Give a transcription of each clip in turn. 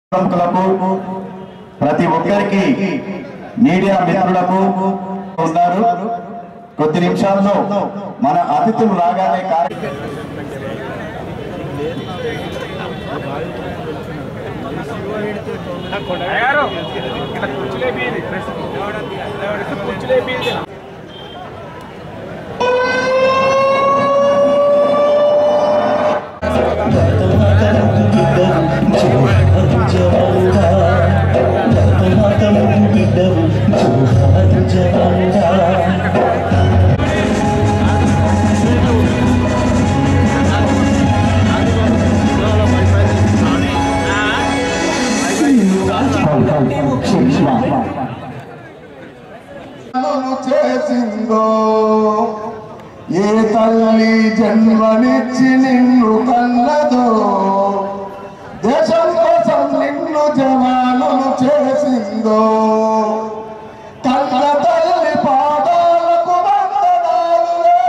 ప్రముఖులకు ప్రతి ఒక్కరికి మీడియా మిత్రులకు ఉన్నారు కొద్ది నిమిషాల్లో మన అతిథులు రాగానే కార్యక్రమం అయ్యారు ఇక్కడ కుర్చీలే బీది కుర్చీలే బీది నన్ను చేసిందో ఏ తల్లి జన్మనిచ్చి నిన్ను కన్నదో దేశం కోసం నిన్ను జవానులు చేసిందో కన్న తల్లి పాదాలకు వందనాలులే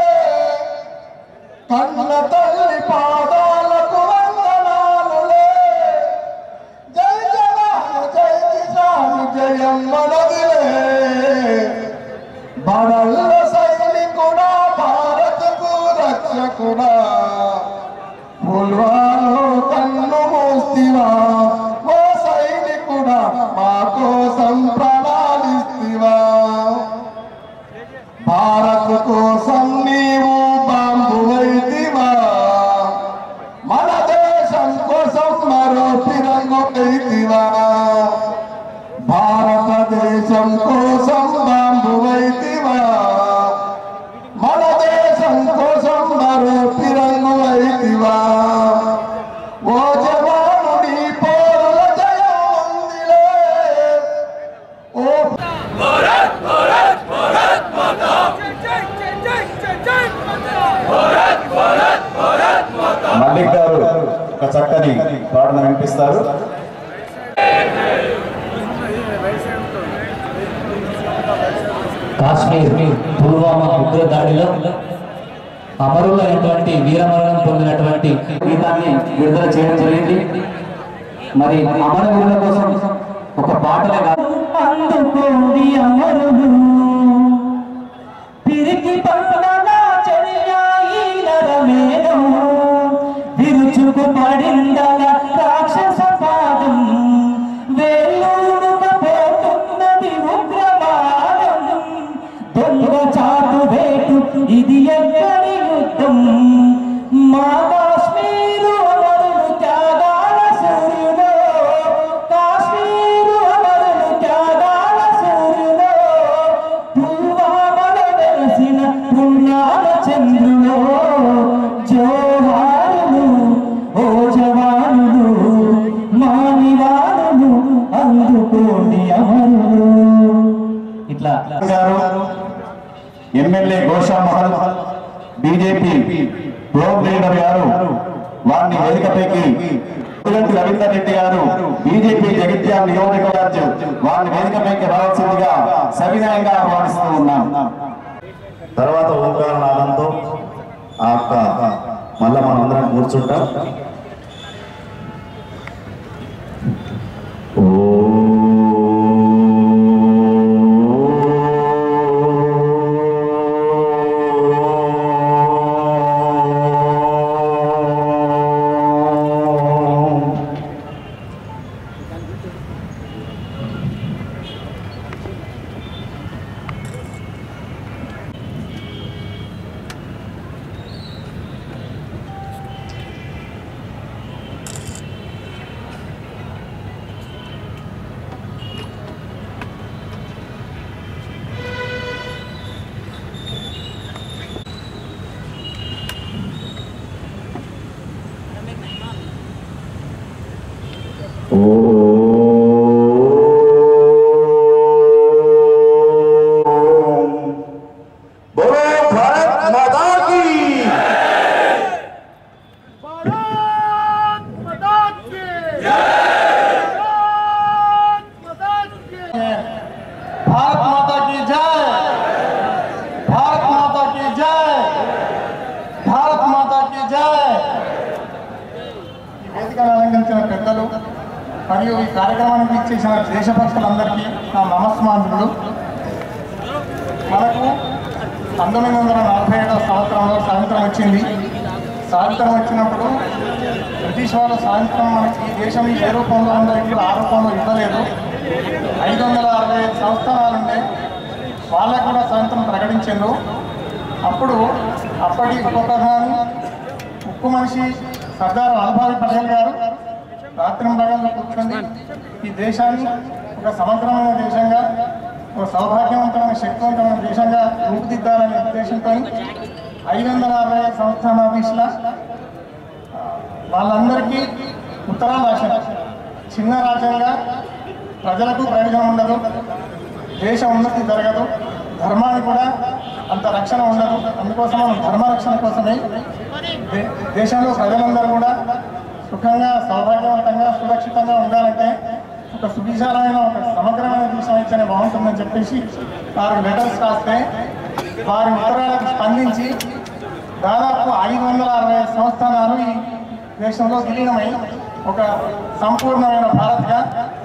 కన్న తల్లి పాదాలకు వందనాలులే జై జవాను జై కిసాను జయం మనదిలే బడల్ల సైనికుడా భారతకు రక్షకుడా పుల్వాలో కన్ను మూస్తివా ఓ సైనికుడా మా కోసం ప్రణాళిస్తివా భారత్ కోసం నీవు బాంబువైతివా మన దేశం కోసం మరో పిరంగు వైతివా భారతదేశం కోసం బాంబువైతివా మన దేశం కోసం మరో పిరంగు వైతివా ఓ జవాను నీ పోరుల జయం ఉందిలే ఓ మల్లిక్ గారు ఒక చక్కని పాటను వినిపిస్తారు కాశ్మీర్ పుల్వామా ఉగ్ర దాడిలో అమరులైనటువంటి వీరమరణం పొందినటువంటి గీతాన్ని విడుదల చేయడం జరిగింది మరి అమరవీరుల కోసం ఒక పాటలే కాదు అందుకోండి అమరులు పిరికి పండగ చర్యాయి నరమేధం విరుచుకు పడిందల రాక్షస పాదం వేళ్ళూరుకపోతున్నది ఉగ్రవాదం దొంగ చాటు వేటు ఇది ఎక్కడి యుద్ధం మా కాశ్మీరు అమరులు త్యాగాల సూర్యులో కాశ్మీరు అమరులు త్యాగాల సూర్యులో పుల్వామలో వెలసిన పుణ్యాల చంద్రులో జోహారులు ఓ జవానులు మా నివారులు అందుకోండి అమరులు ఇట్లా గారు MLA Goshamahal BJP floor leader గారు వారిని వేదికపైకి పులిగంటి రవీందర్ రెడ్డి గారు బీజేపీ జగిత్యాల నియోజకవర్గం వారిని వేదికపైకి రావాల్సిందిగా సవినయంగా ఆహ్వానిస్తూ ఉన్నాం తర్వాత ఓంకారనాదంతో ఆ యొక్క మళ్ళా మనం అందరం కూర్చుంటాం बोलो भारत माता की भारत माता की जय भारत माता की जय भारत माता की जय ఈ వేదికను అలంకరించిన పెద్దలు మరియు ఈ కార్యక్రమానికి ఇచ్చేసిన దేశభక్తులందరికీ నా నమస్మాంతులు మనకు పంతొమ్మిది వందల నలభై ఏడవ సంవత్సరంలో స్వాతంత్రం వచ్చింది స్వాతంత్రం వచ్చినప్పుడు బ్రిటిష్ వాళ్ళు స్వాతంత్రం మనకి ఈ దేశం ఏ రూపంలో ఉందో ఇప్పుడు ఆ రూపంలో ఇవ్వలేదు ఐదు వందల అరవై ఐదు సంవత్సరాలుండే వాళ్ళకు కూడా స్వాతంత్రం ప్రకటించారు అప్పుడు అప్పటి ఉప ప్రధాని ఉక్కు మనిషి సర్దార్ వల్లభాయ్ పటేల్ గారు రాత్రి భాగంలో కూర్చొని ఈ దేశాన్ని ఒక సమగ్రమైన దేశంగా ఒక సౌభాగ్యవంతమైన శక్తివంతమైన దేశంగా రూపుదిద్దాలనే ఉద్దేశంతో ఐదు వందల అరవై ఐదు సంవత్సరాల దిశలో వాళ్ళందరికీ ఉత్తరాలు రాశారు చిన్న రాజ్యంగా ప్రజలకు ప్రయోజనం ఉండదు దేశ ఉన్నతి జరగదు ధర్మానికి కూడా అంత రక్షణ ఉండదు అందుకోసం మనం ధర్మ రక్షణ కోసమే దే- దేశంలో ప్రజలందరూ కూడా సుఖంగా సౌభాగ్యవంతంగా సురక్షితంగా ఉండాలంటే ఒక సువిశాలమైన ఒక సమగ్రమైన దేశం అయితేనే బాగుంటుందని చెప్పేసి వారు లెటర్స్ రాస్తే వారి ఉత్తరాలకు స్పందించి దాదాపు ఐదు వందల అరవై ఐదు సంస్థానాలు ఈ దేశంలో విలీనమై ఒక సంపూర్ణమైన భారత్గా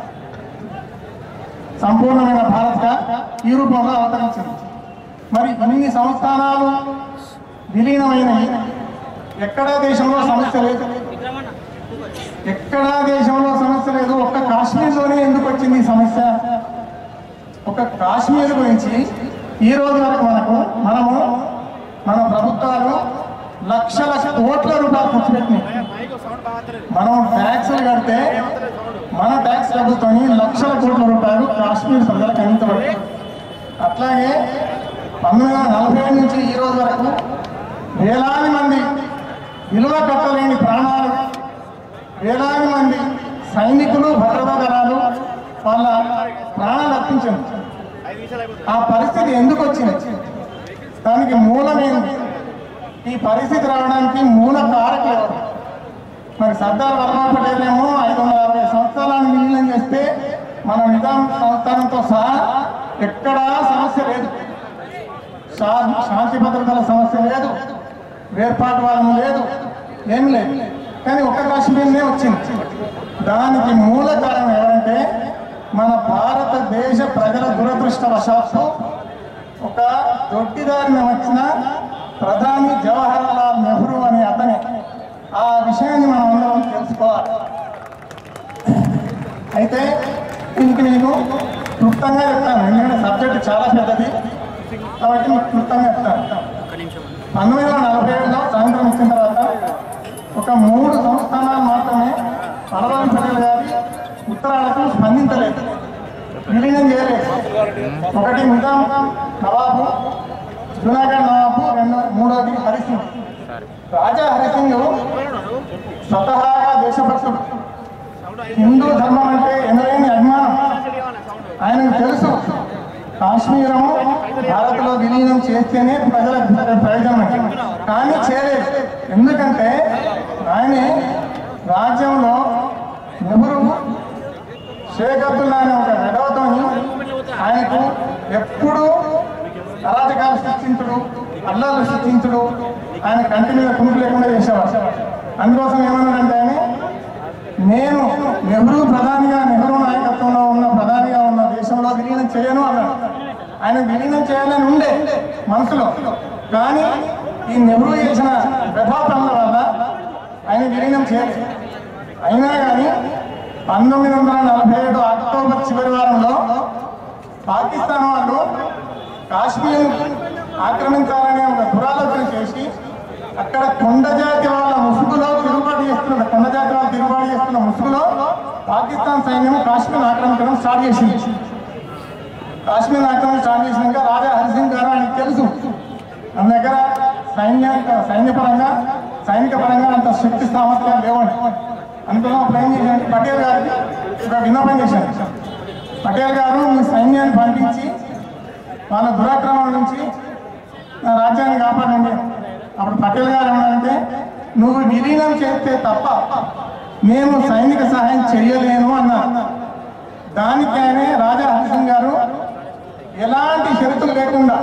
సంపూర్ణమైన భారత్గా ఈ రూపంలో అవతరించింది మరి ఇన్ని సంస్థానాలు విలీనమైనవి ఎక్కడా దేశంలో సమస్య లేదు ఎక్కడా దేశంలో సమస్య లేదు ఒక్క కాశ్మీర్లోనే ఎందుకు వచ్చింది ఈ సమస్య ఒక కాశ్మీర్ గురించి ఈ రోజు వరకు మనకు మనము మన ప్రభుత్వాలు లక్షల కోట్ల రూపాయలు ఖర్చు పెట్టినాయి మనం ట్యాక్సులు కడితే మన ట్యాక్స్ డబ్బుతో లక్షల కోట్ల రూపాయలు కాశ్మీర్ ప్రజలకు అందించబడుతుంది అట్లాగే పంతొమ్మిది వందల నలభై ఏడు నుంచి ఈ రోజు వరకు వేలాది మంది విలువ కట్టలేని ప్రాణాలు వేలాది మంది సైనికులు భద్రతా దళాలు వాళ్ళ ప్రాణాలు అర్పించారు ఆ పరిస్థితి ఎందుకు వచ్చింది దానికి మూలమేంది ఈ పరిస్థితి రావడానికి మూల కారకులు ఎవరు మరి సర్దార్ వల్లభాయ్ పటేల్ ఏమో ఐదు వందల అరవై సంవత్సరాలను విలీనం చేస్తే మన నిజాం సంస్థానంతో సహా ఎక్కడా సమస్య లేదు శా- శాంతి భద్రతల సమస్య లేదు వేర్పాటువాదం లేదు ఏం లేదు కానీ ఒక్క కాశ్మీర్నే వచ్చింది దానికి మూల కారణం ఎవరంటే మన భారతదేశ ప్రజల దురదృష్టవశాత్తు ఒక దొడ్డిదారిన వచ్చిన ప్రధాని జవహర్ లాల్ నెహ్రూ అనే అతనే ఆ విషయాన్ని మనం అందరం తెలుసుకోవాలి అయితే దీనికి నేను క్లుప్తంగా చెప్తాను ఎందుకంటే సబ్జెక్ట్ చాలా పెద్దది కాబట్టి మీకు క్లుప్తంగా చెప్తాను పంతొమ్మిది వందల నలభై ఏడులో స్వాతంత్రం ఇచ్చిన తర్వాత ఒక మూడు సంస్థానాలు మాత్రమే వల్లభాయ్ పటేల్ గారి ఉత్తరాలకు స్పందించలేదు విలీనం చేయలేదు ఒకటి నిజాం నవాబు జునాగఢ్ నవాబు రెండు మూడోది హరిసింగ్ రాజా హరిసింగ్ స్వతహాగా దేశభక్తుడు హిందూ ధర్మం అంటే ఎనలేని అభిమానం ఆయనకు తెలుసు కాశ్మీరము భారత్లో విలీనం చేస్తేనే ప్రజలకు ప్రయోజనం అని. కానీ చేయలేదు ఎందుకంటే ఆయన రాజ్యంలో నెహ్రూ షేక్ అబ్దుల్లా అనే ఒక విడవతోని ఆయనకు ఎప్పుడూ అరాజకాలు సృష్టించుడు అల్లాలు సృష్టించుడు ఆయన కంటి మీద కుంపు లేకుండా చేసేవాడు అందుకోసం ఏమన్నాడంటే ఆయన నేను నెహ్రూ ప్రధానిగా నెహ్రూ నాయకత్వంలో ఉన్న ప్రధానిగా ఉన్న దేశంలో విలీనం చేయను అన్నాడు ఆయన విలీనం చేయాలని ఉండే మనసులో కానీ ఈ నెహ్రూ చేసిన వ్యభాపనల వల్ల ఆయన విలీనం చేయలేదు అయినా కానీ పంతొమ్మిది వందల నలభై ఏడు అక్టోబర్ చివరి వారంలో పాకిస్తాన్ వాళ్ళు కాశ్మీర్ ఆక్రమించాలనే ఒక దురాలోచన చేసి అక్కడ కొండ జాతి వాళ్ళ ముసుగులో తిరుగుబాటు చేస్తున్న కొండ జాతి వాళ్ళు తిరుగుబాటు చేస్తున్న ముసుగులో పాకిస్తాన్ సైన్యం కాశ్మీర్ ఆక్రమించడం స్టార్ట్ చేసింది కాశ్మీర్ ఆక్రమణ స్టార్ట్ చేసినాక రాజా హరిసింగ్ గారు ఆయనకు తెలుసు మన దగ్గర సైన్య సైన్యపరంగా సైనిక పరంగా అంత శక్తి సామర్థ్యాలు లేవండి అందుకని అప్పుడు ఏం చేశాడు పటేల్ గారికి ఒక విన్నపం చేశాడు పటేల్ గారు మీ సైన్యాన్ని పంపించి వాళ్ళ దురాక్రమణ నుంచి నా రాజ్యాన్ని కాపాడండి అప్పుడు పటేల్ గారు ఏమన్నారంటే నువ్వు విలీనం చేస్తే తప్ప నేను సైనిక సహాయం చేయలేను అన్నారు దానికి ఆయనే రాజా హరిసింగ్ గారు ఎలాంటి షరతులు లేకుండా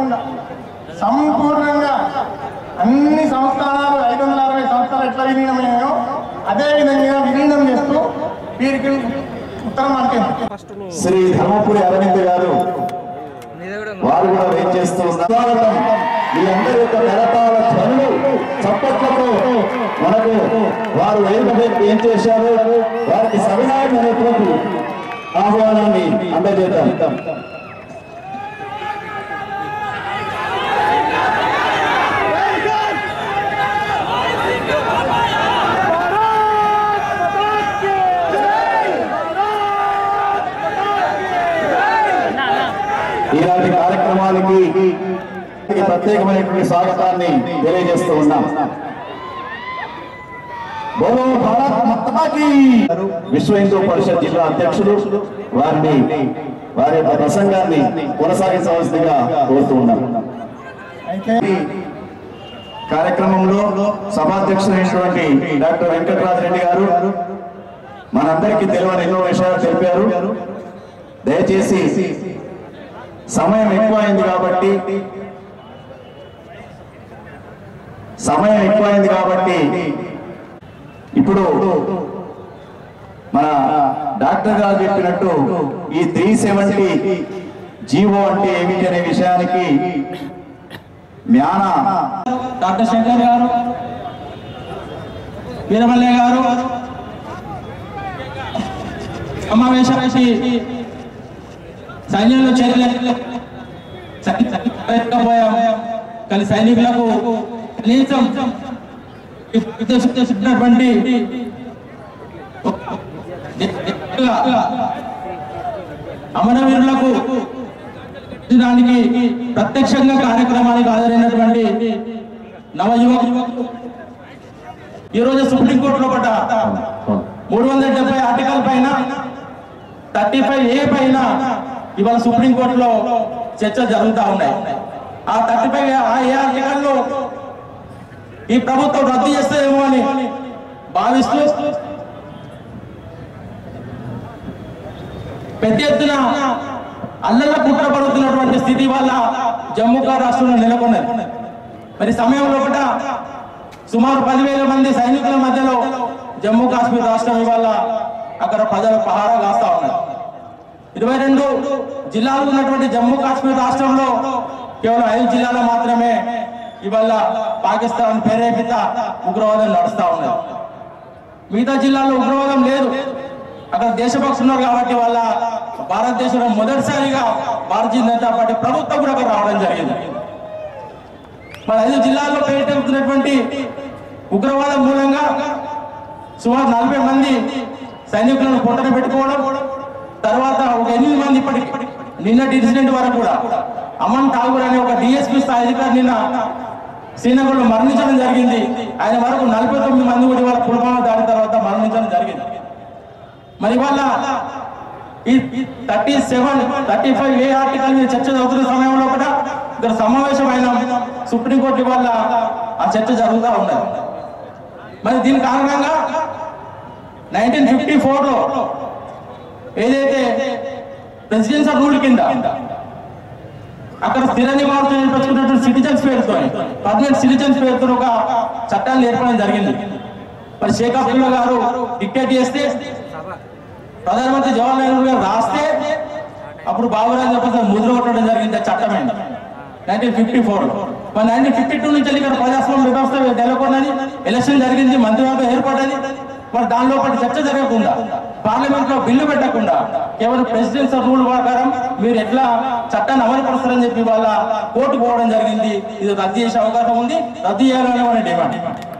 సంపూర్ణంగా అన్ని సంస్థానాలు ఐదు వందల అరవై సంవత్సరాలు ఎట్లా విలీనమయ్యాయో అదే విధంగా విలీనం చేస్తూ వీరికి ఉత్తరం మనకి శ్రీ ధర్మపురి అరవింద్ గారు వారు కూడా వెయిట్ చేస్తూ ఉన్నారు స్వాగతం మీ అందరి యొక్క కరతాల ధ్వనులు చప్పట్లతో మనకు వారు వేదిక ఏం చేశారు వారికి సవినాయకమైనటువంటి ఆహ్వానాన్ని అందజేద్దాం ఇలాంటి కార్యక్రమానికి ప్రత్యేకమైనటువంటి స్వాగతాన్ని తెలియజేస్తూ ఉన్నాం బోలో భారత్ మాతాకి విశ్వ హిందూ పరిషత్ జిల్లా అధ్యక్షులు వారిని వారి యొక్క ప్రసంగాన్ని కొనసాగించవలసిందిగా కోరుతూ ఉన్నాం అయితే కార్యక్రమంలో సభాధ్యక్షులైనటువంటి డాక్టర్ వెంకటరాజరెడ్డి గారు మనందరికీ తెలియని ఎన్నో విషయాలు తెలిపారు దయచేసి సమయం ఎక్కువైంది కాబట్టి సమయం ఎక్కువైంది కాబట్టి ఇప్పుడు మన డాక్టర్ గారు చెప్పినట్టు ఈ త్రీ సెవెంటీ జీవో అంటే ఏమిటి అనే విషయానికి జ్ఞాన డాక్టర్ శంకర్ గారు వీరమల్లయ్య గారు సమావేశానికి సైన్యంలో చేరలేకపోయాం కానీ సైనికులకు కనీసం ఉద్దేశించినటువంటి అమరవీరులకు దానికి ప్రత్యక్షంగా కార్యక్రమానికి హాజరైనటువంటి నవయువకులు ఈ రోజు సుప్రీంకోర్టులో పడ్డ మూడు వందల డెబ్బై ఆర్టికల్ పైన థర్టీ ఫైవ్ ఏ పైన ఇవాళ సుప్రీంకోర్టులో చర్చ జరుగుతూ ఉన్నాయి ఆ థర్టీ ఫైవ్ ఆ ఏ ఆర్టికల్లో ఈ ప్రభుత్వం రద్దు చేస్తుందేమో అని భావిస్తూ పెద్ద ఎత్తున అల్లల కుట్ర పడుతున్నటువంటి స్థితి వల్ల జమ్మూ కాశ్మీర్ రాష్ట్రంలో నెలకొన్నది మరి సమయంలో ఒకట సుమారు పదివేల మంది సైనికుల మధ్యలో జమ్మూ కాశ్మీర్ రాష్ట్రం ఇవాళ అక్కడ ప్రజలు పహారా కాస్తా ఉన్నారు ఇరవై రెండు జిల్లాలు ఉన్నటువంటి జమ్మూ కాశ్మీర్ రాష్ట్రంలో కేవలం ఐదు జిల్లాలో మాత్రమే ఇవాళ పాకిస్తాన్ ప్రేరేపిత ఉగ్రవాదం నడుస్తా ఉన్నది మిగతా జిల్లాల్లో ఉగ్రవాదం లేదు అక్కడ దేశభక్తులు ఉన్నారు కాబట్టి వాళ్ళ భారతదేశంలో మొదటిసారిగా భారతీయ జనతా పార్టీ ప్రభుత్వం కూడా అక్కడ రావడం జరిగింది మన ఐదు జిల్లాల్లో పేటెడుతున్నటువంటి ఉగ్రవాదం మూలంగా సుమారు నలభై మంది సైనికులను పొట్టన పెట్టుకోవడం తర్వాత ఒక ఎనిమిది మంది ఇప్పటికి నిన్నటి ఇన్సిడెంట్ వరకు కూడా అమన్ ఠాగూర్ అనే ఒక డిఎస్పీ స్థాయి అధికారి నిన్న శ్రీనగర్లో మరణించడం జరిగింది ఆయన వరకు నలభై తొమ్మిది మంది కూడా ఇవాళ పుల్వామా దాడి తర్వాత మరణించడం జరిగింది మరి వాళ్ళ ఈ thirty seven thirty five A article మీద చర్చ జరుగుతున్న సమయంలో కూడా ఇక్కడ సమావేశమైన సుప్రీంకోర్టు వల్ల ఆ చర్చ జరుగుతూ ఉన్నది మరి దీని కారణంగా నైన్టీన్ ఫిఫ్టీ ఫోర్లో ఏదైతే ప్రెసిడెన్షియల్ రూల్ కింద అక్కడ స్థిర నివాసం ఏర్పరచుకున్నటువంటి సిటిజన్స్ పేరుతో పర్మనెంట్ సిటిజన్స్ పేరుతో ఒక చట్టాన్ని ఏర్పడడం జరిగింది మరి షేక్ అబ్దుల్లా గారు డిక్టేట్ చేస్తే ప్రధానమంత్రి జవహర్లాల్ నెహ్రూ గారు రాస్తే అప్పుడు బాబురాజు చెప్పేసి ముద్ర కొట్టడం జరిగింది ఆ చట్టమే నైన్టీన్ ఫిఫ్టీ ఫోర్ మరి నైన్టీన్ ఫిఫ్టీ టూ నుంచి ఇక్కడ ప్రజాస్వామ్య వ్యవస్థ నెలకొన్నది ఎలక్షన్ జరిగింది మంత్రివర్గం ఏర్పడ్డది మరి దానిలో పాటు చర్చ జరగకుండా పార్లమెంట్ లో బిల్లు పెట్టకుండా కేవలం ప్రెసిడెన్స్ రూల్ ప్రకారం మీరు ఎట్లా చట్టాన్ని అమలు పరుస్తారని చెప్పి వాళ్ళ కోర్టు పోవడం జరిగింది ఇది రద్దు చేసే అవకాశం ఉంది రద్దు చేయాలని మన డిమాండ్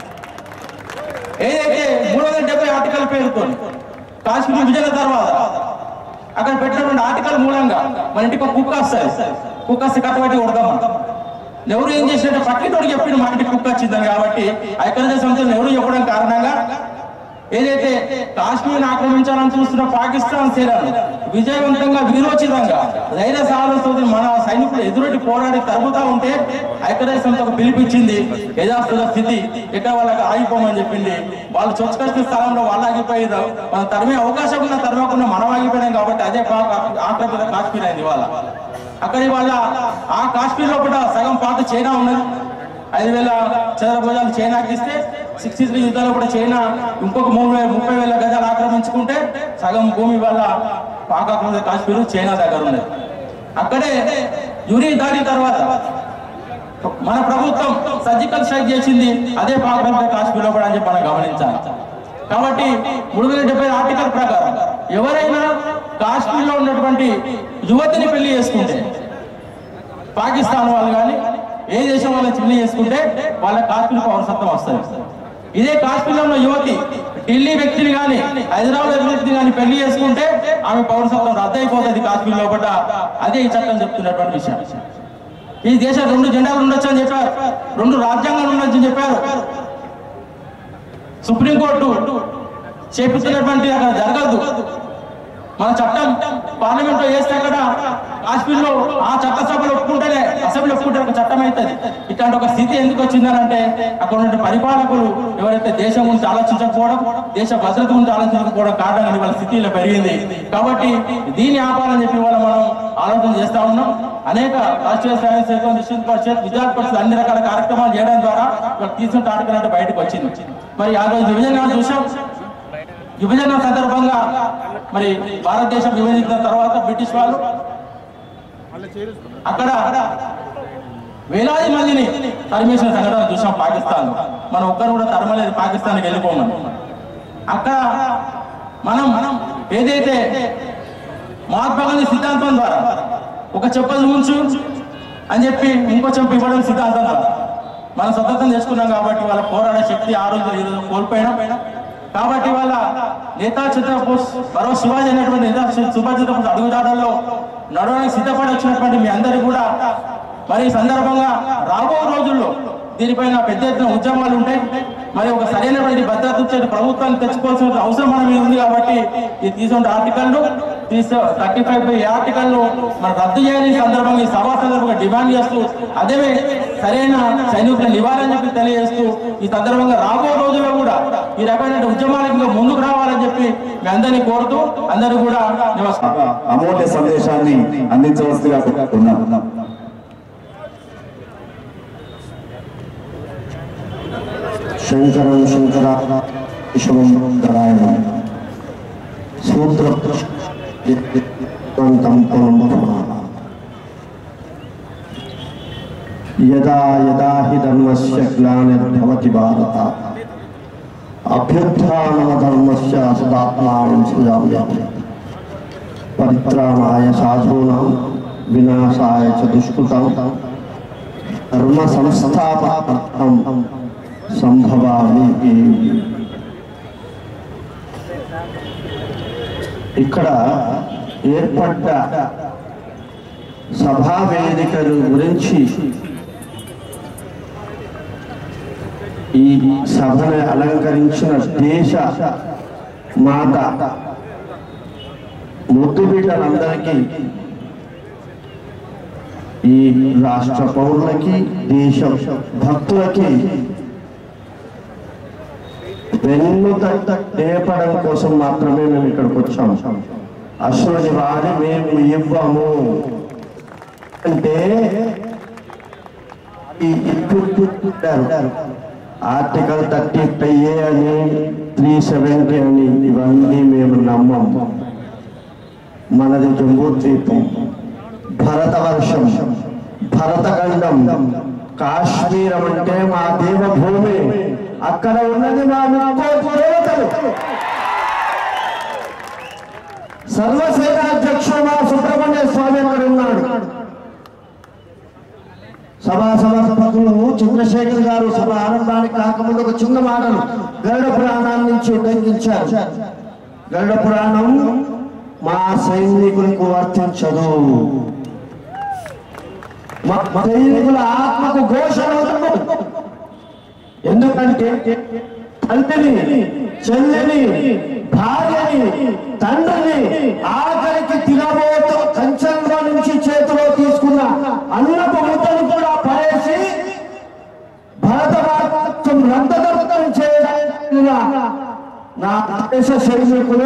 ఏదైతే మూడు వందల డెబ్బై ఆర్టికల్ పేరుతో కాశ్మీర్ విభజన తర్వాత అక్కడ పెట్టినటువంటి ఆర్టికల్ మూలంగా మన ఇంటికి ఒక కుక్క వస్తుంది కుక్క వస్తే కట్టబెట్టి కొడదామా ఎవరు ఏం చేసినట్టు పట్టినోడు చెప్పిండు మా ఇంటికి కుక్క వచ్చిందని కాబట్టి ఐక్యరాజ్య సంస్థలు ఎవరు చెప్పడం కారణంగా ఏదైతే కాశ్మీర్ ఆక్రమించాలని చూస్తున్న పాకిస్తాన్ సేనలు విజయవంతంగా వీరోచితంగా ధైర్య సాహసంతో మన సైనికులు ఎదురొట్టి పోరాడి తరుగుతా ఉంటే ఐక్యరాజ్య సంస్థకు పిలిపించింది యథాస్థిత స్థితి ఇక్కడ వాళ్ళకి ఆగిపోమని చెప్పింది వాళ్ళు చొచ్చుకొచ్చిన స్థలంలో వాళ్ళు ఆగిపోయారు మన తరిమే అవకాశం ఉన్న తరమకుండా మనం ఆగిపోయాం కాబట్టి అదే పాక్ ఆక్రమిత కాశ్మీర్ అయింది వాళ్ళ అక్కడ వాళ్ళ ఆ కాశ్మీర్ లోపల సగం పాత చైనా ఉన్నది ఐదు వేల చదర భుజాలు చైనాకి ఇస్తే సిక్స్టీ త్రీ యుద్ధాలు కూడా చైనా ఇంకొక మూడు వేల ముప్పై వేల గజాలు ఆక్రమించి తీసుకుంటే సగం భూమి వల్ల పాకాకుల కాశ్మీర్ చైనా దగ్గర ఉన్నది అక్కడే యురి దాటిన తర్వాత మన ప్రభుత్వం సర్జికల్ స్ట్రైక్ చేసింది అదే పాకాకుల కాశ్మీర్ లో కూడా అని చెప్పి మనం గమనించాలి కాబట్టి మూడు వేల డెబ్బై ఆర్టికల్ ప్రకారం ఎవరైనా కాశ్మీర్ లో ఉన్నటువంటి యువతిని పెళ్లి చేసుకుంటే పాకిస్తాన్ వాళ్ళు కానీ ఏ దేశం వాళ్ళని పెళ్లి చేసుకుంటే వాళ్ళ కాశ్మీర్ పౌరసత్వం వస్తుంది ఇదే కాశ్మీర్లో ఉన్న యువతి ఢిల్లీ వ్యక్తిని కానీ హైదరాబాద్ వ్యక్తిని కానీ పెళ్లి చేసుకుంటే ఆమె పౌరసత్వం రద్దయిపోతుంది కాశ్మీర్ లోపల అదే ఈ చట్టం చెప్తున్నటువంటి విషయం ఈ దేశం రెండు జెండాలు ఉండొచ్చు అని చెప్పారు రెండు రాజ్యాంగాలు ఉండొచ్చు అని చెప్పారు సుప్రీంకోర్టు చేపిస్తున్నటువంటి అక్కడ జరగదు మన చట్టం పార్లమెంట్ లో వేస్తే అక్కడ కాశ్మీర్ లో ఆ చట్టసభలు ఒప్పుకుంటేనే అసెంబ్లీ ఒప్పుకుంటే ఒక చట్టం అవుతుంది ఇట్లాంటి ఒక స్థితి ఎందుకు వచ్చిందనంటే అక్కడ ఉన్న పరిపాలకులు ఎవరైతే దేశం గురించి ఆలోచించకపోవడం దేశ భద్రత గురించి ఆలోచించకపోవడం కారణంగా వాళ్ళ స్థితి ఇలా పెరిగింది కాబట్టి దీన్ని ఆపాలని చెప్పి వాళ్ళ మనం ఆలోచన చేస్తా ఉన్నాం అనేక రాష్ట్రీయ స్వయం సేవక నిశ్చిత పరిషత్ విద్యార్థి పరిషత్ అన్ని రకాల కార్యక్రమాలు చేయడం ద్వారా వాళ్ళు తీసుకుంటే ఆర్టికల్ అంటే బయటకు వచ్చింది మరి ఆ రోజు విభజన చూసాం విభజన సందర్భంగా మరి భారతదేశం విభజించిన తర్వాత బ్రిటిష్ వాళ్ళు అక్కడ వేలాది మందిని తరిమేసిన సంఘటన చూసాం పాకిస్తాన్ మనం ఒక్కరు కూడా తరమలేదు పాకిస్తాన్కి వెళ్ళిపోమని అక్కడ మనం మనం ఏదైతే మహాత్మా గాంధీ సిద్ధాంతం ద్వారా ఒక చెప్పలు ఉంచు అని చెప్పి ఇంకో చెప్పు ఇవ్వడం సిద్ధాంతం ద్వారా మనం స్వతంత్రం చేసుకున్నాం కాబట్టి వాళ్ళ పోరాడే శక్తి ఆ రోజు ఈ రోజు కోల్పోయినా కాబట్టి వాళ్ళ నేతా చంద్రబోస్ మరో శివాజీ అనేటువంటి నేతా సుభాష్ చంద్రబోస్ అడుగుదాడల్లో నడవడానికి సిద్ధపడి వచ్చినటువంటి మీ అందరికీ కూడా మరి ఈ సందర్భంగా రాబో రోజుల్లో దీనిపైన పెద్ద ఎత్తున ఉద్యమాలు ఉంటాయి మరి ఒక సరైనటువంటి భద్రత ఇచ్చే ప్రభుత్వాన్ని తెచ్చుకోవాల్సిన అవసరం మన మీద ఉంది కాబట్టి ఈ తీసుకుంటే ఆర్టికల్ తీసు థర్టీ ఫైవ్ బై ఆర్టికల్ మనం రద్దు చేయాలి ఈ సందర్భంగా ఈ సభా సందర్భంగా డిమాండ్ చేస్తూ అదే సరైన సైనికుల నివారణ చెప్పి తెలియజేస్తూ ఈ సందర్భంగా రాబో రోజుల్లో కూడా ఈ రకమైన ఉద్యమాలకు ఇంకా ముందుకు రావాలని చెప్పి మీ అందరినీ కోరుతూ అందరూ కూడా నమస్కారం అమూల్య సందేశాన్ని అందించవలసిందిగా కోరుతున్నాం శంకరం శంకర విశ్వం నారాయణం సూత్రం యదా యదా హి ధర్మస్య గ్లానిర్భవతి భారత అభ్యుత్థానమ ధర్మస్య సదాత్మానం సృజామ్యహం పరిత్రాణాయ సాధూనాం వినాశాయ చ దుష్కృతం ధర్మ సంస్థాపనార్థం సంభవామి ఇక్కడ ఏర్పడ్డ సభా వేదికల గురించి ఈ సభను అలంకరించిన దేశ మాత ముద్దు బిడ్డలందరికీ ఈ రాష్ట్ర పౌరులకి దేశ భక్తులకి వెన్ను లేపడం కోసం మాత్రమే మేము ఇక్కడికి వచ్చాం అసలు వారి మేము ఇవ్వము అంటే ఈ ఇప్పుడు పెట్టారు. ఆర్టికల్ థర్టీ ఫైవ్ ఏ అని త్రీ సెవెంటీ అని ఇవన్నీ మేము నమ్మం మనది జంబూద్వీపం భరతవర్షం భరతఖండం కాశ్మీరం అంటే మా దేవభూమి అక్కడ ఉన్నది మా ముక్కోటి దేవతలు సర్వసేనాధ్యక్షుడు మా సుబ్రహ్మణ్య స్వామి అక్కడ ఉన్నాడు సభా సమర్పకులు చంద్రశేఖర్ గారు సభ ఆరంభానికి కాకముందు ఒక చిన్న మాటలు గరుడ పురాణాన్ని నుంచి ఉల్లంఘించారు గరుడ పురాణం మా సైనికులకు వర్తించదు మా సైనికుల ఆత్మకు ఘోషణ అవుతుంది ఎందుకంటే తండ్రిని చెల్లిని భార్యని తండ్రిని ఆఖరికి తినబోతూ కంచంలో నుంచి చేతిలో తీసుకున్న అన్నపు ముద్దను కూడా పడేసి భరతమాత్రం రక్తదర్శనం చేయడానికి నా దేశ సైనికులు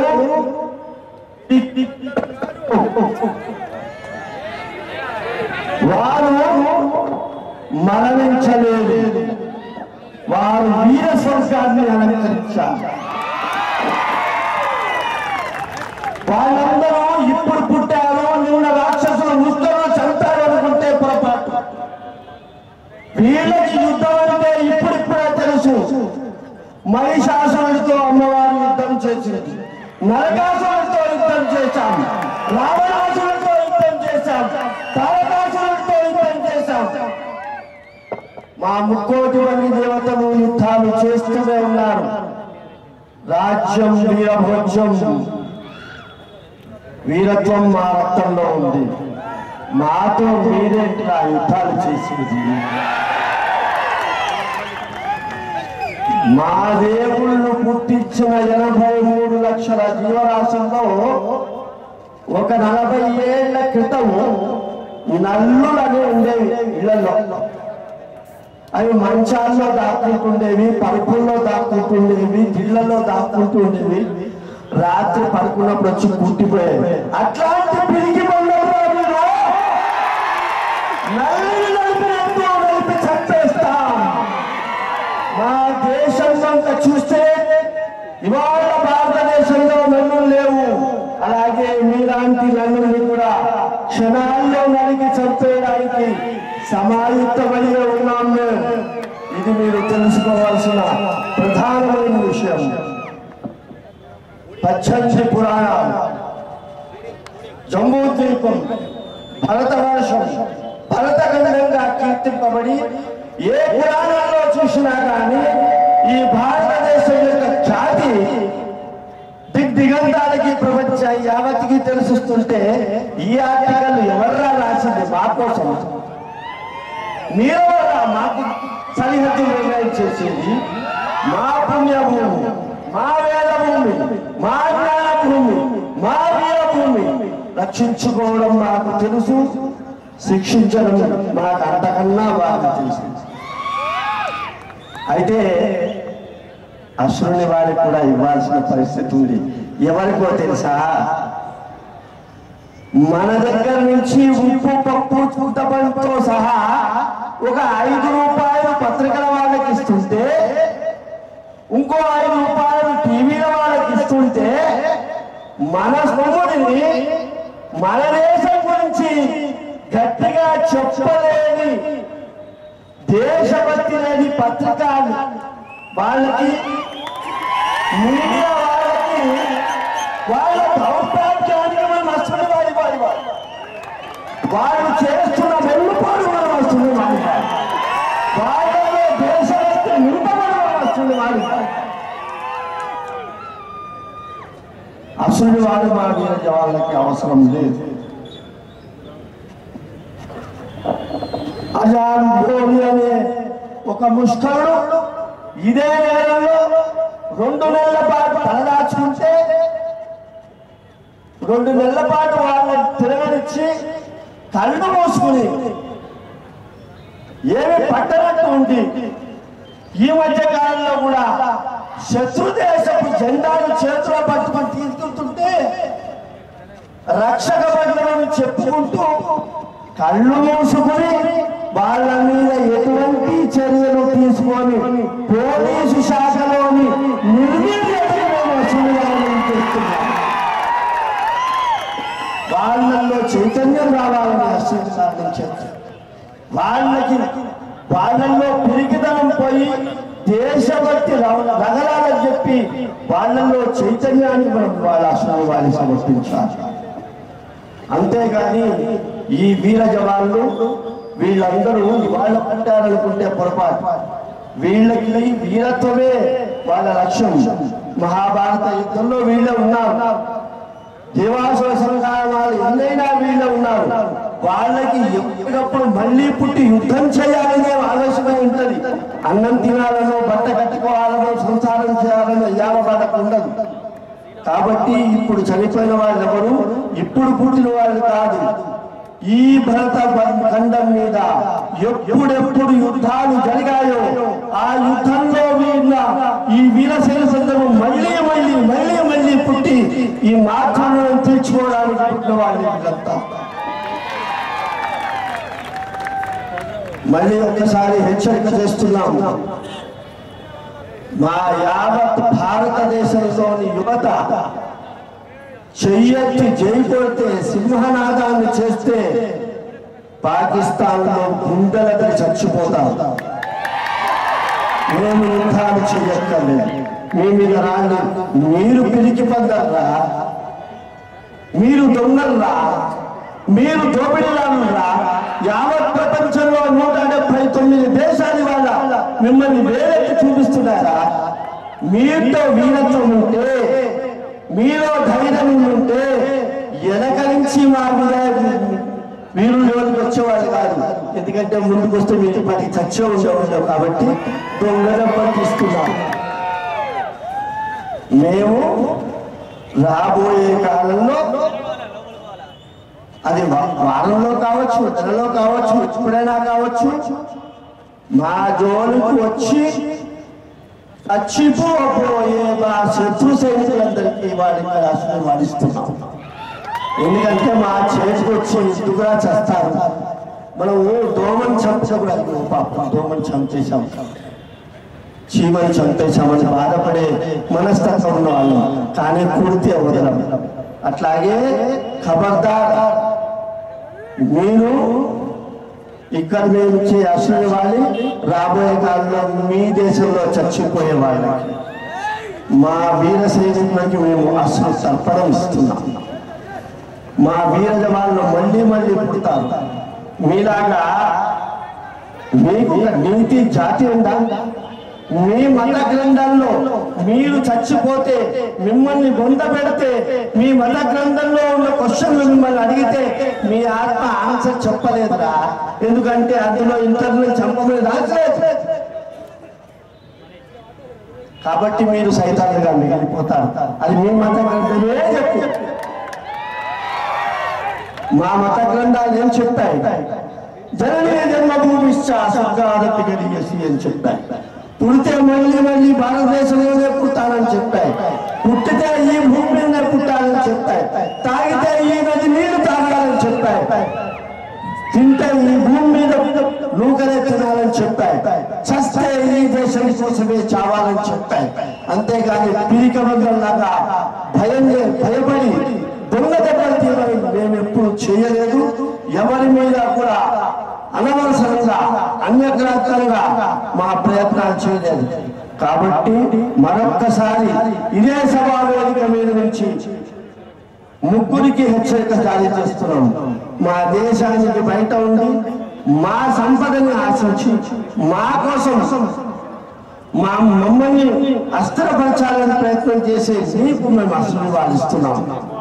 వారు మరణించలేదు వారు వీర స్వర్గాన్ని అలంకరించారు వాళ్ళందరూ ఇప్పుడు పుట్టారు నిన్న రాక్షసులు ముక్కలు చంపారు అనుకుంటే పొరపాటు వీళ్ళకి యుద్ధం అంటే ఇప్పుడిప్పుడే తెలుసు మహిషాసురుడితో అమ్మవారు యుద్ధం చేసింది నరకాసురుడితో యుద్ధం చేశాం రావణాసురుడితో యుద్ధం చేశాం తారకాసురుడితో యుద్ధం చేశాం మా ముక్కోటి మంది దేవతలు యుద్ధాలు చేస్తూనే ఉన్నారు రాజ్యం వీరభోజ్యం వీరత్వం మా రక్తంలో ఉంది మాతో మీరేంటిలా యుద్ధాలు చేసేది మా దేవుళ్ళు పుట్టించిన ఎనభై మూడు లక్షల జీవరాశుల్లో ఒక నలభై ఏళ్ల క్రితం నల్లులని ఉండేవి ఇళ్లలో అవి మంచాల్లో దాక్కుంటుండేవి పరుపుల్లో దాక్కుంటుండేవి ఇళ్లలో దాక్కుంటుండేవి రాత్రి పడుకున్నప్పుడు వచ్చి పుట్టిపోయేవి అట్లాంటి పిరిగి బండలు నల్లి నలిపినట్టు నలిపి చంపేస్తాం మా దేశం కనుక చూస్తే ఇవాళ భారతదేశంలో నన్నులు లేవు అలాగే మీలాంటి నన్నుల్ని కూడా క్షణాల్లో నలిగి చంపేయడానికి సమాయుక్తమై ఉన్నాం మేము ఇది మీరు తెలుసుకోవాల్సిన ప్రధానమైన విషయం పచ్చంచి పురాణాలు జంబూ ద్వీపం భరతవర్షం భరతఖండంగా కీర్తింపబడి ఏ పురాణంలో చూసినా కానీ ఈ భారతదేశం యొక్క ఖ్యాతి దిగ్దిగంతాలకి ప్రపంచ యావత్కి తెలుసుస్తుంటే ఈ ఆర్టికల్ ఎవర్రా రాసింది మా కోసం మీరెవర్రా మాకు సరిహద్దు నిర్ణయం చేసేది మా పుణ్యభూమి మా వేద భూమి మా జ్ఞాన భూమి మా వీరభూమి రక్షించుకోవడం మాకు తెలుసు శిక్షించడం మాకు అంతకన్నా బాగా తెలుసు అయితే అసురుని వారికి కూడా ఇవ్వాల్సిన పరిస్థితి ఉంది ఎవరికో తెలుసా మన దగ్గర నుంచి ఉప్పు పప్పు చింతపండుతో సహా ఒక ఐదు రూపాయలు పత్రికల వాళ్ళకి ఇస్తుంటే ఇంకో ఐదు రూపాయలు టీవీల వాళ్ళకి ఇస్తుంటే మన సొమ్ముడిని మన దేశం గురించి గట్టిగా చెప్పలేని దేశభక్తి లేని పత్రిక వాళ్ళకి మీడియా వాళ్ళకి వాళ్ళ దౌర్భాగ్యానికి మనం అసలు వాడి వాడి వాడి వాళ్ళు చేస్తున్న వెన్నుపోడు మనం వస్తుంది వాడి వాళ్ళలో దేశభక్తి నింపబడి మనం వస్తుంది వాడి అసలు వాడు మా వీర జవాన్లకి అవసరం లేదు అజాన్ భోగి అనే ఒక ముష్కరుడు ఇదే నేలలో రెండు నెలల పాటు తలదాచుకుంటే రెండు నెలల పాటు వాళ్ళని తిరగనిచ్చి కళ్ళు మూసుకుని ఏమి పట్టనట్టు ఉంది ఈ మధ్య కాలంలో కూడా శత్రు దేశపు జెండాను చేతిలో పట్టుకొని తీసుకెళ్తుంటే రక్షక బంధువుని చెప్పుకుంటూ కళ్ళు మూసుకుని వాళ్ళ మీద ఎటువంటి చర్యలు తీసుకొని పోలీసు శాఖలోని నిర్వీర్యతను మేము వసూలు చేస్తున్నాం వాళ్ళల్లో చైతన్యం రావాలని అసలు సాధించారు వాళ్ళకి వాళ్ళల్లో పిరికిదనం పోయి దేశభక్తి రవ- రగలాలని చెప్పి వాళ్ళల్లో చైతన్యాన్ని మనం వాళ్ళ అసలు వాళ్ళు సమర్పించాలి అంతేగాని ఈ వీర జవాన్లు వీళ్ళందరూ ఇవాళ పట్టారనుకుంటే పొరపాటు వీళ్ళకి వీరత్వమే వాళ్ళ లక్ష్యం మహాభారత యుద్ధంలో వీళ్ళే ఉన్నారు దేవాసుర సంఘాలు ఎన్నైనా వీళ్ళే ఉన్నారు వాళ్ళకి ఎప్పటికప్పుడు మళ్ళీ పుట్టి యుద్ధం చేయాలనే ఆలోచన ఉంటది అన్నం తినాలనో బట్ట కట్టుకోవాలనో సంసారం చేయాలనో యావబాధకు ఉండదు కాబట్టి ఇప్పుడు చనిపోయిన వాళ్ళు ఎవరు ఇప్పుడు పుట్టిన వాళ్ళు కాదు ఈ భరత ఖండం మీద ఎప్పుడెప్పుడు యుద్ధాలు జరిగాయో ఆ యుద్ధంలో వీళ్ళ ఈ వీరసేన సందర్భం మళ్ళీ మళ్ళీ మళ్ళీ మళ్ళీ పుట్టి ఈ మాతృలను తీర్చుకోవడానికి పుట్టిన వాళ్ళు వీళ్ళంతా మళ్ళీ ఒకసారి హెచ్చరిక చేస్తున్నాం మా యావత్ భారతదేశంలోని యువత చెయ్యెత్తి జై కొడితే సింహనాదాన్ని చేస్తే పాకిస్తాన్లో గుండెలకి చచ్చిపోతాం మేము యుద్ధాలు చెయ్యక్కర్లేదు మీ మీద రాండి మీరు పిరికి పందర్రా మీరు దొంగల్రా మీరు దోపిడీలానురా యావత్ ప్రపంచంలో నూట డెబ్బై తొమ్మిది దేశాల వాళ్ళ మిమ్మల్ని వేరెత్తి చూపిస్తున్నారా మీతో వీరత్వం ఉంటే మీలో ధైర్యం ఉంటే వెనక నుంచి మా మీద వీరు జోలికి వచ్చేవాళ్ళు కాదు ఎందుకంటే ముందుకు వస్తే మీరు పది చచ్చే ఉండేవాళ్ళు కాబట్టి దొంగల పట్టిస్తున్నాం మేము రాబోయే కాలంలో అది వా- వారంలో కావచ్చు నెలలో కావచ్చు ఎప్పుడైనా కావచ్చు మా జోలికి వచ్చి చచ్చిపోబోయే మా శత్రు సైనికులందరికీ వాడికి రాష్ట్రం వాడిస్తున్నాం ఎందుకంటే మా చేతికి వచ్చి ఎందుకుగా చేస్తారు మనం దోమని చంపకూడదు పాపం దోమని చంపేశాం చీమని చంపేశామని బాధపడే మనస్తత్వం ఉన్న వాళ్ళం కానీ కుడితే వదలం అట్లాగే ఖబర్దార్ మీరు ఇక్కడ నుంచి అసలు వాళ్ళు రాబోయే కాలంలో మీ దేశంలో చచ్చిపోయే వాళ్ళకి మా వీర సైనికులకి మేము అసలు తర్పణం ఇస్తున్నాం మా వీర జవాన్లు మళ్ళీ మళ్ళీ పుడతారు మీలాగా మీకు ఒక నీతి జాతి ఉందా మీ మత గ్రంథంలో మీరు చచ్చిపోతే మిమ్మల్ని బొంద పెడితే మీ మత గ్రంథంలో ఉన్న క్వశ్చన్లు మిమ్మల్ని అడిగితే మీ ఆత్మ ఆన్సర్ చెప్పలేదురా ఎందుకంటే అందులో ఇంటర్నెట్ చంపమని రాసలేదు కాబట్టి మీరు సైతాలుగా మిగిలిపోతారు అది మీ మత గ్రంథమే చెప్పు మా మత గ్రంథాలు ఏం చెప్పాయి జననీ జన్మభూమి స్వర్గాదపి గడియసి అని చెప్పాయి పుడితే మళ్ళీ మళ్ళీ భారతదేశంలోనే పుట్టాలని చెప్పాయి పుట్టితే ఈ భూమి మీద పుట్టాలని చెప్పాయి తాగితే ఈ నది నీరు తాగాలని చెప్పాయి తింటే ఈ భూమి మీద నూకలే తినాలని చెప్పాయి చస్తే ఈ దేశం కోసమే చావాలని చెప్పాయి అంతేగాని పిరిక లాగా భయం భయపడి దొంగ దెబ్బలు తీయాలని మేము ఎప్పుడు చేయలేదు ఎవరి మీద కూడా అనవసరంగా అన్యగ్రాంతంగా మా ప్రయత్నాలు చేయలేదు కాబట్టి మరొక్కసారి ఇదే సభా వేదిక మీద నుంచి ముగ్గురికి హెచ్చరిక జారీ చేస్తున్నాం మా దేశానికి బయట ఉండి మా సంపదని ఆశించి మా కోసం మా మమ్మల్ని అస్థిరపరచాలని ప్రయత్నం చేసే మీకు మేము అసలు వాదిస్తున్నాం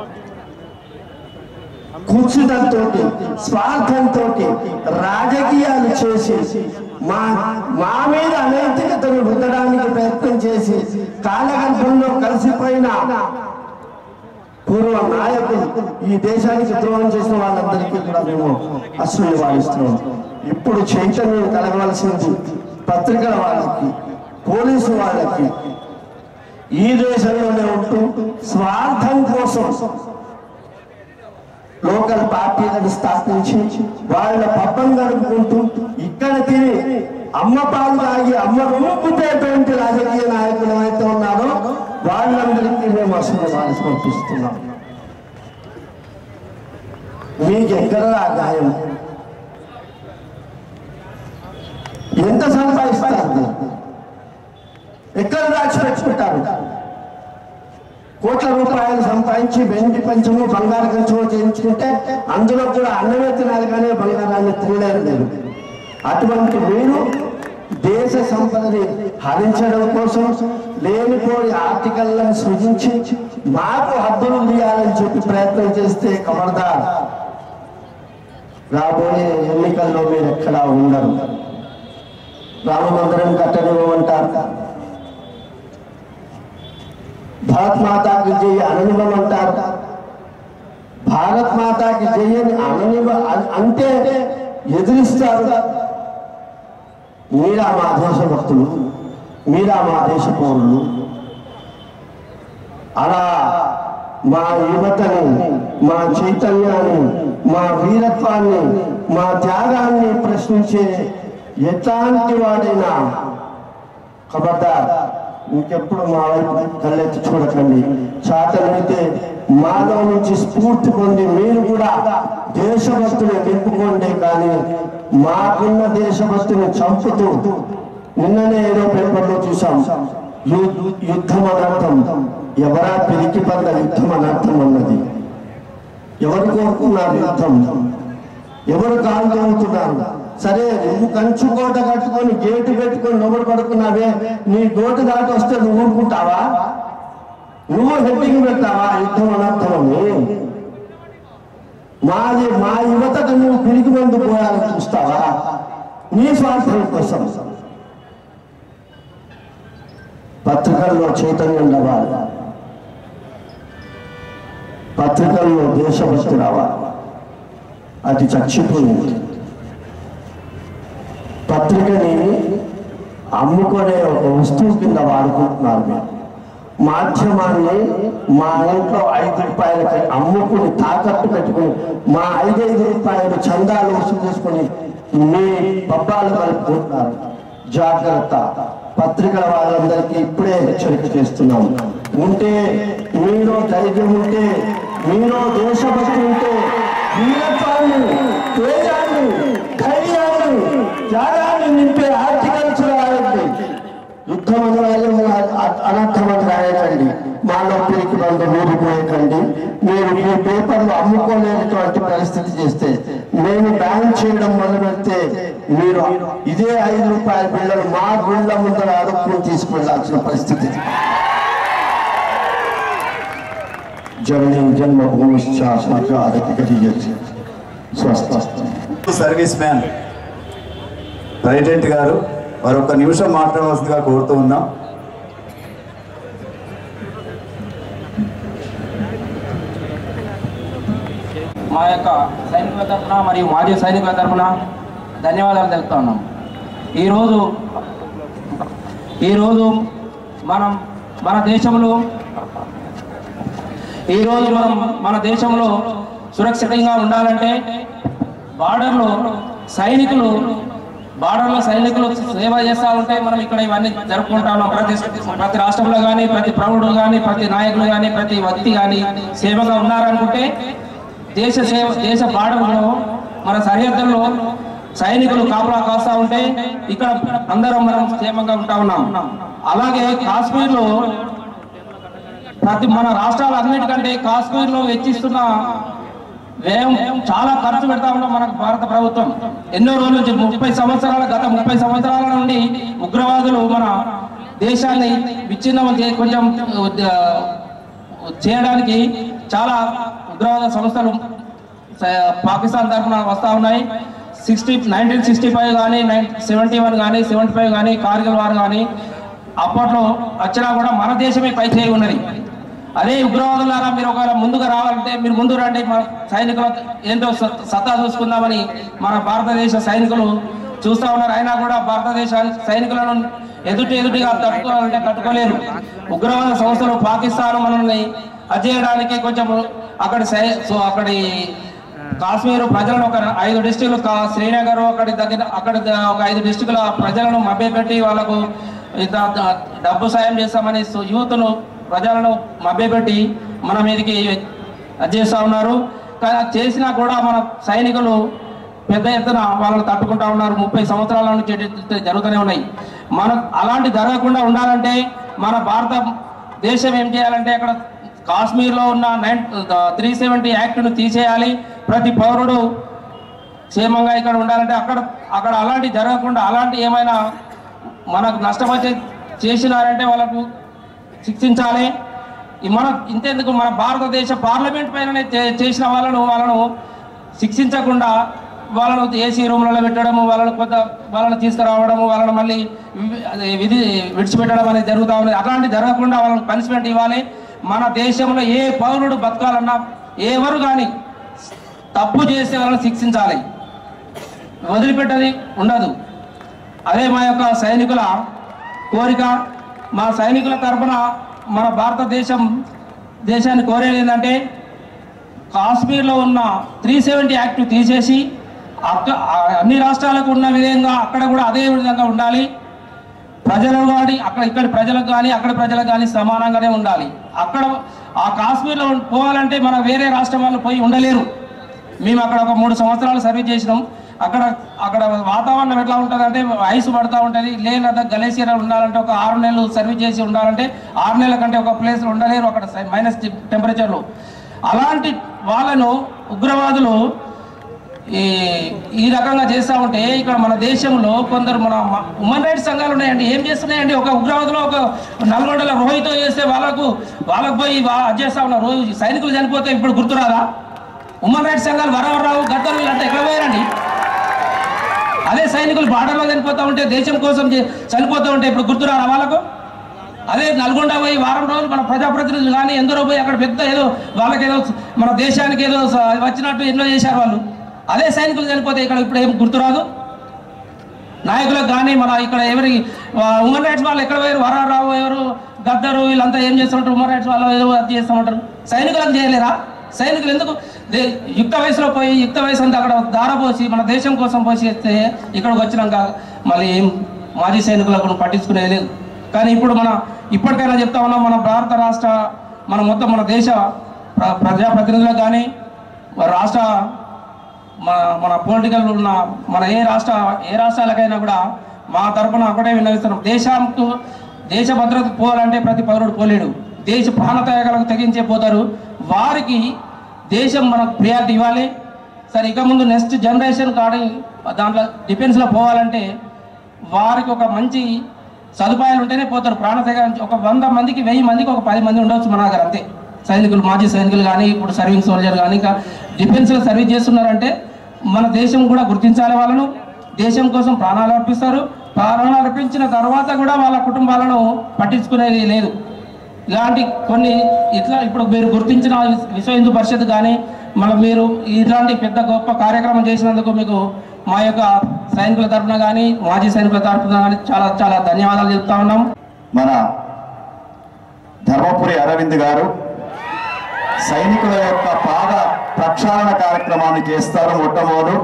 కుచితంతో స్వార్థంతో రాజకీయాలు చేసి మా మా మీద అనైతికతను రుద్దడానికి ప్రయత్నం చేసి కాలగర్భంలో కలిసిపోయిన పూర్వ నాయకులు ఈ దేశానికి ద్రోహం చేసిన వాళ్ళందరికీ కూడా మేము అసలు వాడిస్తున్నాం ఇప్పుడు చైతన్యం కలగవలసింది పత్రికల వాళ్ళకి పోలీసు వాళ్ళకి ఈ దేశంలోనే ఉంటూ స్వార్థం కోసం లోకల్ పార్టీలను స్థాపించి వాళ్ళ పబ్బం గడుపుకుంటూ ఇక్కడ తిని అమ్మ పాలు తాగి అమ్మ రూపుతేటువంటి రాజకీయ నాయకులు ఎవరైతే ఉన్నారో వాళ్ళందరికీ మేము అసలు వాళ్ళు సమర్పిస్తున్నాం మీకు ఎక్కడ ఆ గాయం ఎంత సంపాదిస్తారు ఎక్కడ దాచిపెట్టుకుంటారు కోట్ల రూపాయలు సంపాదించి వెండి పంచము బంగారు కంచము చేయించుకుంటే అందులో కూడా అన్నమే తినాలి కానీ బంగారాన్ని తినలేరు లేదు అటువంటి మీరు దేశ సంపదని హరించడం కోసం లేనిపోని ఆర్టికల్లను సృజించి మాకు హద్దులు తీయాలని చెప్పి ప్రయత్నం చేస్తే ఖబర్దార్ రాబోయే ఎన్నికల్లో మీరు ఎక్కడా ఉండరు రామమందిరం కట్టనివ్వమంటారు భారత్ మాతాకి జై అననివ్వమంటారు భారత్ మాతాకి జై అని అననివ్వ అన్- అంటే ఎదిరిస్తారు మీరా మా దేశ భక్తులు మీరా మా దేశ పౌరులు అలా మా యువతని మా చైతన్యాన్ని మా వీరత్వాన్ని మా త్యాగాన్ని ప్రశ్నించే ఎట్లాంటి వాడైనా ఖబర్దార్ ఇంకెప్పుడు మా వైపు కళ్ళెత్తి చూడకండి చాతనైతే మాలో నుంచి స్ఫూర్తి పొంది మీరు కూడా దేశభక్తులు నింపుకోండి కానీ మాకున్న దేశభక్తిని చంపుతూ నిన్ననే ఏదో పేపర్లో చూసాం యు- యుద్ధం అనర్థం ఎవరా పిరికి పడ్డ యుద్ధం అనర్థం అన్నది ఎవరు కోరుకున్నారు యుద్ధం ఎవరు కాలు తోముతున్నారు సరే నువ్వు కంచు కోట కట్టుకొని గేటు పెట్టుకొని నొబడు పడుకున్నావే నీ గోటు దాటి వస్తే నువ్వు ఊరుకుంటావా నువ్వు హెడ్డింగ్ పెడతావా యుద్ధం అనర్థమని మాది మా యువతకు నువ్వు పిరికి మందు పోయాలని చూస్తావా నీ స్వార్థం కోసం పత్రికల్లో చైతన్యం రావాలి పత్రికల్లో దేశభక్తి రావాలి అది చచ్చిపోయింది పత్రికని అమ్ముకునే ఒక వస్తువు కింద వాడుకుంటున్నారు మీరు మాధ్యమాన్ని మా ఇంట్లో ఐదు రూపాయలకి అమ్ముకుని తాకట్టు పెట్టుకుని మా ఐదైదు రూపాయలు చందాలు వసూలు చేసుకుని మీ పబ్బాలు కలుపుకుంటున్నారు జాగ్రత్త పత్రికల వాళ్ళందరికీ ఇప్పుడే హెచ్చరిక చేస్తున్నాం ఉంటే మీలో ధైర్యం ఉంటే మీలో దేశభక్తి ఉంటే వీరత్వాన్ని తేజాన్ని ధైర్యాన్ని త్యాగాన్ని నింపే ఆర్టికల్స్ రాయండి యుద్ధం అని రాయడం అనర్థం అని రాయకండి మాలో పిరికి బంధు మీరు పోయకండి మీరు మీ పేపర్లు అమ్ముకోలేనటువంటి పరిస్థితి చేస్తే మేము బ్యాన్ చేయడం మొదలు పెడితే మీరు ఇదే ఐదు రూపాయల బిళ్ళలు మా గుళ్ళ ముందర అడుక్కుని తీసుకెళ్లాల్సిన పరిస్థితి జగనీ జన్మభూమి స్వర్గాధిపతి స్వస్థ సర్వీస్ మ్యాన్ ప్రెసిడెంట్ గారు మరొక నిమిషం మాట్లాడవలసిందిగా కోరుతూ ఉన్నాం మా యొక్క సైనికుల తరఫున మరియు మాజీ సైనికుల తరఫున ధన్యవాదాలు తెలుపుతా ఉన్నాం ఈరోజు ఈరోజు మనం మన దేశంలో ఈరోజు మనం మన దేశంలో సురక్షితంగా ఉండాలంటే బార్డర్లో సైనికులు బార్డర్లో సైనికులు సేవ చేస్తూ ఉంటే మనం ఇక్కడ ఇవన్నీ జరుపుకుంటా ఉన్నాం ప్రతి ప్రతి రాష్ట్రంలో కానీ ప్రతి ప్రౌఢులు కానీ ప్రతి నాయకులు కానీ ప్రతి వ్యక్తి కానీ సేవగా ఉన్నారనుకుంటే దేశ సేవ దేశ బార్డర్లో మన సరిహద్దుల్లో సైనికులు కాపలా కాస్తా ఉంటే ఇక్కడ అందరం మనం క్షేమంగా ఉంటా ఉన్నాం అలాగే కాశ్మీర్లో ప్రతి మన రాష్ట్రాలన్నిటికంటే కాశ్మీర్లో వెచ్చిస్తున్న వ్యయం చాలా ఖర్చు పెడతా ఉన్నాం మన భారత ప్రభుత్వం ఎన్నో రోజుల నుంచి ముప్పై సంవత్సరాల గత ముప్పై సంవత్సరాల నుండి ఉగ్రవాదులు మన దేశాన్ని విచ్ఛిన్నం చే- కొంచెం ఉద్ద- చేయడానికి చాలా ఉగ్రవాద సంస్థలు స- పాకిస్తాన్ తరఫున వస్తూ ఉన్నాయి సిక్స్టీ నైన్టీన్ సిక్స్టీ ఫైవ్ కానీ నైన్ సెవెంటీ వన్ కానీ సెవెంటీ ఫైవ్ కానీ కార్గిల్ వార్ కానీ అప్పట్లో వచ్చినా కూడా మన దేశమే పై చేయి ఉన్నది అదే ఉగ్రవాదులాగా మీరు ఒకవేళ ముందుగా రావాలంటే మీరు ముందు రండి మన సైనికుల ఏంటో సత్- సత్తా చూసుకుందామని మన భారతదేశ సైనికులు చూస్తా ఉన్నారు అయినా కూడా భారతదేశ సైనికులను ఎదుటి ఎదుటిగా తట్టుకోవాలంటే తట్టుకోలేరు ఉగ్రవాద సంస్థలు పాకిస్తాన్ మనల్ని అజేయడానికి కొంచెం అక్కడి సై- సో అక్కడి కాశ్మీర్ ప్రజలను ఒక ఐదు డిస్టిక్లు కా- శ్రీనగర్ అక్కడి దగ్గర అక్కడ ద- ఒక ఐదు డిస్టిక్ల ప్రజలను మభ్యపెట్టి వాళ్ళకు ఇంత ద- డబ్బు సాయం చేస్తామని సు- యూత్ను ప్రజలను మభ్యపెట్టి మన మీదకి అది చేస్తా ఉన్నారు కానీ అది చేసినా కూడా మన సైనికులు పెద్ద ఎత్తున వాళ్ళని తట్టుకుంటా ఉన్నారు ముప్పై సంవత్సరాల నుంచి ఇటు జరుగుతూనే ఉన్నాయి మన అలాంటి జరగకుండా ఉండాలంటే మన భారత దేశం ఏం చేయాలంటే అక్కడ కాశ్మీర్లో ఉన్న నైన్ త్రీ సెవెంటీ యాక్ట్ను తీసేయాలి ప్రతి పౌరుడు క్షేమంగా ఇక్కడ ఉండాలంటే అక్కడ అక్కడ అలాంటి జరగకుండా అలాంటి ఏమైనా మనకు నష్టం వచ్చే చేసినారంటే వాళ్ళకు శిక్షించాలి ఈ మన ఇంతెందుకు మన భారతదేశ పార్లమెంట్ పైన చేసిన వాళ్ళను వాళ్ళను శిక్షించకుండా వాళ్ళను ఏసీ రూమ్లలో పెట్టడము వాళ్ళను కొంత వాళ్ళని తీసుకురావడము వాళ్ళని మళ్ళీ వి- అదే విధి విడిచిపెట్టడం అనేది జరుగుతూ ఉంది అట్లాంటి జరగకుండా వాళ్ళని పనిష్మెంట్ ఇవ్వాలి మన దేశంలో ఏ పౌరుడు బతకాలన్నా ఎవరు కానీ తప్పు చేస్తే వాళ్ళని శిక్షించాలి వదిలిపెట్టది ఉండదు అదే మా యొక్క సైనికుల కోరిక మా సైనికుల తరపున మన భారతదేశం దేశాన్ని కోరేది ఏంటంటే కాశ్మీర్లో ఉన్న త్రీ సెవెంటీ యాక్ట్ తీసేసి అక్క ఆ అన్ని రాష్ట్రాలకు ఉన్న విధంగా అక్కడ కూడా అదే విధంగా ఉండాలి ప్రజలు కానీ అక్కడ ఇక్కడ ప్రజలకు కానీ అక్కడ ప్రజలకు కానీ సమానంగానే ఉండాలి అక్కడ ఆ కాశ్మీర్లో పోవాలంటే మన వేరే రాష్ట్రం వాళ్ళు పోయి ఉండలేరు మేము అక్కడ ఒక మూడు సంవత్సరాలు సర్వీస్ చేసినాం అక్కడ అక్కడ వాతావరణం ఎట్లా ఉంటుంది అంటే ఐస్ పడతా ఉంటుంది లేదా గలేసియర్ ఉండాలంటే ఒక ఆరు నెలలు సర్వీస్ చేసి ఉండాలంటే ఆరు నెలల కంటే ఒక ప్లేస్ ఉండలేరు అక్కడ మైనస్ టెంపరేచర్లో అలాంటి వాళ్ళను ఉగ్రవాదులు ఈ ఈ రకంగా చేస్తూ ఉంటే ఇక్కడ మన దేశంలో కొందరు మన హ్యూమన్ రైట్స్ సంఘాలు ఉన్నాయండి ఏం చేస్తున్నాయండి ఒక ఉగ్రవాదులో ఒక నల్గొండలో రోహితో చేస్తే వాళ్ళకు వాళ్ళకు పోయి వా- అది చేస్తా ఉన్నారు రోజు సైనికులు చనిపోతే ఇప్పుడు గుర్తురాదా హ్యూమన్ రైట్స్ సంఘాలు వరవరావు గద్దరు వీళ్ళంతా ఎక్కడ పోయారండి అదే సైనికులు బార్డర్లో చనిపోతూ ఉంటే దేశం కోసం చే- చనిపోతూ ఉంటే ఇప్పుడు గుర్తురారా వాళ్ళకు అదే నల్గొండ పోయి వారం రోజులు మన ప్రజాప్రతినిధులు కానీ ఎందరో పోయి అక్కడ పెద్ద ఏదో వాళ్ళకి ఏదో మన దేశానికి ఏదో స- వచ్చినట్టు ఎన్నో చేశారు వాళ్ళు అదే సైనికులు చనిపోతే ఇక్కడ ఇప్పుడు ఏం గుర్తురాదు నాయకులకు కానీ మన ఇక్కడ ఎవరి హ్యూమన్ రైట్స్ వాళ్ళు ఎక్కడ పోయారు వరారావు ఎవరు గద్దరు వీళ్ళంతా ఏం చేస్తుంటారు హ్యూమన్ రైట్స్ వాళ్ళు ఏదో అది చేస్తూ ఉంటారు సైనికులకు చేయలేరా సైనికులు ఎందుకు దే- యుక్త వయసులో పోయి యుక్త వయసు అంతా అక్కడ దారపోసి మన దేశం కోసం పోసి చేస్తే ఇక్కడికి వచ్చినాక మళ్ళీ ఏం మాజీ సైనికులకు పట్టించుకునేది లేదు కానీ ఇప్పుడు మన ఇప్పటికైనా చెప్తా ఉన్నాం మన భారత రాష్ట్ర మన మొత్తం మన దేశ ప్ర- ప్రజాప్రతినిధులకు కానీ రాష్ట్ర మన మన పొలిటికల్ ఉన్న మన ఏ రాష్ట్ర ఏ రాష్ట్రాలకైనా కూడా మా తరపున ఒకటే విన్నవిస్తున్నాం దేశంకు దేశ భద్రత పోవాలంటే ప్రతి పౌరుడు పోలేడు దేశ ప్రాణత్యాగాలకు తెగించే పోతారు వారికి దేశం మనకు ప్రియారిటీ ఇవ్వాలి సరే ఇక ముందు నెక్స్ట్ జనరేషన్ కాడి దాంట్లో డిఫెన్స్లో పోవాలంటే వారికి ఒక మంచి సదుపాయాలు ఉంటేనే పోతారు ప్రాణత్యాగ ఒక వంద మందికి వెయ్యి మందికి ఒక పది మంది ఉండొచ్చు మన దగ్గర అంతే సైనికులు మాజీ సైనికులు కానీ ఇప్పుడు సర్వింగ్ సోల్జర్ కానీ ఇంకా డిఫెన్స్లో సర్వీస్ చేస్తున్నారంటే మన దేశం కూడా గుర్తించాలి వాళ్ళను దేశం కోసం ప్రాణాలు అర్పిస్తారు ప్రాణాలు అర్పించిన తర్వాత కూడా వాళ్ళ కుటుంబాలను పట్టించుకునేది లేదు ఇలాంటి కొన్ని ఇట్లా ఇప్పుడు మీరు గుర్తించిన విశ్వ హిందూ పరిషత్ కానీ మన మీరు ఇలాంటి పెద్ద గొప్ప కార్యక్రమం చేసినందుకు మీకు మా యొక్క సైనికుల తరఫున కానీ మాజీ సైనికుల తరఫున కానీ చాలా చాలా ధన్యవాదాలు చెప్తా ఉన్నాం మన ధర్మపురి అరవింద్ గారు సైనికుల యొక్క పాద ప్రక్షాళన కార్యక్రమాన్ని చేస్తారు మొట్టమొదలు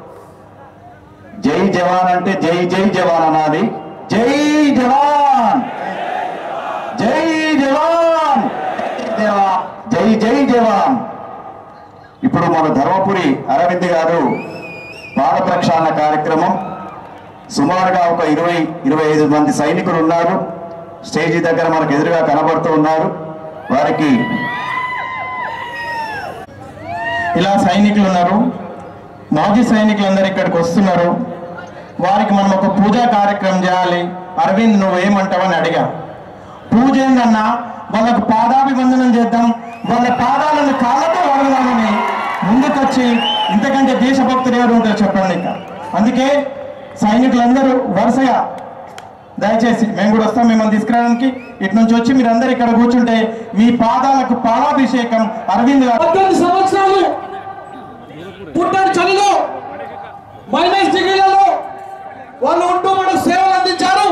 జై జవాన్ అంటే జై జై జవాన్ అనాలి జై జవాన్ జై జవాన్ దేవా జై జై జవాన్ ఇప్పుడు మన ధర్మపురి అరవింద్ గారు పాద ప్రక్షాళన కార్యక్రమం సుమారుగా ఒక ఇరవై ఇరవై ఐదు మంది సైనికులు ఉన్నారు స్టేజీ దగ్గర మనకు ఎదురుగా కనబడుతూ ఉన్నారు వారికి ఇలా సైనికులు ఉన్నారు మాజీ సైనికులందరూ ఇక్కడికి వస్తున్నారు వారికి మనం ఒక పూజా కార్యక్రమం చేయాలి అరవింద్ నువ్వేమంటావని అడిగా పూజ ఏందన్నా వాళ్ళకు పాదాభివందనం చేద్దాం వాళ్ళ పాదాలను కాళ్ళతో వదలదామని ముందుకొచ్చి ఇంతకంటే దేశభక్తులు ఎవరు ఉంటారు చెప్పండి ఇక అందుకే సైనికులందరూ వరుసగా దయచేసి మేము కూడా వస్తాం మిమ్మల్ని తీసుకురావడానికి ఇటు నుంచి వచ్చి మీరందరూ ఇక్కడ కూర్చుంటే మీ పాదాలకు పాలాభిషేకం అరవింద్ గారు పద్దెనిమిది సంవత్సరాలు పుట్టని చలిలో మైనస్ డిగ్రీలలో వాళ్ళు ఉంటూ మనకు సేవలు అందించారు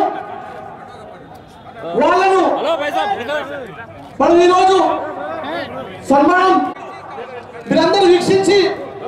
వాళ్ళను మనం ఈరోజు సన్మానం మీరందరూ వీక్షించి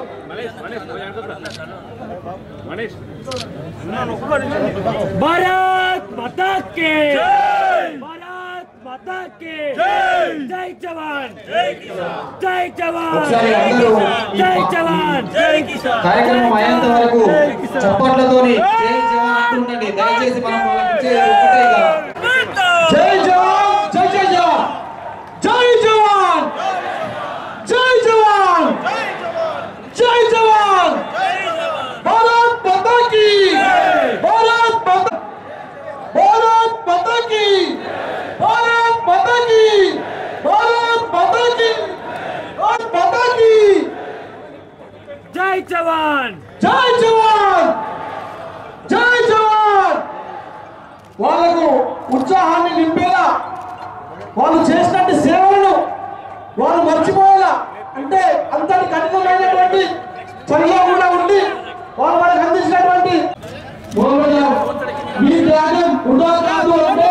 भारत माता के भारत माता के जय जवान जय जवान जय जवान जय किसान కార్యక్రమం అయ్యేంత వరకు చప్పట్లతోని జై జవాన్ అంటూ ఉండండి దయచేసి మనం వాళ్ళకి ఇచ్చేది ఒకటే ఇక. జై జవాన్ జై జై జవాన్ జై జవాన్ జై జవాన్ జై జవాన్ భారత్ మాతా కీ భారత్ మాతా భారత్ మాతా కీ భారత్ మాతా కీ భారత్ మాతా కీ భారత్ మాతా కీ जय जवान జై జవాన్ జై జవాన్ వాళ్ళకు ఉత్సాహాన్ని నింపేలా వాళ్ళు చేసినట్టు సేవలను వాళ్ళు మర్చిపోయేలా అంటే అంతటి కఠినమైనటువంటి చర్యలో కూడా ఉండి వాళ్ళు మనకు అందించినటువంటి మొదలుగా మీ త్యాగం వృధా కాదు అంటే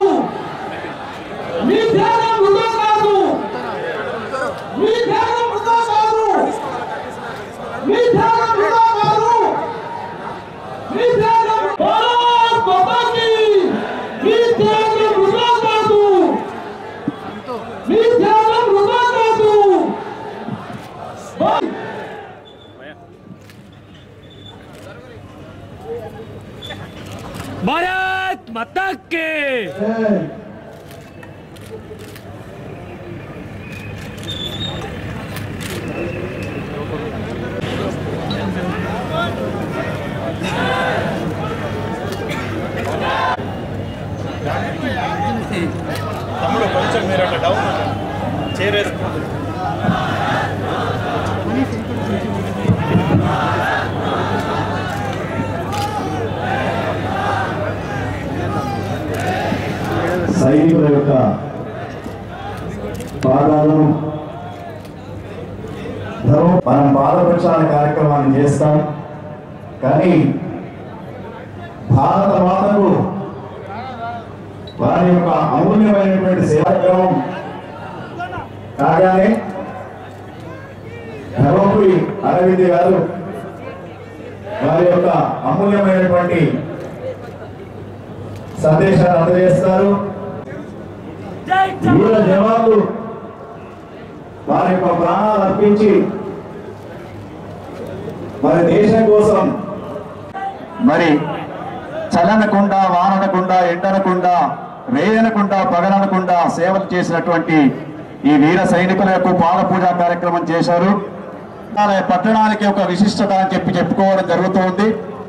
మీ త్యాగం వృధా కాదు మీ త్యాగం వృధా కాదు మీ త్యాగం వృధా కాదు మీ త్యాగం భారత్ మాతా కీ माता की తమ్ముడు కొంచెం మీరు అట్లా డౌన్ చేరేసుకో సైనికుల యొక్క పాదాలను ధర్మం మనం పాద ప్రక్షాళన కార్యక్రమాన్ని చేస్తాం కానీ భారత మాతకు వారి యొక్క అమూల్యమైనటువంటి సేవాక్రమం కాగానే ధర్మపురి అరవింద్ గారు వారి యొక్క అమూల్యమైనటువంటి సందేశాన్ని అందజేస్తారు जय వీర जवान జవాన్లు వారి యొక్క ప్రాణాలు అర్పించి మరి దేశం కోసం మరి చలనకుండా వాననకుండా ఎండనకుండా వేయనకుండా పగలనకుండా సేవలు చేసినటువంటి ఈ వీర సైనికుల యొక్క పాద పూజా కార్యక్రమం చేశారు అలాగే పట్టణానికి ఒక విశిష్టత అని చెప్పి చెప్పుకోవడం జరుగుతుంది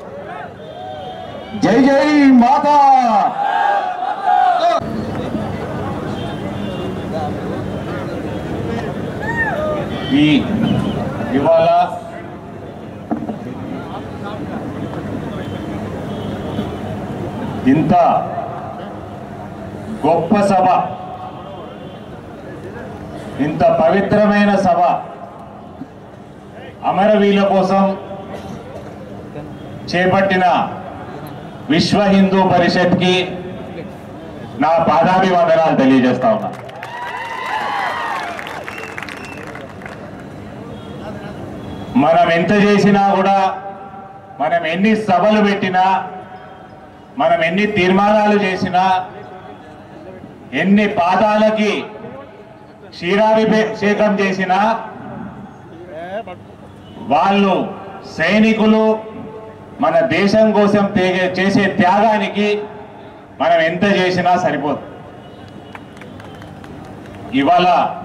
జై జై మాతా ఈ ఇవాళ ఇంత గొప్ప సభ ఇంత పవిత్రమైన సభ అమరవీల కోసం చేపట్టిన విశ్వ హిందూ పరిషత్కి నా పాదాభివందనాలు తెలియజేస్తా ఉన్నా మనం ఎంత చేసినా కూడా మనం ఎన్ని సభలు పెట్టినా మనం ఎన్ని తీర్మానాలు చేసినా ఎన్ని పాదాలకి క్షీరాభిషేకం చేసినా వాళ్ళు సైనికులు మన దేశం కోసం తే- చేసే త్యాగానికి మనం ఎంత చేసినా సరిపోదు ఇవాళ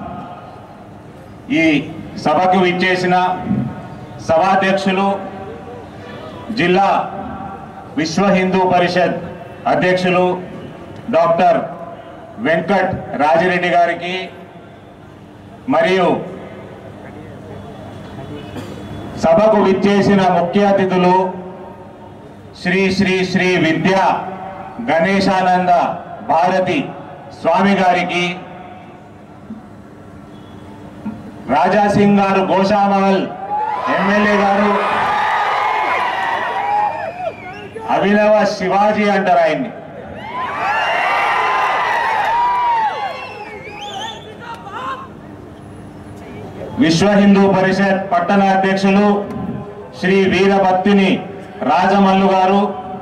ఈ సభకు విచ్చేసిన సభాధ్యక్షులు జిల్లా విశ్వ హిందూ పరిషత్ అధ్యక్షులు డాక్టర్ వెంకట్ రాజిరెడ్డి గారికి మరియు సభకు విచ్చేసిన ముఖ్య అతిథులు శ్రీ శ్రీ శ్రీ విద్యా గణేశానంద భారతి స్వామి గారికి రాజా సింగ్ గారు గోషామహల్ ఎమ్మెల్యే గారు అభినవ శివాజీ అంటారు ఆయన్ని విశ్వ హిందూ పరిషత్ పట్టణ అధ్యక్షులు శ్రీ వీరభక్తిని రాజమల్లు గారు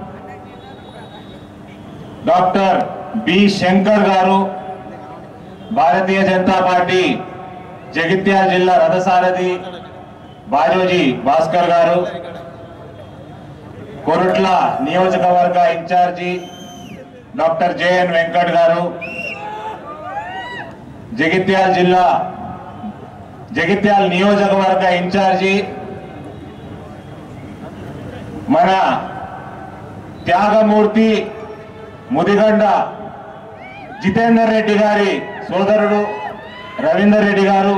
డాక్టర్ బి శంకర్ గారు భారతీయ జనతా పార్టీ జగిత్యాల జిల్లా రథసారథి బాజోజీ భాస్కర్ గారు కొరుట్ల నియోజకవర్గ ఇన్ఛార్జి డాక్టర్ జేఎన్ వెంకట్ గారు జగిత్యాల జిల్లా జగిత్యాల నియోజకవర్గ ఇన్ఛార్జి మన త్యాగమూర్తి ముదిగండ జితేందర్ రెడ్డి గారి సోదరుడు రవీందర్ రెడ్డి గారు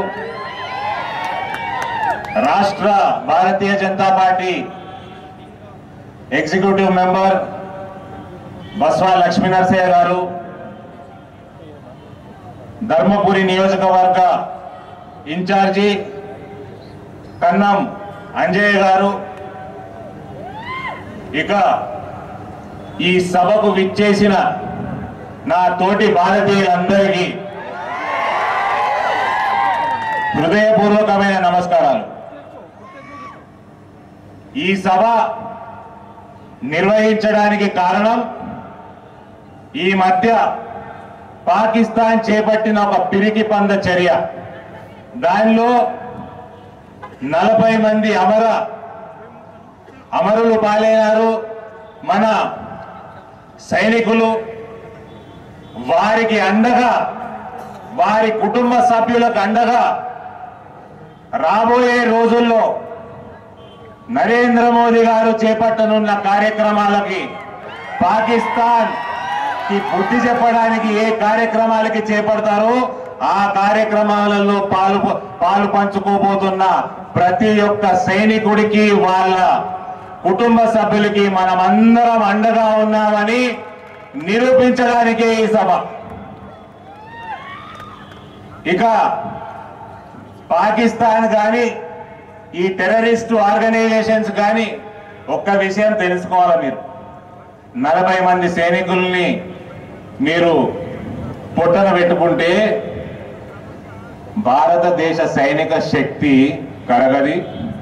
రాష్ట్ర Bharatiya Janata party executive member Baswa Lakshmi Narasaiah గారు ధర్మపురి నియోజకవర్గ ఇన్ఛార్జి కన్నం అంజయ్య గారు ఇక ఈ సభకు విచ్చేసిన నా తోటి భారతీయులందరికీ హృదయపూర్వకమైన నమస్కారాలు ఈ సభ నిర్వహించడానికి కారణం ఈ మధ్య పాకిస్తాన్ చేపట్టిన ఒక పిరికి పంద చర్య దానిలో నలభై మంది అమర అమరులు పాలైనారు మన సైనికులు వారికి అండగా వారి కుటుంబ సభ్యులకు అండగా రాబోయే రోజుల్లో నరేంద్ర మోదీ గారు చేపట్టనున్న కార్యక్రమాలకి పాకిస్తాన్ కి బుద్ధి చెప్పడానికి ఏ కార్యక్రమాలకి చేపడతారో ఆ కార్యక్రమాలలో పాలు పాలు పంచుకోబోతున్న ప్రతి ఒక్క సైనికుడికి వాళ్ళ కుటుంబ సభ్యులకి మనమందరం అండగా ఉన్నామని నిరూపించడానికే ఈ సభ ఇక పాకిస్తాన్ కానీ ఈ టెర్రరిస్ట్ ఆర్గనైజేషన్స్ కానీ ఒక్క విషయం తెలుసుకోవాలి మీరు నలభై మంది సైనికుల్ని మీరు పొట్టన పెట్టుకుంటే భారతదేశ సైనిక శక్తి కరగది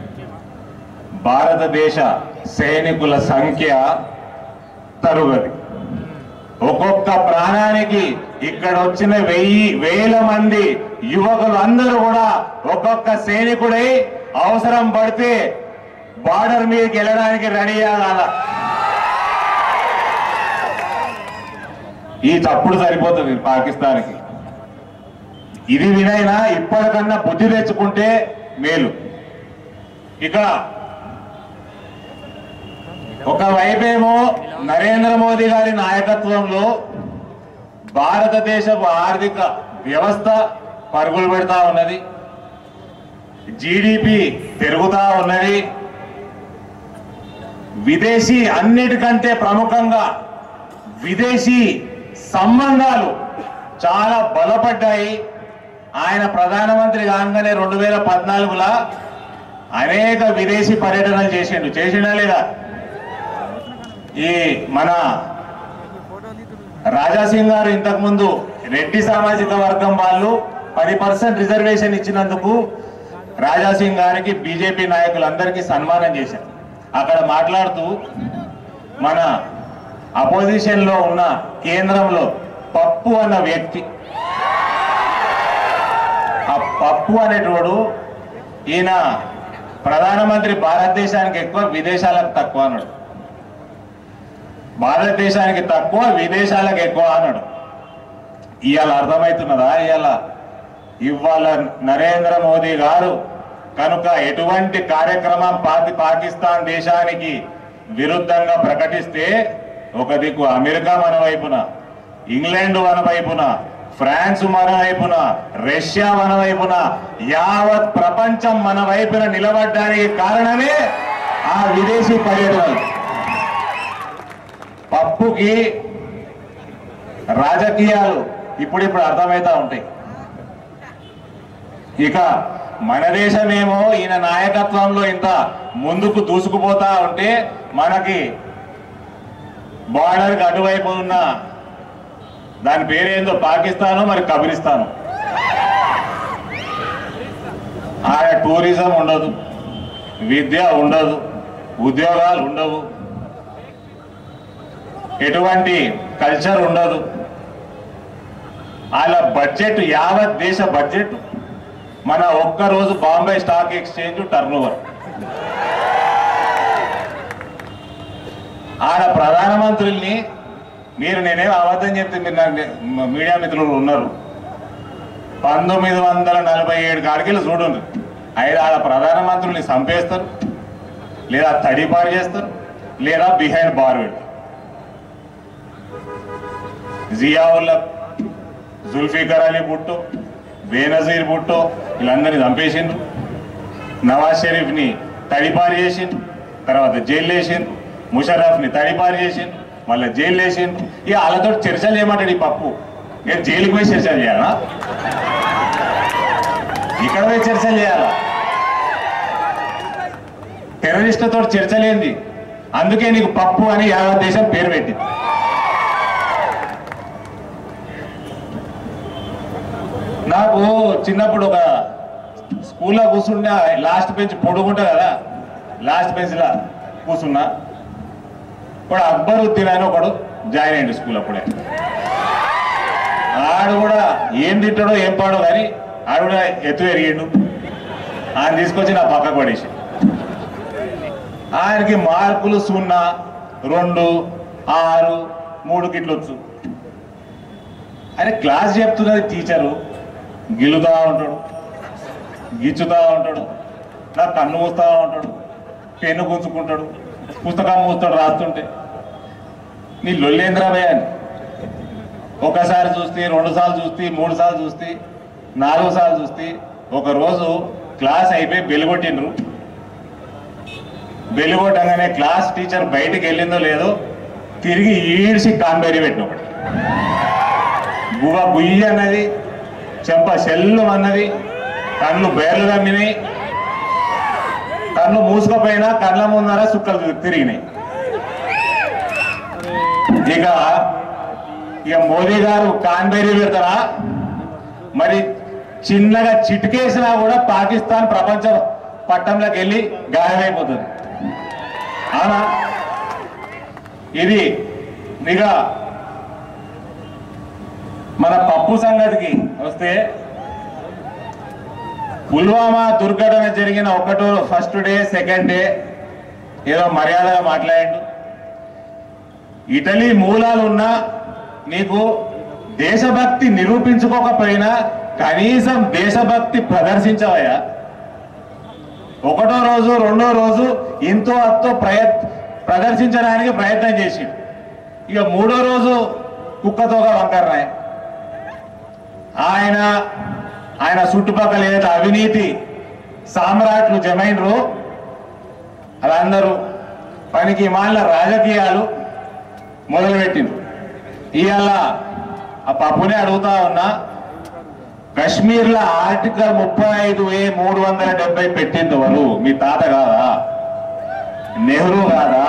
భారతదేశ సైనికుల సంఖ్య తరుగది ఒక్కొక్క ప్రాణానికి ఇక్కడ వచ్చిన వెయ్యి వేల మంది యువకులు అందరూ కూడా ఒక్కొక్క సైనికుడై అవసరం పడితే బార్డర్ మీదకి వెళ్ళడానికి రెడీ అవ్వాల ఈ తప్పుడు సరిపోతుంది పాకిస్తాన్కి ఇది వినైనా ఇప్పటికన్నా బుద్ధి తెచ్చుకుంటే మేలు ఇక ఒకవైపేమో నరేంద్ర మోదీ గారి నాయకత్వంలో భారతదేశపు ఆర్థిక వ్యవస్థ పరుగులు పెడతా ఉన్నది జీడిపి పెరుగుతా ఉన్నది విదేశీ అన్నిటికంటే ప్రముఖంగా విదేశీ సంబంధాలు చాలా బలపడ్డాయి ఆయన ప్రధానమంత్రి కాగానే రెండు వేల పద్నాలుగులా అనేక విదేశీ పర్యటనలు చేసిండు చేసిండా లేదా ఈ మన రాజాసింగ్ గారు ఇంతకుముందు రెడ్డి సామాజిక వర్గం వాళ్ళు పది పర్సెంట్ రిజర్వేషన్ ఇచ్చినందుకు రాజాసింగ్ గారికి బీజేపీ నాయకులందరికీ సన్మానం చేశారు అక్కడ మాట్లాడుతూ మన అపోజిషన్ లో ఉన్న కేంద్రంలో పప్పు అన్న వ్యక్తి ఆ పప్పు అనేటోడు ఈయన ప్రధానమంత్రి భారతదేశానికి ఎక్కువ విదేశాలకు తక్కువ అన్నాడు భారతదేశానికి తక్కువ విదేశాలకు ఎక్కువ అన్నాడు ఇవాళ అర్థమవుతున్నదా ఇవాళ ఇవాళ నరేంద్ర మోదీ గారు కనుక ఎటువంటి కార్యక్రమం పాకి పాకిస్తాన్ దేశానికి విరుద్ధంగా ప్రకటిస్తే ఒక దిక్కు అమెరికా మన వైపున ఇంగ్లాండ్ మన వైపున ఫ్రాన్స్ మన వైపున రష్యా మన వైపున యావత్ ప్రపంచం మన వైపున నిలబడడానికి కారణమే ఆ విదేశీ పర్యటనలు పప్పుకి రాజకీయాలు ఇప్పుడిప్పుడు అర్థమవుతా ఉంటాయి ఇక మన దేశమేమో ఈయన నాయకత్వంలో ఇంత ముందుకు దూసుకుపోతా ఉంటే మనకి బార్డర్కి అటువైపు ఉన్న దాని పేరేందో పాకిస్తాను మరి కబిరిస్తాను ఆడ టూరిజం ఉండదు విద్య ఉండదు ఉద్యోగాలు ఉండవు ఎటువంటి కల్చర్ ఉండదు వాళ్ళ బడ్జెట్ యావత్ దేశ బడ్జెట్ మన ఒక్క రోజు Bombay stock exchange turnover ఆడ ప్రధానమంత్రుల్ని మీరు నేనేం అబద్ధం చెప్తే మీరు నాకు మ- మీడియా మిత్రులు ఉన్నారు పంతొమ్మిది వందల నలభై ఏడు కాడికెళ్ళి చూడండి ఐదు ఆడ ప్రధానమంత్రుల్ని చంపేస్తారు లేదా తడిపారు చేస్తారు లేదా బిహైండ్ బార్ పెడతారు జియావుల్లా జుల్ఫికర్ అలీ భుట్టో బేనజీర్ భుట్టో వీళ్ళందరినీ చంపేసిండ్రు నవాజ్ షరీఫ్ని తడిపారు చేసిండ్రు తర్వాత జైలు వేసిండ్రు ముషరఫ్ని తడిపారు చేసిండ్రు మళ్ళీ జైలు వేసిండ్రు ఇక వాళ్ళతో చర్చలు చేయమంటాడు ఈ పప్పు నేను జైలుకి పోయి చర్చలు చేయాలా ఇక్కడ పోయి చర్చలు చేయాలా టెర్రరిస్టులతో చర్చలేంది అందుకే నీకు పప్పు అని యావత్ దేశం పేరు పెట్టింది నాకు చిన్నప్పుడు ఒక స్కూల్లో కూర్చుంటే లాస్ట్ బెంచ్ పొడుగుంటా కదా లాస్ట్ బెంచ్లా కూర్చున్నా ఇప్పుడు అక్బరుద్దీన్ అని ఒకడు జాయిన్ అయ్యిండు స్కూల్ అప్పుడే ఆడు కూడా ఏం తింటాడో ఏం పాడో కానీ ఆడు కూడా ఎత్తు ఎరిగిండు ఆయన తీసుకొచ్చి నా పక్కకు పడేసి ఆయనకి మార్కులు సున్నా రెండు ఆరు మూడు గిట్లు వచ్చు అరే క్లాస్ చెప్తున్నది టీచరు గిల్లుతా ఉంటాడు గిచ్చుతా ఉంటాడు నా కన్ను మూస్తా ఉంటాడు పెన్ను గుంజుకుంటాడు పుస్తకం మూస్తాడు రాస్తుంటే నీ లొల్లేంద్రాబయ్య అని ఒకసారి చూస్తే రెండు సార్లు చూస్తే మూడు సార్లు చూస్తే నాలుగు సార్లు చూస్తే ఒక రోజు క్లాస్ అయిపోయి బెలుగొట్టిండ్రు బెలుగొట్టగానే క్లాస్ టీచర్ బయటికి వెళ్ళిందో లేదో తిరిగి ఈడ్చి కాన్బేరి పెట్టిన ఒకటి గువ్వ గుయ్యి అన్నది చెంప చెల్లు అన్నది కళ్ళు బేర్లు కమ్మినాయి కళ్ళు మూసుకపోయినా కళ్ళ ముందర సుక్కలు తిరిగినాయి ఇక ఇక మోదీ గారు కాన్బేరీ పెడతారా మరి చిన్నగా చిటికేసినా కూడా పాకిస్తాన్ ప్రపంచ పట్టంలోకి వెళ్ళి గాయమైపోతుంది అవునా ఇది ఇక మన పప్పు సంగతికి వస్తే పుల్వామా దుర్ఘటన జరిగిన ఒకటో ఫస్ట్ డే సెకండ్ డే ఏదో మర్యాదగా మాట్లాడిండు ఇటలీ మూలాలు ఉన్నా నీకు దేశభక్తి నిరూపించుకోకపోయినా కనీసం దేశభక్తి ప్రదర్శించవయ్యా ఒకటో రోజు రెండో రోజు ఇంతో అత్తో ప్రయత్ ప్రదర్శించడానికి ప్రయత్నం చేసి ఇక మూడో రోజు కుక్కతోగా వంకర్రాయ్ ఆయన ఆయన చుట్టుపక్కల ఏదైతే అవినీతి సామ్రాట్లు జమైనరు వాళ్ళందరూ పనికి మాలిన రాజకీయాలు మొదలుపెట్టిండ్రు ఇవాళ ఆ పప్పునే అడుగుతా ఉన్నా కశ్మీర్లో ఆర్టికల్ ముప్పై ఐదు ఏ మూడు వందల డెబ్బై పెట్టింది వాళ్ళు మీ తాత కాదా నెహ్రూ కాదా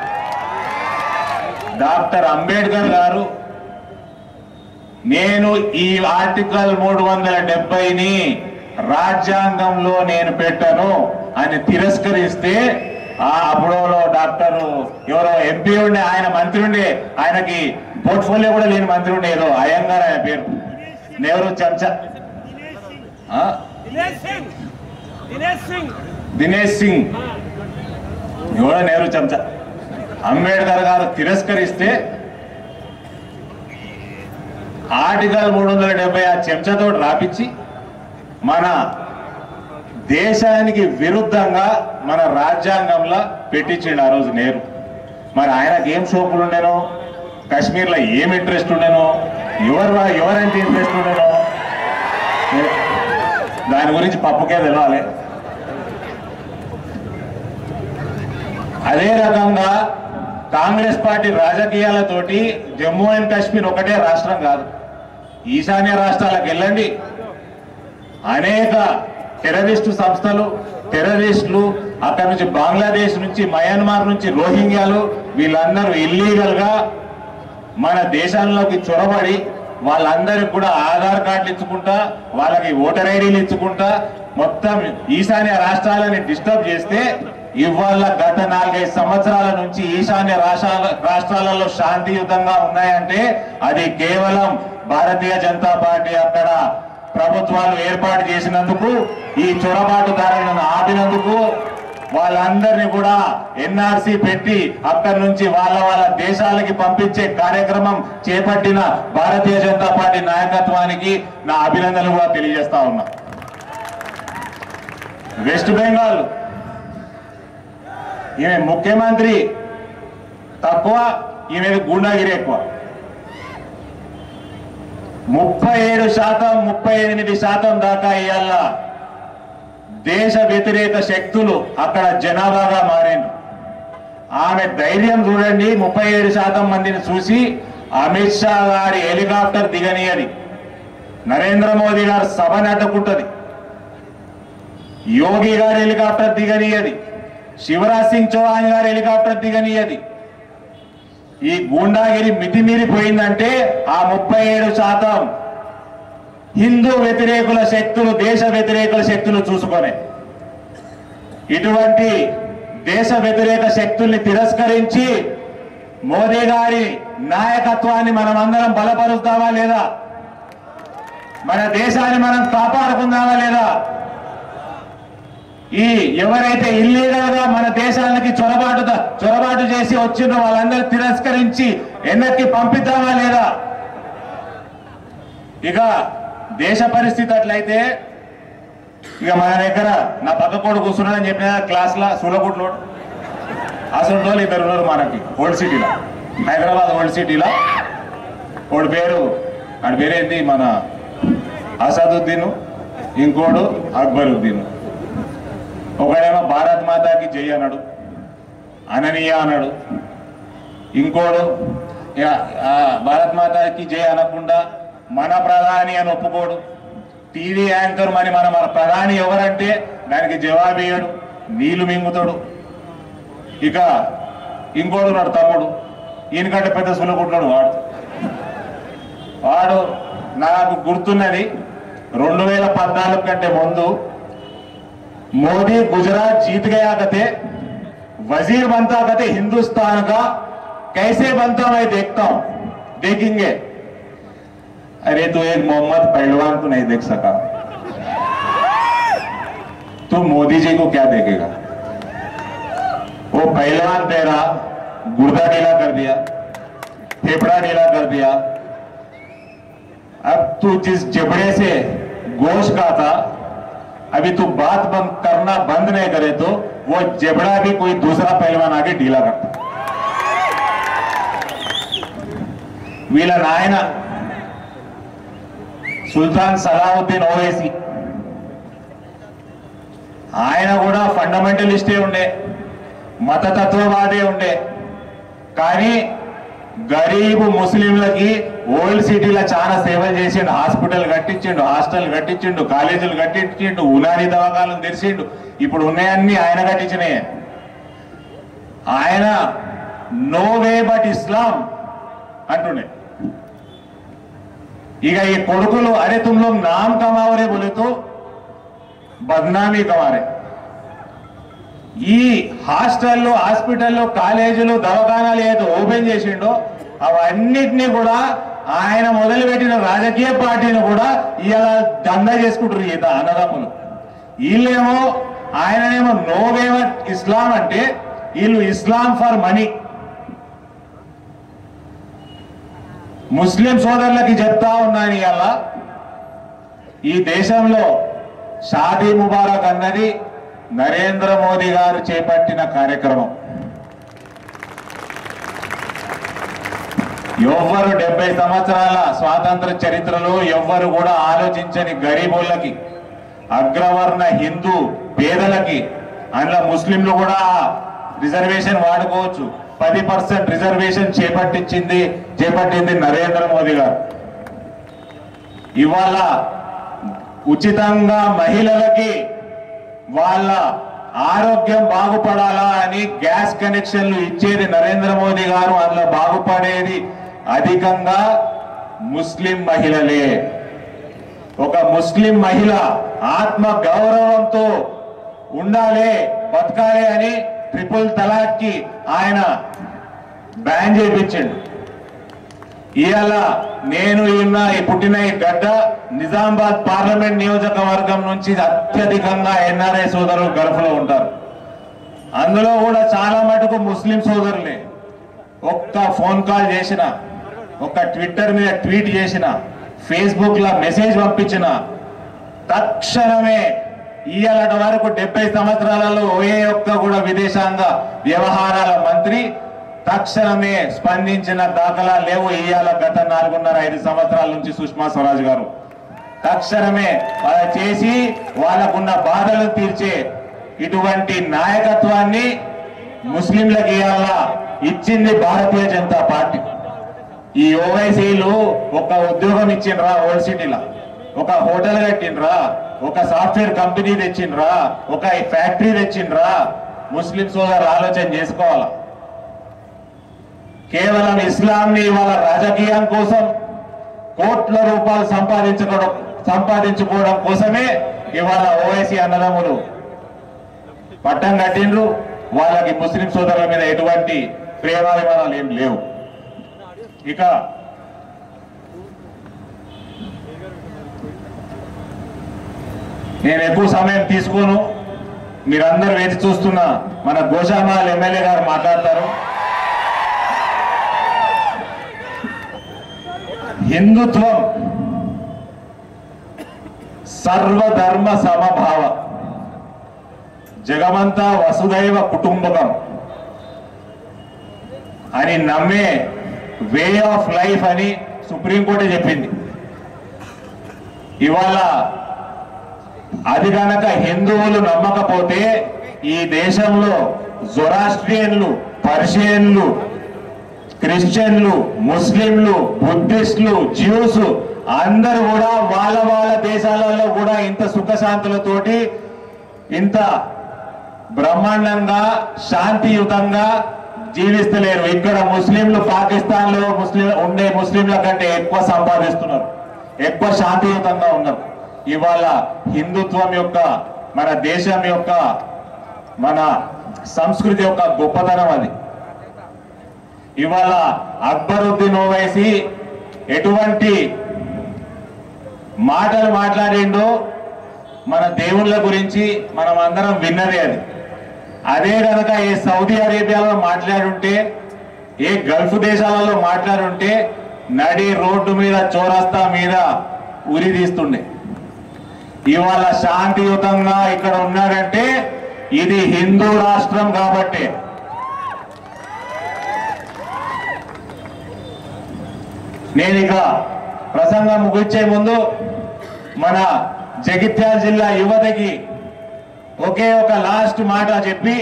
డాక్టర్ అంబేద్కర్ గారు నేను ఈ ఆర్టికల్ మూడు వందల డెబ్బైని రాజ్యాంగంలో నేను పెట్టను అని తిరస్కరిస్తే ఆ అప్పుడోలో డాక్టర్ ఎవరో ఎంపీ ఉండే ఆయన మంత్రి ఉండే ఆయనకి పోర్ట్ఫోలియో కూడా లేని మంత్రి ఉండే ఏదో అయ్యంగార్ ఆయన పేరు నెహ్రూ చెంచా ఆ? दिनेश सिंह दिनेश सिंह దినేష్ సింగ్ ఎవడో నెహ్రూ చెంచా అంబేద్కర్ గారు తిరస్కరిస్తే ఆర్టికల్ మూడు వందల డెబ్బై ఆ చెంచాతో రాపించి మన దేశానికి విరుద్ధంగా మన రాజ్యాంగంలో పెట్టించిండు ఆ రోజు నేరు మరి ఆయనకి ఏం సోపులు ఉండేనో కాశ్మీర్లో ఏం ఇంట్రెస్ట్ ఉండేనో ఎవరు ఎవరంటే ఇంట్రెస్ట్ ఉండేనో దాని గురించి పప్పుకే తెలవాలి అదే రకంగా కాంగ్రెస్ పార్టీ రాజకీయాలతోటి జమ్మూ అండ్ కాశ్మీర్ ఒకటే రాష్ట్రం కాదు ఈశాన్య రాష్ట్రాలకు వెళ్ళండి అనేక టెర్రరిస్టు సంస్థలు టెర్రరిస్టులు అక్కడ నుంచి బంగ్లాదేశ్ నుంచి మయన్మార్ నుంచి రోహింగ్యాలు వీళ్ళందరూ ఇల్లీగల్ గా మన దేశంలోకి చొరబడి వాళ్ళందరికి కూడా ఆధార్ కార్డులు ఇచ్చుకుంటా వాళ్ళకి ఓటర్ ఐడీలు ఇచ్చుకుంటా మొత్తం ఈశాన్య రాష్ట్రాలని డిస్టర్బ్ చేస్తే ఇవాళ గత నాలుగైదు సంవత్సరాల నుంచి ఈశాన్య రాష్ట్రాల రాష్ట్రాలలో శాంతియుతంగా ఉన్నాయంటే అది కేవలం భారతీయ జనతా పార్టీ అక్కడ ప్రభుత్వాలు ఏర్పాటు చేసినందుకు ఈ చొరబాటుదారులను ఆపినందుకు వాళ్ళందరినీ కూడా ఎన్ఆర్సీ పెట్టి అక్కడి నుంచి వాళ్ళ వాళ్ళ దేశాలకి పంపించే కార్యక్రమం చేపట్టిన భారతీయ జనతా పార్టీ నాయకత్వానికి నా అభినందనలు కూడా తెలియజేస్తా ఉన్నా వెస్ట్ బెంగాల్ ఈమె ముఖ్యమంత్రి తక్కువ ఈమె గూండాగిరి ఎక్కువ ముప్పై ఏడు శాతం ముప్పై ఎనిమిది శాతం దాకా ఇవాళ దేశ వ్యతిరేక శక్తులు అక్కడ జనాభాగా మారిండు ఆమె ధైర్యం చూడండి ముప్పై ఏడు శాతం మందిని చూసి అమిత్ షా గారి హెలికాప్టర్ దిగనీయది నరేంద్ర మోదీ గారు సభని అడ్డుకుంటది యోగి గారి హెలికాప్టర్ దిగనీయది శివరాజ్ సింగ్ చౌహాన్ గారి హెలికాప్టర్ దిగనీయది ఈ గూండాగిరి మితిమీరిపోయిందంటే ఆ ముప్పై ఏడు శాతం హిందూ వ్యతిరేకుల శక్తులు దేశ వ్యతిరేకుల శక్తులు చూసుకొని ఇటువంటి దేశ వ్యతిరేక శక్తుల్ని తిరస్కరించి మోదీ గారి నాయకత్వాన్ని మనం అందరం బలపరుస్తామా లేదా మన దేశాన్ని మనం కాపాడుకుందామా లేదా ఈ ఎవరైతే ఇల్లీగల్ గా మన దేశానికి చొరబాటు చొరబాటు చేసి వచ్చిండ్రో వాళ్ళందరూ తిరస్కరించి వెనక్కి పంపిద్దామా లేదా ఇక దేశ పరిస్థితి అట్లయితే ఇక మన దగ్గర నా పక్క కోడు కూర్చున్నాడని చెప్పిన క్లాస్ లా సూలగుట్లో అసలు వాళ్ళు ఇద్దరు ఉన్నారు మనకి ఓల్డ్ సిటీలో హైదరాబాద్ ఓల్డ్ సిటీలో వాడి పేరు వాడి పేరేంటి మన అసదుద్దీన్ ఇంకోడు అక్బరుద్దీన్ ఒకడేమో భారత్ మాతాకి జై అన్నాడు అననీయ అన్నాడు ఇంకోడు ఇక, ఆ, భారత్ మాతాకి జై అనకుండా మన ప్రధాని అని ఒప్పుకోడు టీవీ యాంకర్ మరి మన మన ప్రధాని ఎవరంటే దానికి జవాబు ఇయ్యడు నీళ్లు మింగుతాడు ఇక ఇంకోడు ఉన్నాడు తమ్ముడు ఈయనకంటే పెద్ద సులుకుంటున్నాడు వాడు వాడు నాకు గుర్తున్నది రెండు వేల పద్నాలుగు కంటే ముందు मोदी गुजरात जीत गया कहते वजीर बनता कहते हिंदुस्तान का कैसे बनता मैं देखता हूं देखेंगे अरे तू एक मोहम्मद पहलवान को नहीं देख सका तू मोदी जी को क्या देखेगा वो पहलवान तेरा गुर्दा ढीला कर दिया फेफड़ा ढीला कर दिया अब तू जिस जबड़े से गोश्त खाता अभी तू बात बंद करना बंद नहीं करे तो वो जबड़ा भी कोई दूसरा पहलवान आगे ढीला करता వీళ్ళ నాయన సుల్తాన్ సలావుద్దీన్ ఓవైసీ ఆయన కూడా ఫండమెంటలిస్టే ఉండే మతతత్వవాదే ఉండే కానీ గరీబు ముస్లింలకి ఓల్డ్ సిటీలో చాలా సేవలు చేసిండు హాస్పిటల్ కట్టించిండు హాస్టల్ కట్టించిండు కాలేజీలు కట్టించిండు ఉనాది దవాఖాలను తెరిచిండు ఇప్పుడు ఉన్నాయన్నీ ఆయన కట్టించినాయే ఆయన నో వే బట్ ఇస్లాం అంటుండే ఇక ఈ కొడుకులు అరే తుమ్ లోగ్ నామ్ కమావరే బోలే తో బద్నామీ కమారే ఈ హాస్టల్లో హాస్పిటల్లో కాలేజీలు దవాఖానాలు ఏదో ఓపెన్ చేసిండో అవన్నిటినీ కూడా ఆయన మొదలుపెట్టిన రాజకీయ పార్టీని కూడా ఇలా దందా చేసుకుంటారు ఈ అన్నదమ్ములు వీళ్ళేమో ఆయననేమో నోవేవ ఇస్లాం అంటే వీళ్ళు ఇస్లాం ఫర్ మనీ ముస్లిం సోదరులకి చెప్తా ఉన్నాను ఇవాళ ఈ దేశంలో షాదీ ముబారక్ అన్నది నరేంద్ర మోదీ గారు చేపట్టిన కార్యక్రమం ఎవ్వరు డెబ్బై సంవత్సరాల స్వాతంత్ర చరిత్రలో ఎవ్వరు కూడా ఆలోచించని గరీబులకి అగ్రవర్ణ హిందూ పేదలకి అందులో ముస్లింలు కూడా రిజర్వేషన్ వాడుకోవచ్చు పది పర్సెంట్ రిజర్వేషన్ చేపట్టించింది చేపట్టింది నరేంద్ర మోదీ గారు ఇవాళ ఉచితంగా మహిళలకి వాళ్ళ ఆరోగ్యం బాగుపడాలా అని గ్యాస్ కనెక్షన్లు ఇచ్చేది నరేంద్ర మోదీ గారు అందులో బాగుపడేది అధికంగా ముస్లిం మహిళలే ఒక ముస్లిం మహిళ ఆత్మ గౌరవంతో ఉండాలి బతకాలి అని ట్రిపుల్ తలాక్ కి ఆయన బ్యాన్ చేయించండు ఇవాళ నేను ఉన్న ఈ పుట్టిన ఈ గడ్డ నిజామాబాద్ పార్లమెంట్ నియోజకవర్గం నుంచి అత్యధికంగా ఎన్ఆర్ఐ సోదరులు గల్ఫ్ లో ఉంటారు అందులో కూడా చాలా మటుకు ముస్లిం సోదరులే ఒక్క ఫోన్ కాల్ చేసిన ఒక్క ట్విట్టర్ మీద ట్వీట్ చేసిన ఫేస్బుక్ లో మెసేజ్ పంపించిన తక్షణమే ఇయ్యాలటి వరకు డెబ్బై సంవత్సరాలలో ఏ ఒక్క కూడా విదేశాంగ వ్యవహారాల మంత్రి తక్షణమే స్పందించిన దాఖలా లేవు ఇయ్యాల గత నాలుగున్నర ఐదు సంవత్సరాల నుంచి సుష్మా స్వరాజ్ గారు తక్షణమే అలా చేసి వాళ్ళకున్న బాధలు తీర్చే ఇటువంటి నాయకత్వాన్ని ముస్లింలకు ఇవాళ ఇచ్చింది భారతీయ జనతా పార్టీ ఈ ఓవైసీలు ఒక ఉద్యోగం ఇచ్చిండ్రా ఓల్డ్ సిటీలో ఒక హోటల్ కట్టిండ్రా ఒక సాఫ్ట్వేర్ కంపెనీ తెచ్చిండ్రా ఒక ఫ్యాక్టరీ తెచ్చిండ్రా ముస్లిం సోదరు ఆలోచన చేసుకోవాలా కేవలం ఇస్లాంని ఇవాళ రాజకీయం కోసం కోట్ల రూపాయలు సంపాదించుకోవడం సంపాదించుకోవడం కోసమే ఇవాళ ఓవైసీ అన్నదమ్ములు పట్టం కట్టిండ్రు వాళ్ళకి ముస్లిం సోదరుల మీద ఎటువంటి ప్రేమాభిమానాలు ఏం లేవు ఇక నేను ఎక్కువ సమయం తీసుకోను మీరందరూ వేచి చూస్తున్న మన గోషామాల్ ఎమ్మెల్యే గారు మాట్లాడతారు హిందుత్వం సర్వధర్మ సమభావ జగమంతా వసుదైవ కుటుంబకం అని నమ్మే వే ఆఫ్ లైఫ్ అని సుప్రీంకోర్టు చెప్పింది ఇవాళ అది గనక హిందువులు నమ్మకపోతే ఈ దేశంలో జొరాస్ట్రియన్లు పర్షియన్లు క్రిస్టియన్లు ముస్లింలు బుద్ధిస్టులు జ్యూస్ అందరూ కూడా వాళ్ళ వాళ్ళ దేశాలలో కూడా ఇంత సుఖశాంతులతోటి ఇంత బ్రహ్మాండంగా శాంతియుతంగా జీవిస్తలేరు ఇక్కడ ముస్లింలు పాకిస్తాన్ లో ముస్లిం ఉండే ముస్లింల కంటే ఎక్కువ సంపాదిస్తున్నారు ఎక్కువ శాంతియుతంగా ఉన్నారు ఇవాళ హిందుత్వం యొక్క మన దేశం యొక్క మన సంస్కృతి యొక్క గొప్పతనం అది ఇవాళ అక్బరుద్దీన్ ఓవైసీ ఎటువంటి మాటలు మాట్లాడిండో మన దేవుళ్ళ గురించి మనం అందరం విన్నదే అది అదే కనుక ఏ సౌదీ అరేబియాలో మాట్లాడుంటే ఏ గల్ఫ్ దేశాలలో మాట్లాడుంటే నడి రోడ్డు మీద చౌరస్తా మీద ఉరి తీస్తుండే ఇవాళ శాంతియుతంగా ఇక్కడ ఉన్నారంటే ఇది హిందూ రాష్ట్రం కాబట్టి నేను ఇక ప్రసంగం ముగించే ముందు మన జగిత్యాల జిల్లా యువతకి ఒకే ఒక లాస్ట్ మాట చెప్పి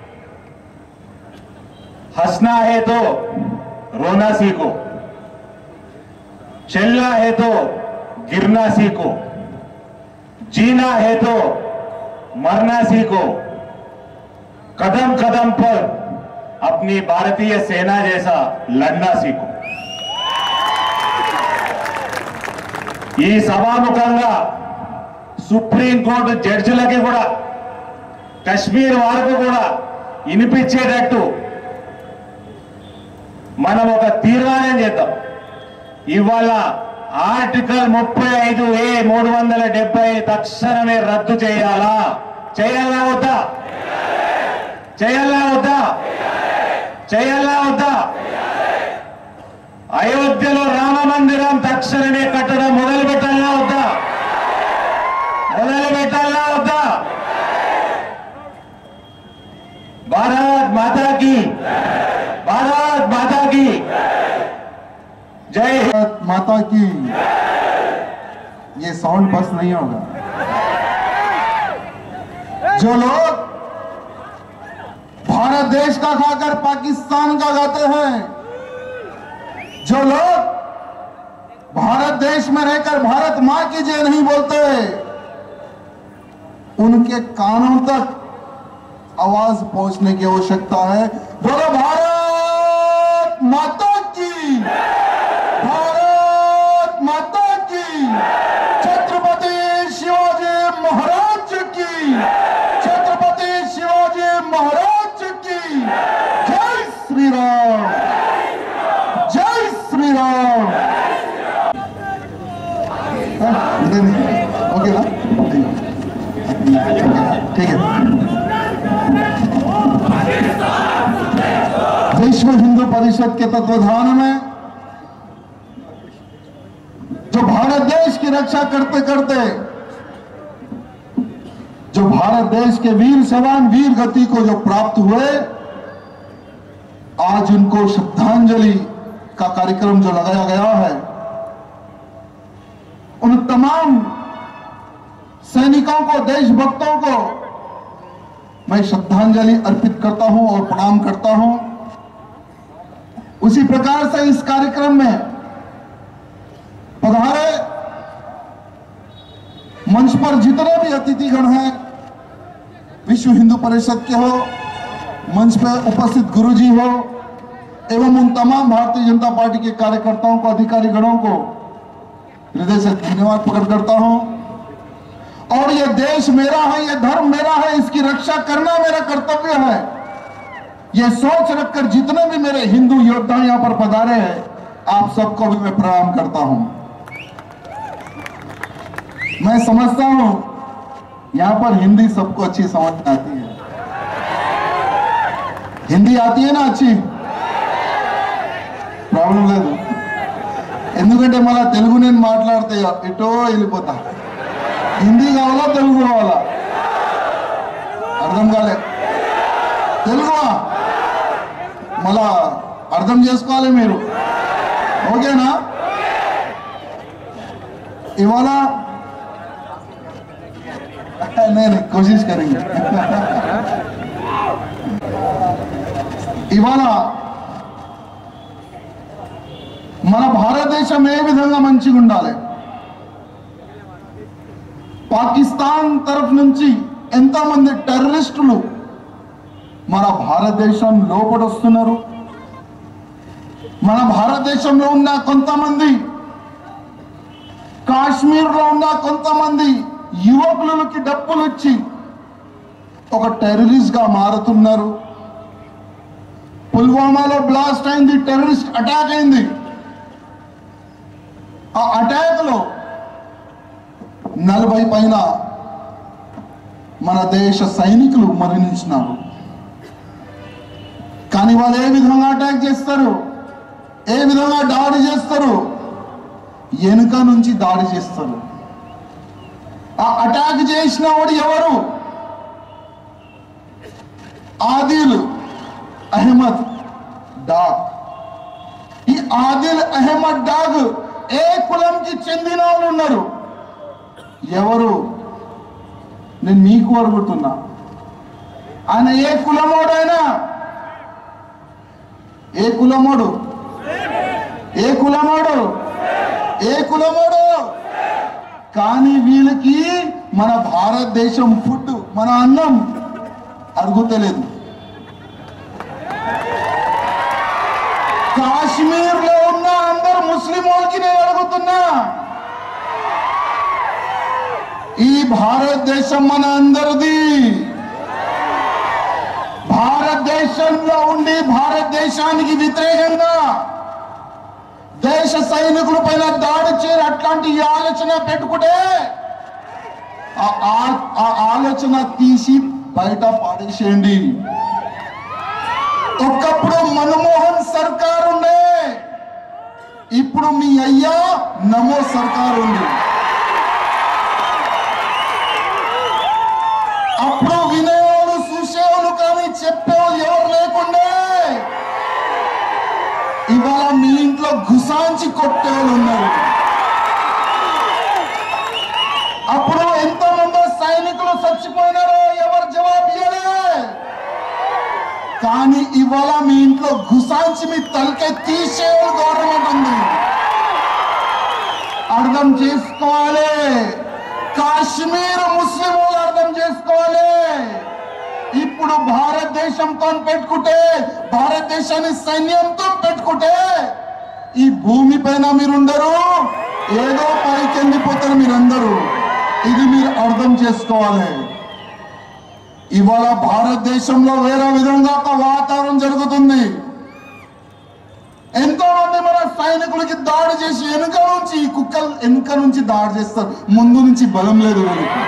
हंसना है तो रोना सीखो चलना है तो गिरना सीखो जीना है तो मरना सीखो कदम कदम पर अपनी भारतीय सेना जैसा लड़ना सीखो ఈ సభాముఖంగా సుప్రీంకోర్టు జడ్జిలకి కూడా కశ్మీర్ వరకు కూడా వినిపించేటట్టు మనం ఒక తీర్మానం చేద్దాం ఇవాళ ఆర్టికల్ ముప్పై ఐదు ఏ మూడు వందల డెబ్బై తక్షణమే రద్దు చేయాలా చేయాలా వద్దా చేయాలా వద్దా చేయాలా వద్దా అయోధ్యలో రామ మందిరం తక్షణమే కట్టడం మొదలు పెట్టాలా వద్దా మొదలు పెట్టాలా వద్దా భారత్ మాతా की भारत माता की जय हिंद भारत माता की ये साउंड बस नहीं होगा जो लोग भारत देश का खाकर पाकिस्तान का गाते हैं जो लोग भारत देश में रहकर भारत मां की जय नहीं बोलते उनके कानों तक आवाज पहुंचने की आवश्यकता है बोलो भारत माता की भारत माता की छत्रपति शिवाजी महाराज की छत्रपति शिवाजी महाराज की जय श्री राम जय श्री राम हाँ, नहीं, नहीं, ओके ना ठीक है विश्व हिंदू परिषद के तत्वाधान में जो भारत देश की रक्षा करते करते जो भारत देश के वीर सवान वीर गति को जो प्राप्त हुए आज उनको श्रद्धांजलि का कार्यक्रम जो लगाया गया है उन तमाम सैनिकों को देशभक्तों को मैं श्रद्धांजलि अर्पित करता हूं और प्रणाम करता हूं उसी प्रकार से इस कार्यक्रम में पधारे मंच पर जितने भी अतिथिगण हैं विश्व हिंदू परिषद के हो मंच पर उपस्थित गुरुजी हो एवं उन तमाम भारतीय जनता पार्टी के कार्यकर्ताओं को अधिकारी गणों को हृदय से धन्यवाद प्रकट करता हूं और ये देश मेरा है ये धर्म मेरा है इसकी रक्षा करना मेरा कर्तव्य है ये सोच रखकर जितने भी मेरे हिंदू योद्धा यहां पर पधारे हैं आप सबको भी मैं प्रणाम करता हूं मैं समझता हूं यहाँ पर हिंदी सबको अच्छी समझ में आती है हिंदी आती है ना अच्छी ప్రాబ్లం లేదు ఎందుకంటే మళ్ళా తెలుగు నేను మాట్లాడితే ఎటో వెళ్ళిపోతా హిందీ కావాలా తెలుగు కావాలా అర్థం కాలే తెలుగువా మళ్ళా అర్థం చేసుకోవాలి మీరు ఓకేనా ఇవాళ నేను కోషిష్ కరెంगे ఇవాళ మన భారతదేశం ఏ విధంగా మంచిగా ఉండాలి పాకిస్తాన్ తరఫు నుంచి ఎంతమంది టెర్రరిస్టులు మన భారతదేశం లోపడొస్తున్నారు మన భారతదేశంలో ఉన్న కొంతమంది కాశ్మీర్లో ఉన్న కొంతమంది యువకులకి డబ్బులు ఇచ్చి ఒక టెర్రరిస్ట్ గా మారుతున్నారు పుల్వామాలో బ్లాస్ట్ అయింది టెర్రరిస్ట్ అటాక్ అయింది ఆ అటాక్ లో నలభై పైన మన దేశ సైనికులు మరణించినారు కానీ వాళ్ళు ఏ విధంగా అటాక్ చేస్తారు ఏ విధంగా దాడి చేస్తారు వెనుక నుంచి దాడి చేస్తారు ఆ అటాక్ చేసిన వాడు ఎవరు ఆదిల్ అహ్మద్ డాగ్ ఈ ఆదిల్ అహ్మద్ డాగ్ ఏ కులంకి చెందిన వాళ్ళు ఉన్నారు ఎవరు నేను మీకు అడుగుతున్నా ఆయన ఏ కులమోడైనా ఏ కులమోడు ఏ కులమోడు ఏ కులమోడు కానీ వీళ్ళకి మన భారతదేశం ఫుడ్ మన అన్నం అరుగుతలేదు కాశ్మీర్ లో ఉన్న అందరు ముస్లిం వాళ్ళకి నేను అడుగుతున్నా ఈ భారతదేశం మన అందరిది భారతదేశంలో ఉండి భారతదేశానికి వ్యతిరేకంగా దేశ సైనికుల పైన దాడి చేయరు అట్లాంటి ఈ ఆలోచన పెట్టుకుంటే ఆ- ఆ- ఆ ఆలోచన తీసి బయట పాడేసేయండి ఒకప్పుడు మన్మోహన్ సర్కార్ ఉండే ఇప్పుడు మీ అయ్యా నమో సర్కార్ ఉంది అప్పుడు వినేవాళ్ళు చూసేవాళ్ళు కానీ చెప్పేవాళ్ళు ఎవరు లేకుండే ఇవాళ మీ ఇంట్లో గుసాంచి కొట్టేవాళ్ళు ఉన్నారు అప్పుడు ఎంతో మంది సైనికులు చచ్చిపోయినారో ఎవరు జవాబు ఇయ్యలే కానీ ఇవాళ మీ ఇంట్లో గుసాంచి మీ తలకే తీసేవాళ్ళు గవర్నమెంట్ ఉంది అర్థం చేసుకోవాలి కాశ్మీర్ ముస్లిం వాళ్ళు అర్థం చేసుకోవాలి ఇప్పుడు భారతదేశంతో పెట్టుకుంటే భారతదేశాన్ని సైన్యంతో పెట్టుకుంటే ఈ భూమి పైన మీరుండరు ఏదో పైకి వెళ్ళిపోతారు మీరందరూ ఇది మీరు అర్థం చేసుకోవాలి ఇవాళ భారతదేశంలో వేరే విధంగా ఒక వాతావరణం జరుగుతుంది ఎంతో మంది మన సైనికులకి దాడి చేసి వెనుక నుంచి ఈ కుక్కలు వెనుక నుంచి దాడి చేస్తారు ముందు నుంచి బలం లేదు వీళ్ళకి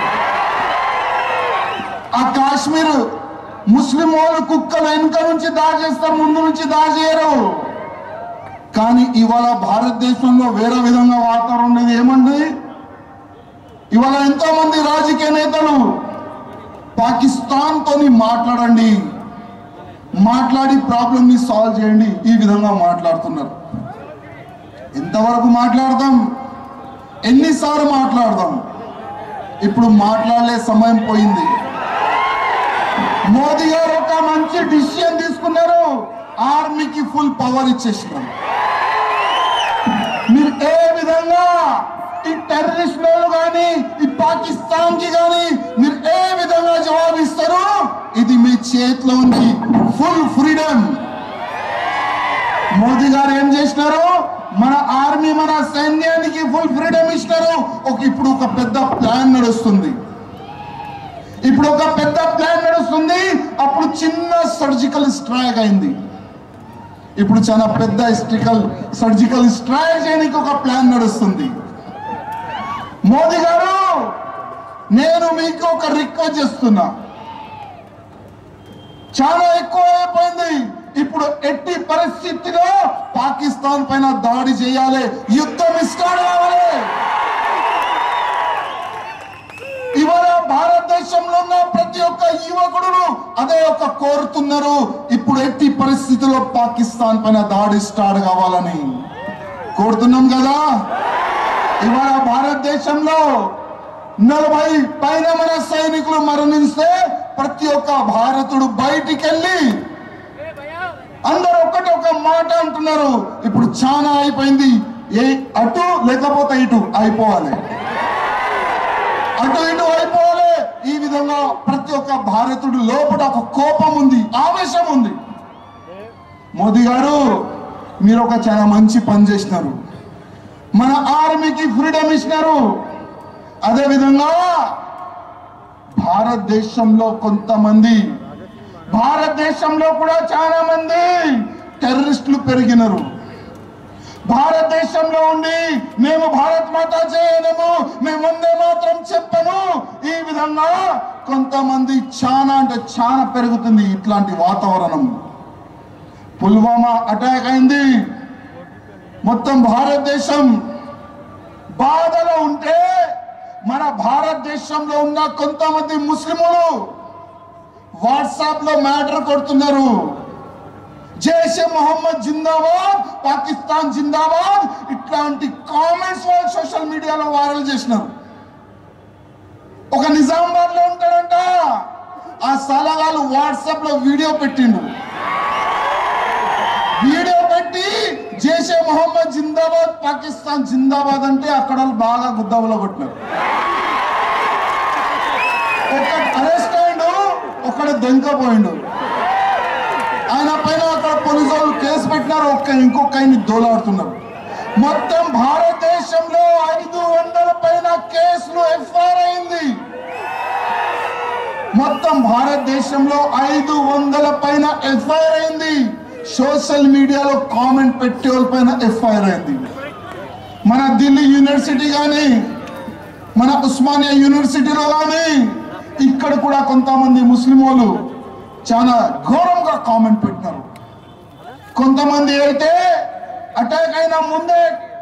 ఆ కాశ్మీర్ ముస్లిం వాళ్ళు కుక్కలు వెనుక నుంచి దాడి చేస్తారు ముందు నుంచి దాడి చేయరు కానీ ఇవాళ భారతదేశంలో వేరే విధంగా వాతావరణం ఉండేది ఏమండి ఇవాళ ఎంతో మంది రాజకీయ నేతలు పాకిస్తాన్ తోని మాట్లాడండి మాట్లాడి ప్రాబ్లమ్ ని సాల్వ్ చేయండి ఈ విధంగా మాట్లాడుతున్నారు ఎంతవరకు మాట్లాడదాం ఎన్నిసార్లు మాట్లాడదాం ఇప్పుడు మాట్లాడలే సమయం పోయింది మోదీ గారు ఒక మంచి డిసిషన్ తీసుకున్నారు ఆర్మీకి ఫుల్ పవర్ ఇచ్చేసినారు మీరు ఏ విధంగా ఈ టెర్రరిస్ట్ కానీ ఈ పాకిస్తాన్ కి కానీ మీరు ఏ విధంగా జవాబు ఇస్తారు ఇది మీ చేతిలో ఉంది ఫుల్ ఫ్రీడమ్ మోదీ గారు ఏం చేసినారు మన ఆర్మీ మన సైన్యానికి ఫుల్ ఫ్రీడమ్ ఇచ్చినారు ఒక ఇప్పుడు ఒక పెద్ద ప్లాన్ నడుస్తుంది ఇప్పుడు ఒక పెద్ద ప్లాన్ నడుస్తుంది అప్పుడు చిన్న సర్జికల్ స్ట్రైక్ అయింది ఇప్పుడు చాలా పెద్ద హిస్టికల్ సర్జికల్ స్ట్రైక్ చేయడానికి ఒక ప్లాన్ నడుస్తుంది మోదీ గారు నేను మీకు ఒక రిక్వెస్ట్ చేస్తున్నా చాలా ఎక్కువ అయిపోయింది ఇప్పుడు ఎట్టి పరిస్థితిలో పాకిస్తాన్ పైన దాడి చేయాలి యుద్ధం స్టార్ట్ కావాలి ఇవాళ భారతదేశంలో ఉన్న ప్రతి ఒక్క యువకుడు అదే ఒక కోరుతున్నారు ఇప్పుడు ఎట్టి పరిస్థితుల్లో పాకిస్తాన్ పైన దాడి స్టార్ట్ కావాలని కోరుతున్నాం కదా ఇవాళ భారతదేశంలో నలభై పైన మన సైనికులు మరణిస్తే ప్రతి ఒక్క భారతుడు బయటికి వెళ్ళి అందరూ ఒక్కటి ఒక మాట అంటున్నారు ఇప్పుడు చాలా అయిపోయింది ఏ అటు లేకపోతే ఇటు అయిపోవాలి అటు ఇటు అయిపోవాలి ఈ విధంగా ప్రతి ఒక్క భారతుడు లోపల ఒక కోపం ఉంది ఆవేశం ఉంది మోదీ గారు మీరు ఒక చాలా మంచి పని చేసినారు మన ఆర్మీకి ఫ్రీడమ్ ఇచ్చినారు అదే విధంగా భారతదేశంలో కొంతమంది భారతదేశంలో కూడా చాలా మంది టెర్రరిస్టులు పెరిగినారు భారతదేశంలో ఉండి మేము భారత్ మాత చేయలేము మేము వందే మాత్రం చెప్పను ఈ విధంగా కొంతమంది చాలా అంటే చాలా పెరుగుతుంది ఇట్లాంటి వాతావరణం పుల్వామా అటాక్ అయింది మొత్తం భారతదేశం బాధలో ఉంటే మన భారతదేశంలో ఉన్న కొంతమంది ముస్లిములు వాట్సాప్ లో మ్యాటర్ కొడుతున్నారు జైషే మొహమ్మద్ జిందాబాద్ పాకిస్తాన్ జిందాబాద్ ఇట్లాంటి కామెంట్స్ వాళ్ళు సోషల్ మీడియాలో వైరల్ చేసినారు ఒక నిజామాబాద్ లో ఉంటాడంట ఆ సలహాలు వాట్సాప్ లో వీడియో పెట్టిండు వీడియో పెట్టి జైషే మొహమ్మద్ జిందాబాద్ పాకిస్తాన్ జిందాబాద్ అంటే అక్కడ వాళ్ళు బాగా గుద్దవలో కొట్టినారు ఒక అరెస్ట్ అయిండు ఒకడు దొంగపోయిండు ఆయన పైన అక్కడ పోలీసు వాళ్ళు కేసు పెట్టినారు ఒక్క ఇంకొక ఆయన్ని దోలాడుతున్నారు మొత్తం భారతదేశంలో ఐదు వందల పైన కేసులు ఎఫ్ఐఆర్ అయింది మొత్తం భారతదేశంలో ఐదు వందల పైన ఎఫ్ఐఆర్ అయింది సోషల్ మీడియాలో కామెంట్ పెట్టే వాళ్ళ పైన ఎఫ్ఐఆర్ అయింది మన ఢిల్లీ యూనివర్సిటీ కానీ మన ఉస్మానియా యూనివర్సిటీలో కానీ ఇక్కడ కూడా కొంతమంది ముస్లిం వాళ్ళు చాలా ఘోరంగా కామెంట్ పెట్టినారు కొంతమంది అయితే అటాక్ అయిన ముందే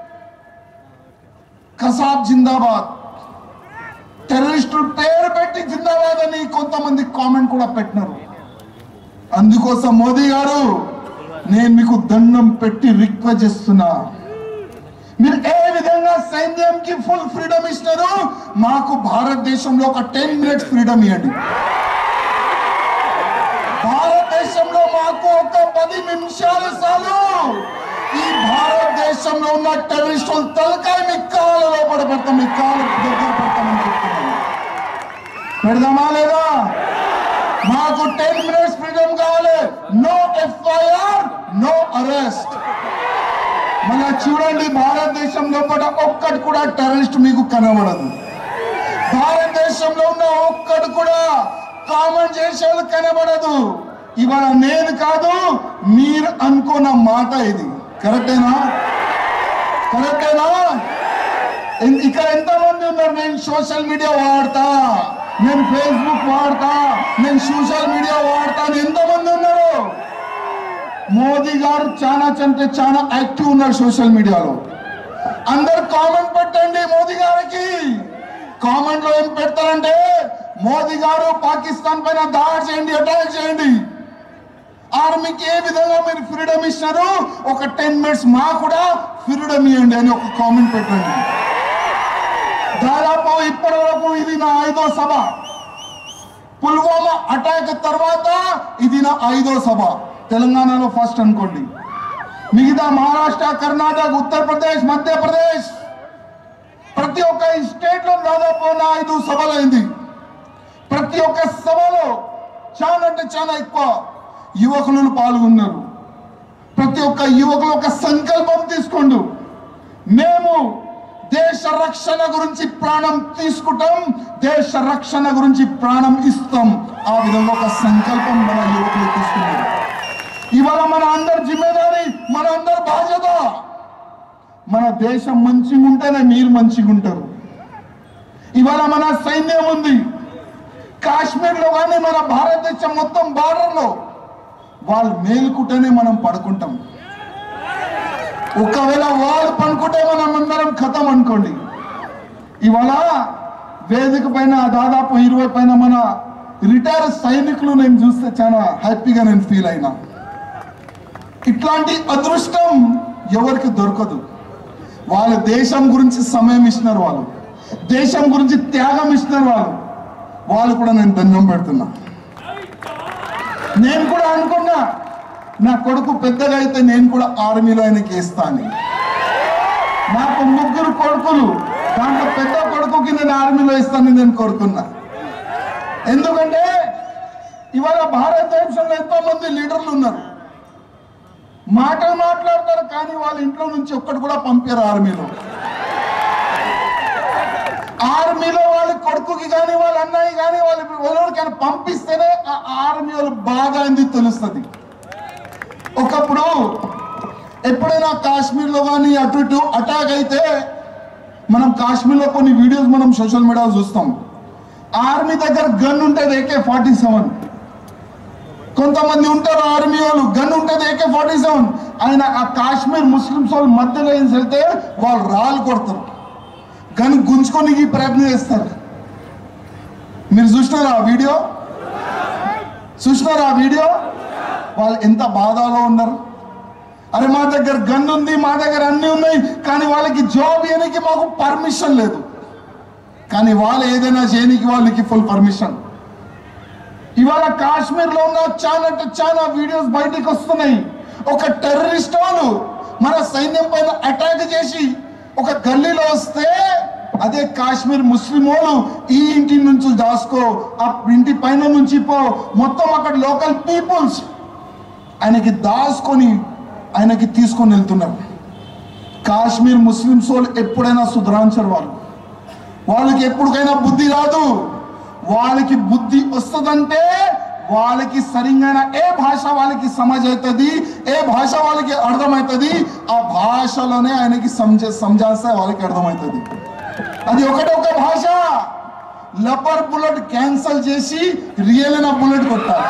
కసాబ్ జిందాబాద్ టెర్రరిస్టులు పేరు పెట్టి జిందాబాద్ అని కొంతమంది కామెంట్ కూడా పెట్టినారు అందుకోసం మోదీ గారు నేను మీకు దండం పెట్టి రిక్వెస్ట్ చేస్తున్నా మీరు ఏ విధంగా సైన్యంకి ఫుల్ ఫ్రీడమ్ ఇస్తారు మాకు భారతదేశంలో ఒక టెన్ మినిట్స్ ఫ్రీడమ్ ఇవ్వండి భారతదేశంలో మాకు ఒక పది నిమిషాలు చాలు ఈ భారతదేశంలో ఉన్న టెర్రరిస్టులు తలకాయ మీ కాళ్ళలో పడబెడతాం మీ కాళ్ళ దగ్గర పెడతామని చెప్తున్నాను పెడదామా లేదా మాకు టెన్ మినిట్స్ ఫ్రీడమ్ కావాలి నో ఎఫ్ఐఆర్ నో అరెస్ట్ మన చూడండి భారతదేశం లోపల ఒక్కటి కూడా టెర్రరిస్ట్ మీకు కనబడదు భారతదేశంలో ఉన్న ఒక్కడు కూడా కామెంట్ చేసేవాళ్ళు కనబడదు ఇవాళ నేను కాదు మీరు అనుకున్న మాట ఇది కరెక్టేనా కరెక్టేనా ఎన్- ఇక్కడ ఎంతమంది ఉన్నారు నేను సోషల్ మీడియా వాడతా నేను ఫేస్బుక్ వాడతా నేను సోషల్ మీడియా వాడతా అని ఎంతమంది ఉన్నారు మోదీ గారు చాలా అంటే చాలా యాక్టివ్ ఉన్నారు సోషల్ మీడియాలో అందరు కామెంట్ పెట్టండి మోదీ గారికి కామెంట్ లో ఏం పెడతారంటే మోదీ గారు పాకిస్తాన్ పైన దాడి చేయండి అటాక్ చేయండి ఆర్మీకి ఏ విధంగా మీరు ఫ్రీడమ్ ఇచ్చినారు ఒక టెన్ మినిట్స్ మా కూడా ఫ్రీడమ్ ఇవ్వండి అని ఒక కామెంట్ పెట్టండి దాదాపు ఇప్పటి వరకు ఇది నా ఐదో సభ పుల్వామా అటాక్ తర్వాత ఇది నా ఐదో సభ తెలంగాణలో ఫస్ట్ అనుకోండి మిగతా మహారాష్ట్ర కర్ణాటక ఉత్తరప్రదేశ్ మధ్యప్రదేశ్ ప్రతి ఒక్క స్టేట్ లో దాదాపు నా ఐదు సభలైంది ప్రతి ఒక్క సభలో చాలా అంటే చాలా ఎక్కువ యువకులు పాల్గొన్నారు ప్రతి ఒక్క యువకులు ఒక సంకల్పం తీసుకోండు మేము దేశ రక్షణ గురించి ప్రాణం తీసుకుంటాం దేశ రక్షణ గురించి ప్రాణం ఇస్తాం ఆ విధంగా ఒక సంకల్పం మన యువకులు తీసుకున్నారు ఇవాళ మన అందరి జిమ్మేదారి మన అందరి బాధ్యత మన దేశం మంచిగా ఉంటేనే మీరు మంచిగా ఉంటారు ఇవాళ మన సైన్యం ఉంది కాశ్మీర్లో కానీ మన భారతదేశం మొత్తం బార్డర్లో వాళ్ళు మేలుకుంటేనే మనం పడుకుంటాం ఒకవేళ వాళ్ళు పనుకుంటే మనం అందరం ఖతం అనుకోండి ఇవాళ వేదిక పైన దాదాపు ఇరవై పైన మన రిటైర్ సైనికులు నేను చూస్తే చాలా హ్యాపీగా నేను ఫీల్ అయినా ఇట్లాంటి అదృష్టం ఎవరికి దొరకదు వాళ్ళ దేశం గురించి సమయం ఇచ్చినారు వాళ్ళు దేశం గురించి త్యాగం ఇచ్చినారు వాళ్ళు వాళ్ళు కూడా నేను దండం పెడుతున్నా నేను కూడా అనుకున్నా నా కొడుకు పెద్దగా అయితే నేను కూడా ఆర్మీలో ఆయనకి వేస్తాను నాకు ముగ్గురు కొడుకులు దాంట్లో పెద్ద కొడుకుకి నేను ఆర్మీలో ఇస్తానని నేను కోరుకున్నా ఎందుకంటే ఇవాళ భారతదేశంలో ఎంతో మంది లీడర్లు ఉన్నారు మాటలు మాట్లాడతారు కానీ వాళ్ళ ఇంట్లో నుంచి ఒక్కడు కూడా పంపారు ఆర్మీలో ఆర్మీలో వాళ్ళ కొడుకుకి కానీ వాళ్ళ అన్నయ్య కానీ వాళ్ళ ఎవరికైనా పంపిస్తేనే ఆ ఆర్మీ వాళ్ళు బాగా అయింది తెలుస్తుంది ఒకప్పుడు ఎప్పుడైనా కాశ్మీర్లో కానీ అటు ఇటు అటాక్ అయితే మనం కాశ్మీర్లో కొన్ని వీడియోస్ మనం సోషల్ మీడియాలో చూస్తాం ఆర్మీ దగ్గర గన్ ఉంటుంది ఏకే ఫార్టీ సెవెన్ కొంతమంది ఉంటారు ఆర్మీ వాళ్ళు గన్ ఉంటుంది ఏకే ఫార్టీ సెవెన్ ఆయన ఆ కాశ్మీర్ ముస్లిమ్స్ వాళ్ళు మధ్యలో ఏం వెళ్తే వాళ్ళు రాళ్ళు కొడతారు గన్ గుంజుకొని ప్రయత్నం చేస్తారు మీరు చూసినారా ఆ వీడియో చూసినారా ఆ వీడియో వాళ్ళు ఎంత బాధలో ఉన్నారు అరే మా దగ్గర గన్ ఉంది మా దగ్గర అన్ని ఉన్నాయి కానీ వాళ్ళకి జాబ్ చేయడానికి మాకు పర్మిషన్ లేదు కానీ వాళ్ళు ఏదైనా చేయడానికి వాళ్ళకి ఫుల్ పర్మిషన్ ఇవాళ కాశ్మీర్ లో ఉన్న చాలా అంటే చాలా వీడియోస్ బయటికి వస్తున్నాయి ఒక టెర్రరిస్ట్ వాళ్ళు మన సైన్యం పైన అటాక్ చేసి ఒక గల్లీలో వస్తే అదే కాశ్మీర్ ముస్లిం వాళ్ళు ఈ ఇంటి నుంచి దాసుకో ఆ ఇంటి పైన నుంచి పో మొత్తం అక్కడ లోకల్ పీపుల్స్ ఆయనకి దాచుకొని ఆయనకి తీసుకొని వెళ్తున్నారు కాశ్మీర్ ముస్లిమ్స్ వాళ్ళు ఎప్పుడైనా సుధరాంచరు వాళ్ళు వాళ్ళకి ఎప్పటికైనా బుద్ధి రాదు వాళ్ళకి బుద్ధి వస్తుందంటే వాళ్ళకి సరిగ్గా ఏ భాష వాళ్ళకి సమజ్ అవుతుంది ఏ భాష వాళ్ళకి అర్థమవుతుంది ఆ భాషలోనే ఆయనకి సంజ సంజాస్తే వాళ్ళకి అర్థమవుతుంది అది ఒకటే ఒక భాష లబ్బర్ బుల్లెట్ క్యాన్సల్ చేసి రియల్ అయిన బుల్లెట్ కొట్టాలి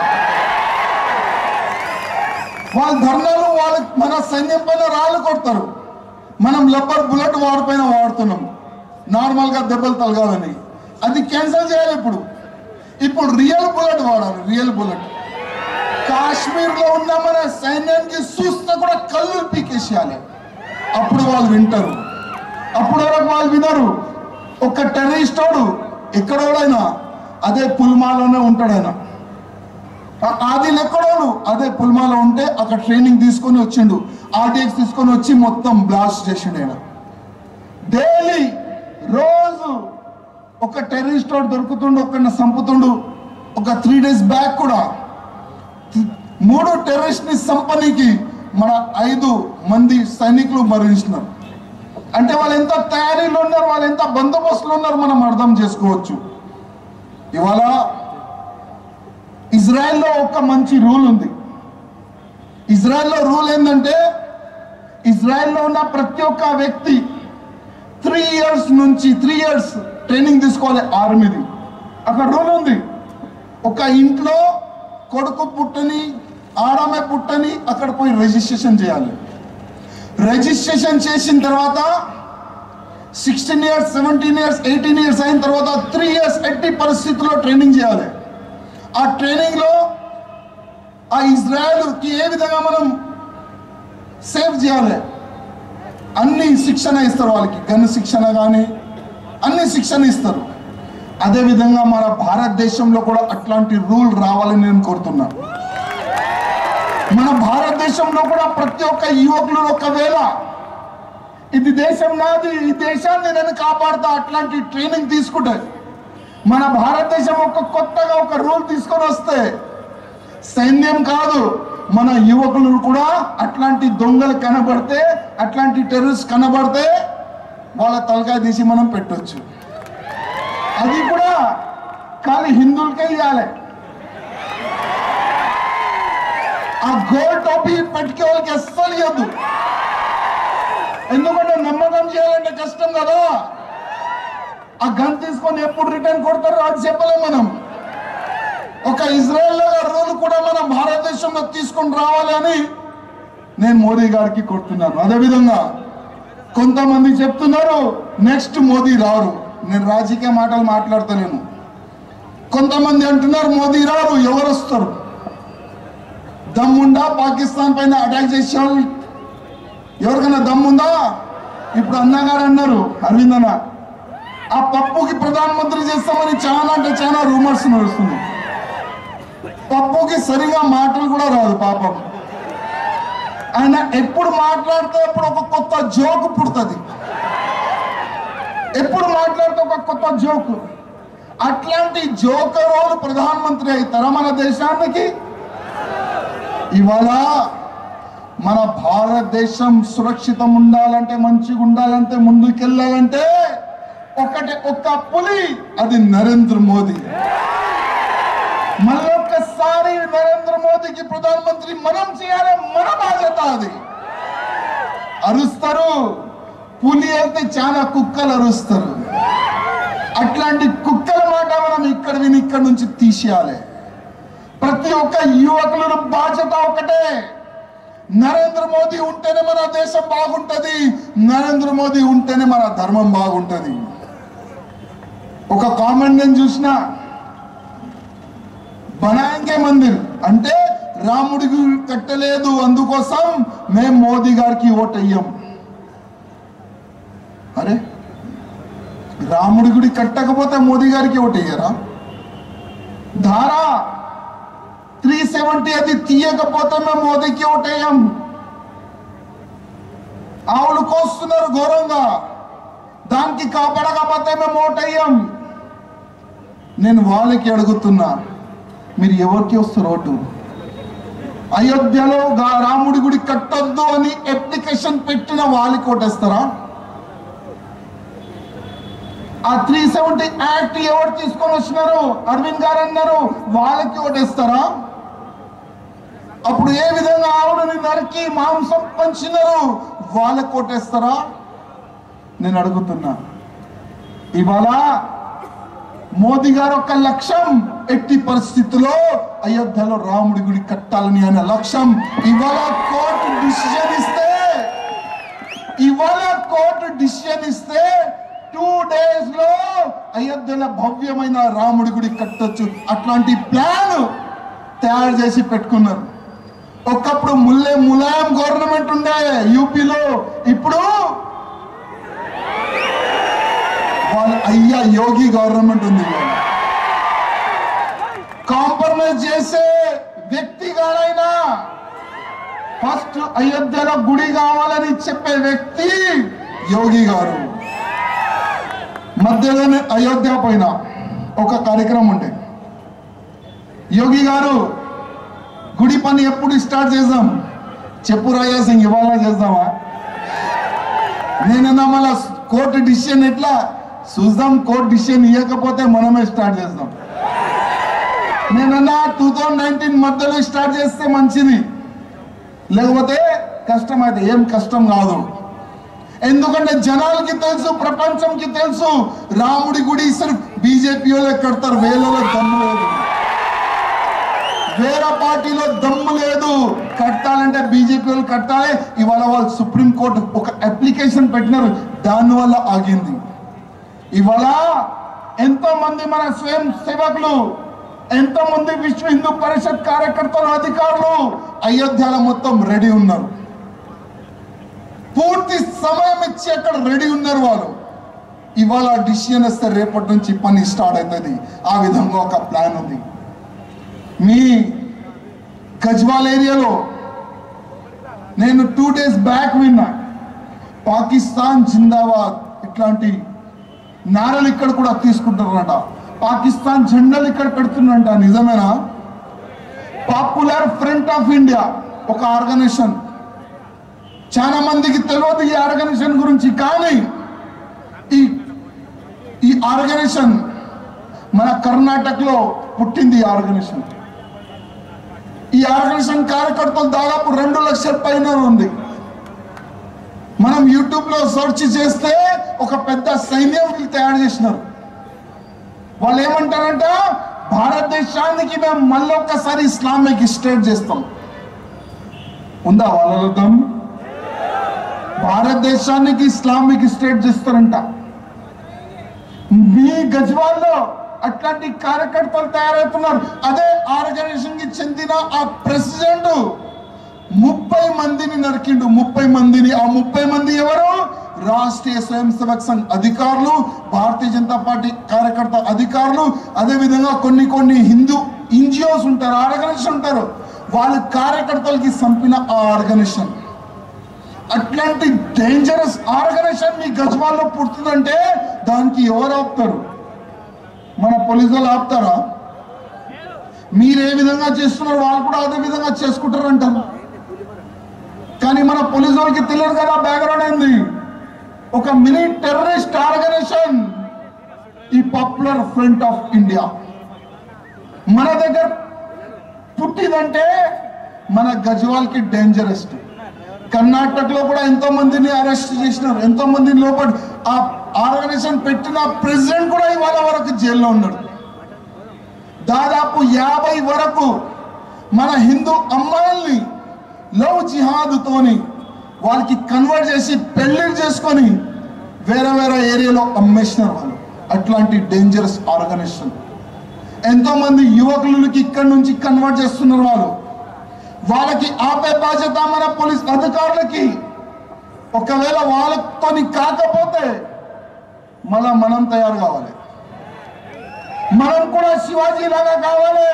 వాళ్ళ ధర్నాలు వాళ్ళ మన సైన్యం పైన రాళ్ళు కొడతారు మనం లబ్బర్ బుల్లెట్ వాడిపైన వాడుతున్నాం నార్మల్ గా దెబ్బలు తలగాలని అది క్యాన్సిల్ చేయాలి ఇప్పుడు ఇప్పుడు రియల్ బుల్లెట్ వాడాలి రియల్ బుల్లెట్ కాశ్మీర్ లో ఉన్న మన సైన్యానికి చూస్తే కూడా కళ్ళు పీకేసేయాలి అప్పుడు వాళ్ళు వింటారు అప్పుడు వరకు వాళ్ళు వినరు ఒక టెర్రరిస్ట్ వాడు ఎక్కడోడైనా అదే పుల్మాలోనే ఉంటాడు ఆయన ఆ- ఆదిల్ ఎక్కడోడు అదే పుల్మాలో ఉంటే అక్కడ ట్రైనింగ్ తీసుకొని వచ్చిండు ఆర్టీఎక్స్ తీసుకొని వచ్చి మొత్తం బ్లాస్ట్ చేసిండు ఆయన డైలీ రోజు ఒక టెర్రరిస్ట్ వాడు దొరుకుతుండు ఒకరిని చంపుతుండు ఒక త్రీ డేస్ బ్యాక్ కూడా మూడు టెర్రరిస్ట్ ని చంపనీకి మన ఐదు మంది సైనికులు మరణించినారు అంటే వాళ్ళు ఎంత తయారీలో ఉన్నారు వాళ్ళు ఎంత బందోబస్తులో ఉన్నారు మనం అర్థం చేసుకోవచ్చు ఇవాళ ఇజ్రాయెల్లో ఒక మంచి రూల్ ఉంది ఇజ్రాయెల్లో రూల్ ఏంటంటే ఇజ్రాయెల్లో ఉన్న ప్రతి ఒక్క వ్యక్తి త్రీ ఇయర్స్ నుంచి త్రీ ఇయర్స్ ట్రైనింగ్ తీసుకోవాలి ఆర్మీది అక్కడ రూల్ ఉంది ఒక ఇంట్లో కొడుకు పుట్టని ఆడమే పుట్టని అక్కడ పోయి రిజిస్ట్రేషన్ చేయాలి రిజిస్ట్రేషన్ చేసిన తర్వాత sixteen years seventeen years eighteen years అయిన తర్వాత త్రీ ఇయర్స్ ఎట్టి పరిస్థితుల్లో ట్రైనింగ్ చేయాలి ఆ ట్రైనింగ్ లో ఆ ఇజ్రాయెల్కి ఏ విధంగా మనం సేవ్ చేయాలి అన్ని శిక్షణ ఇస్తారు వాళ్ళకి గన్ శిక్షణ కానీ అన్ని శిక్షణ ఇస్తారు అదే విధంగా మన భారతదేశంలో కూడా అట్లాంటి రూల్ రావాలని నేను కోరుతున్నాను మన భారతదేశంలో కూడా ప్రతి ఒక్క యువకులు ఒకవేళ ఇది దేశం నాది ఈ దేశాన్ని నేను కాపాడుతా అట్లాంటి ట్రైనింగ్ తీసుకుంటే మన భారతదేశం ఒక కొత్తగా ఒక రూల్ తీసుకొని వస్తే సైన్యం కాదు మన యువకులు కూడా అట్లాంటి దొంగలు కనబడితే అట్లాంటి టెర్రరిస్ట్ కనబడితే వాళ్ళ తలకాయ తీసి మనం పెట్టొచ్చు అది కూడా ఖాళీ హిందువులకే ఇవ్వాలి ఆ గోల్ టోపీ పెట్టుకే వాళ్ళకి అస్సలు ఇవ్వద్దు ఎందుకంటే నమ్మకం చేయాలంటే కష్టం కదా ఆ గన్ తీసుకొని ఎప్పుడు రిటర్న్ కొడతారో అది చెప్పలేం మనం ఒక ఇజ్రాయెల్ రూల్ కూడా మనం భారతదేశంలో తీసుకొని రావాలని నేను మోదీ గారికి కొడుతున్నాను అదేవిధంగా కొంతమంది చెప్తున్నారు నెక్స్ట్ మోదీ రారు నేను రాజకీయ మాటలు మాట్లాడతలేను కొంతమంది అంటున్నారు మోదీ రారు ఎవరు వస్తారు దమ్ముందా పాకిస్తాన్ పైన అటాక్ చేసేవాళ్ళు ఎవరికైనా దమ్ముందా ఇప్పుడు అన్నగారు అన్నారు అరవింద్ అన్న ఆ పప్పుకి ప్రధానమంత్రి చేస్తామని చాలా అంటే చాలా రూమర్స్ నడుస్తుంది పప్పుకి సరిగా మాటలు కూడా రాదు పాపం ఆయన ఎప్పుడు మాట్లాడితే అప్పుడు ఒక కొత్త జోకు పుడుతుంది ఎప్పుడు మాట్లాడితే ఒక కొత్త జోకు అట్లాంటి జోకరోలు ప్రధానమంత్రి అవుతారా మన దేశానికి ఇవాళ మన భారతదేశం సురక్షితం ఉండాలంటే మంచిగా ఉండాలంటే ముందుకెళ్ళాలంటే ఒకటి ఒక్క పులి అది నరేంద్ర మోదీ మళ్ళొక్కసారి నరేంద్ర మోదీకి ప్రధానమంత్రి మనం చేయాలి మన బాధ్యత అది అరుస్తారు పులి వెళ్తే చాలా కుక్కలు అరుస్తారు అట్లాంటి కుక్కల మాట మనం ఇక్కడ విని ఇక్కడ నుంచి తీసేయాలి ప్రతి ఒక్క యువకుల బాధ్యత ఒకటే నరేంద్ర మోదీ ఉంటేనే మన దేశం బాగుంటది నరేంద్ర మోదీ ఉంటేనే మన ధర్మం బాగుంటది ఒక కామెంట్ నేను చూసిన బనాయంకే మందిర్ అంటే రాముడికి కట్టలేదు అందుకోసం మేము మోదీ గారికి ఓటయ్యాం అరే రాముడి గుడి కట్టకపోతే మోదీ గారికి ఓటయ్యారా ధారా త్రీ సెవెంటీ అది తీయకపోతే మేము మోదీకి ఓటేయం ఆవులు కోస్తున్నారు ఘోరంగా దానికి కాపాడకపోతే మేము ఓటేయం నేను వాళ్ళకి అడుగుతున్నా మీరు ఎవరికి వస్తారు ఓటు అయోధ్యలో గా- రాముడి గుడి కట్టొద్దు అని అప్లికేషన్ పెట్టిన వాళ్ళకి ఓటేస్తారా ఆ త్రీ సెవెంటీ యాక్ట్ ఎవరు తీసుకొని వచ్చినారు అరవింద్ గారు అన్నారు వాళ్ళకి ఓటేస్తారా అప్పుడు ఏ విధంగా ఆవులని నరికి మాంసం పంచినారు వాళ్ళకి ఓటేస్తారా నేను అడుగుతున్నా ఇవాళ మోదీ గారు ఒక లక్ష్యం ఎట్టి పరిస్థితుల్లో అయోధ్యలో రాముడి గుడి కట్టాలని అనే లక్ష్యం ఇవాళ కోర్టు డిసిజన్ ఇస్తే ఇవాళ కోర్టు డిసిజన్ ఇస్తే టూ డేస్ లో అయోధ్యలో భవ్యమైన రాముడి గుడి కట్టొచ్చు అట్లాంటి ప్లాన్ తయారు చేసి పెట్టుకున్నారు ఒకప్పుడు ముల్లే ములాయం గవర్నమెంట్ ఉండే యూపీలో ఇప్పుడు వాళ్ళ అయ్యా యోగి గవర్నమెంట్ ఉంది కాంప్రమైజ్ చేసే వ్యక్తి గాడైనా ఫస్ట్ అయోధ్యలో గుడి కావాలని చెప్పే వ్యక్తి యోగి గారు మధ్యలోనే అయోధ్య పోయిన ఒక కార్యక్రమం ఉండే యోగి గారు గుడి పని ఎప్పుడు స్టార్ట్ చేద్దాం చెప్పు రాజా సింగ్ ఇవాళ చేద్దామా నేనన్నా మళ్ళా కోర్టు డిసిషన్ ఎట్లా చూద్దాం కోర్టు డిసిషన్ ఇవ్వకపోతే మనమే స్టార్ట్ చేద్దాం నేనన్నా టూ థౌజండ్ నైన్టీన్ మధ్యలో స్టార్ట్ చేస్తే మంచిది లేకపోతే కష్టం అయితే ఏం కష్టం కాదు ఎందుకంటే జనాలకి తెలుసు ప్రపంచంకి తెలుసు రాముడి గుడి సిర్ఫ్ బీజేపీ వాళ్ళే కడతారు వేలలో దమ్ము లేదు వేరే పార్టీలో దమ్ము లేదు కట్టాలంటే బీజేపీ వాళ్ళు కట్టాలి ఇవాళ వాళ్ళు సుప్రీం కోర్టు ఒక అప్లికేషన్ పెట్టినారు దానివల్ల ఆగింది ఇవాళ ఎంతో మంది మన స్వయం సేవకులు ఎంతో మంది విశ్వ హిందూ పరిషత్ కార్యకర్తలు అధికారులు అయోధ్యలో మొత్తం రెడీ ఉన్నారు పూర్తి సమయం ఇచ్చి అక్కడ రెడీ ఉన్నారు వాళ్ళు ఇవాళ డిసిషన్ వస్తే రేపటి నుంచి పని స్టార్ట్ అవుతుంది ఆ విధంగా ఒక ప్లాన్ ఉంది మీ గజ్వాల్ ఏరియాలో నేను టూ డేస్ బ్యాక్ విన్నా పాకిస్తాన్ జిందాబాద్ ఇట్లాంటి నారలు ఇక్కడ కూడా తీసుకుంటారట పాకిస్తాన్ జెండాలు ఇక్కడ పెడుతున్నారంట నిజమేనా పాపులర్ ఫ్రంట్ ఆఫ్ ఇండియా ఒక ఆర్గనైజేషన్ చాలా మందికి తెలియదు ఈ ఆర్గనైజేషన్ గురించి కానీ ఈ ఈ ఆర్గనైజేషన్ మన కర్ణాటకలో పుట్టింది ఈ ఆర్గనైజేషన్ ఈ ఆర్గనైజేషన్ కార్యకర్తలు దాదాపు రెండు లక్షల పైన ఉంది మనం యూట్యూబ్ లో సెర్చ్ చేస్తే ఒక పెద్ద సైన్యం వీళ్ళు తయారు చేసినారు వాళ్ళు ఏమంటారంట భారతదేశానికి మేము మళ్ళీ ఒక్కసారి ఇస్లామిక్ స్టేట్ చేస్తాం ఉందా వాళ్ళ అర్థం భారతదేశానికి ఇస్లామిక్ స్టేట్ చేస్తారంట మీ గజ్వాల్లో అట్లాంటి కార్యకర్తలు తయారవుతున్నారు అదే ఆర్గనైజేషన్ కి చెందిన ఆ ప్రెసిడెంట్ ముప్పై మందిని నరికిండు ముప్పై మందిని ఆ ముప్పై మంది ఎవరు రాష్ట్రీయ స్వయం సేవక్ సంఘ్ అధికారులు భారతీయ జనతా పార్టీ కార్యకర్త అధికారులు అదే విధంగా కొన్ని కొన్ని హిందూ ఎన్జిఓస్ ఉంటారు ఆర్గనైజేషన్ ఉంటారు వాళ్ళ కార్యకర్తలకి చంపిన ఆ ఆర్గనైజేషన్ అట్లాంటి డేంజరస్ ఆర్గనైజేషన్ మీ గజ్వాల్లో పుడుతుందంటే దానికి ఎవరు ఆపుతారు మన పోలీసు వాళ్ళు ఆపుతారా మీరు ఏ విధంగా చేస్తున్నారు వాళ్ళు కూడా అదే విధంగా చేసుకుంటారు అంటారు కానీ మన పోలీసు వాళ్ళకి తెలియదు కదా బ్యాక్గ్రౌండ్ ఏంది ఒక మినీ టెర్రరిస్ట్ ఆర్గనైజేషన్ ఈ పాపులర్ ఫ్రంట్ ఆఫ్ ఇండియా మన దగ్గర పుట్టిందంటే మన గజ్వాల్కి డేంజరెస్ట్ కర్ణాటకలో కూడా ఎంతో మందిని అరెస్ట్ చేసినారు ఎంతో మందిని లోపల ఆ ఆర్గనైజేషన్ పెట్టిన ప్రెసిడెంట్ కూడా ఇవాళ వరకు జైల్లో ఉన్నాడు దాదాపు యాభై వరకు మన హిందూ అమ్మాయిల్ని లవ్ జిహాదుతోని వాళ్ళకి కన్వర్ట్ చేసి పెళ్లిళ్ళు చేసుకొని వేరే వేరే ఏరియాలో అమ్మేసినారు వాళ్ళు అట్లాంటి డేంజరస్ ఆర్గనైజేషన్ ఎంతో మంది యువకులకి ఇక్కడ నుంచి కన్వర్ట్ చేస్తున్నారు వాళ్ళు వాళ్ళకి ఆపే బాధ్యత మన పోలీస్ అధికారులకి ఒకవేళ వాళ్ళతో కాకపోతే మళ్ళా మనం తయారు కావాలి మనం కూడా శివాజీ లాగా కావాలి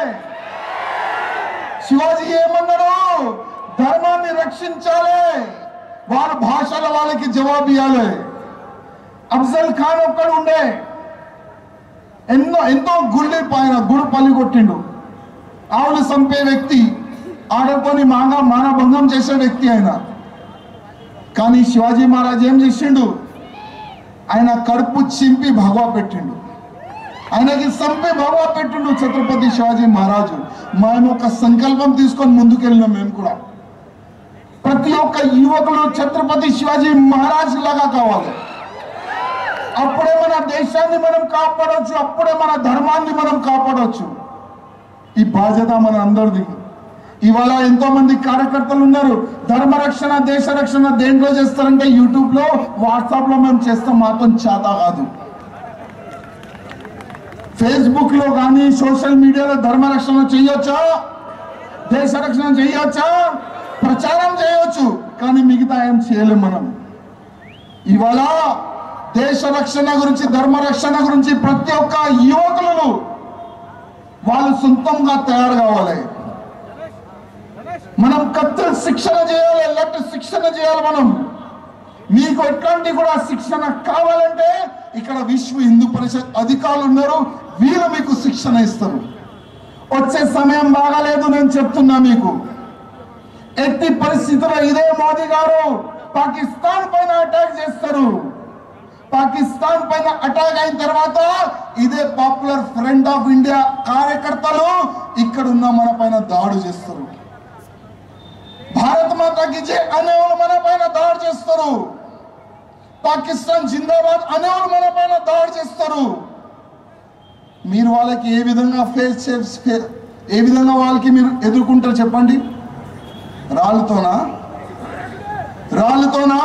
శివాజీ ఏమన్నాడు ధర్మాన్ని రక్షించాలి వాళ్ళ భాషల వాళ్ళకి జవాబు ఇవ్వాలి అఫ్జల్ ఖాన్ ఒక్కడు ఉండే ఎన్నో ఎంతో గుళ్ళి పైన గుడి పల్లి కొట్టిండు ఆవులు చంపే వ్యక్తి ఆడకొని మాగా మానభంగం చేసే వ్యక్తి ఆయన కానీ శివాజీ మహారాజ్ ఏం చేసిండు ఆయన కడుపు చింపి భగవా పెట్టిండు ఆయనకి చంపి భగవా పెట్టిండు ఛత్రపతి శివాజీ మహారాజు మనం ఒక సంకల్పం తీసుకొని ముందుకెళ్ళినాం మేము కూడా ప్రతి ఒక్క యువకులు ఛత్రపతి శివాజీ మహారాజ్ లాగా కావాలి అప్పుడే మన దేశాన్ని మనం కాపాడవచ్చు అప్పుడే మన ధర్మాన్ని మనం కాపాడవచ్చు ఈ బాధ్యత మన అందరిది ఇవాళ ఎంతో మంది కార్యకర్తలు ఉన్నారు ధర్మ రక్షణ దేశ రక్షణ దేంట్లో చేస్తారంటే యూట్యూబ్ లో వాట్సాప్ లో మేము చేస్తాం మాత్రం చేత కాదు ఫేస్బుక్ లో కానీ సోషల్ మీడియాలో ధర్మ రక్షణ చేయొచ్చా దేశ రక్షణ చేయొచ్చా ప్రచారం చేయొచ్చు కానీ మిగతా ఏం చేయలేం మనం ఇవాళ దేశ రక్షణ గురించి ధర్మ రక్షణ గురించి ప్రతి ఒక్క యువకులను వాళ్ళు సొంతంగా తయారు కావాలి మనం కత్తులు శిక్షణ చేయాలి ఎలాంటి శిక్షణ చేయాలి మనం మీకు ఎట్లాంటి కూడా శిక్షణ కావాలంటే ఇక్కడ విశ్వ హిందూ పరిషత్ అధికారులు ఉన్నారు వీళ్ళు మీకు శిక్షణ ఇస్తారు వచ్చే సమయం బాగాలేదు నేను చెప్తున్నా మీకు ఎట్టి పరిస్థితుల్లో ఇదే మోదీ గారు పాకిస్తాన్ పైన అటాక్ చేస్తారు పాకిస్తాన్ పైన అటాక్ అయిన తర్వాత ఇదే పాపులర్ ఫ్రంట్ ఆఫ్ ఇండియా కార్యకర్తలు ఇక్కడ ఉన్న మన పైన దాడి చేస్తారు భారత్ మాతాకి జై అనేవాళ్ళు మన పైన దాడి చేస్తారు పాకిస్తాన్ జిందాబాద్ అనేవాళ్ళు మన పైన దాడి చేస్తారు మీరు వాళ్ళకి ఏ విధంగా ఫేస్ చే ఏ విధంగా వాళ్ళకి మీరు ఎదుర్కొంటారు చెప్పండి రాళ్ళతోనా రాళ్ళతోనా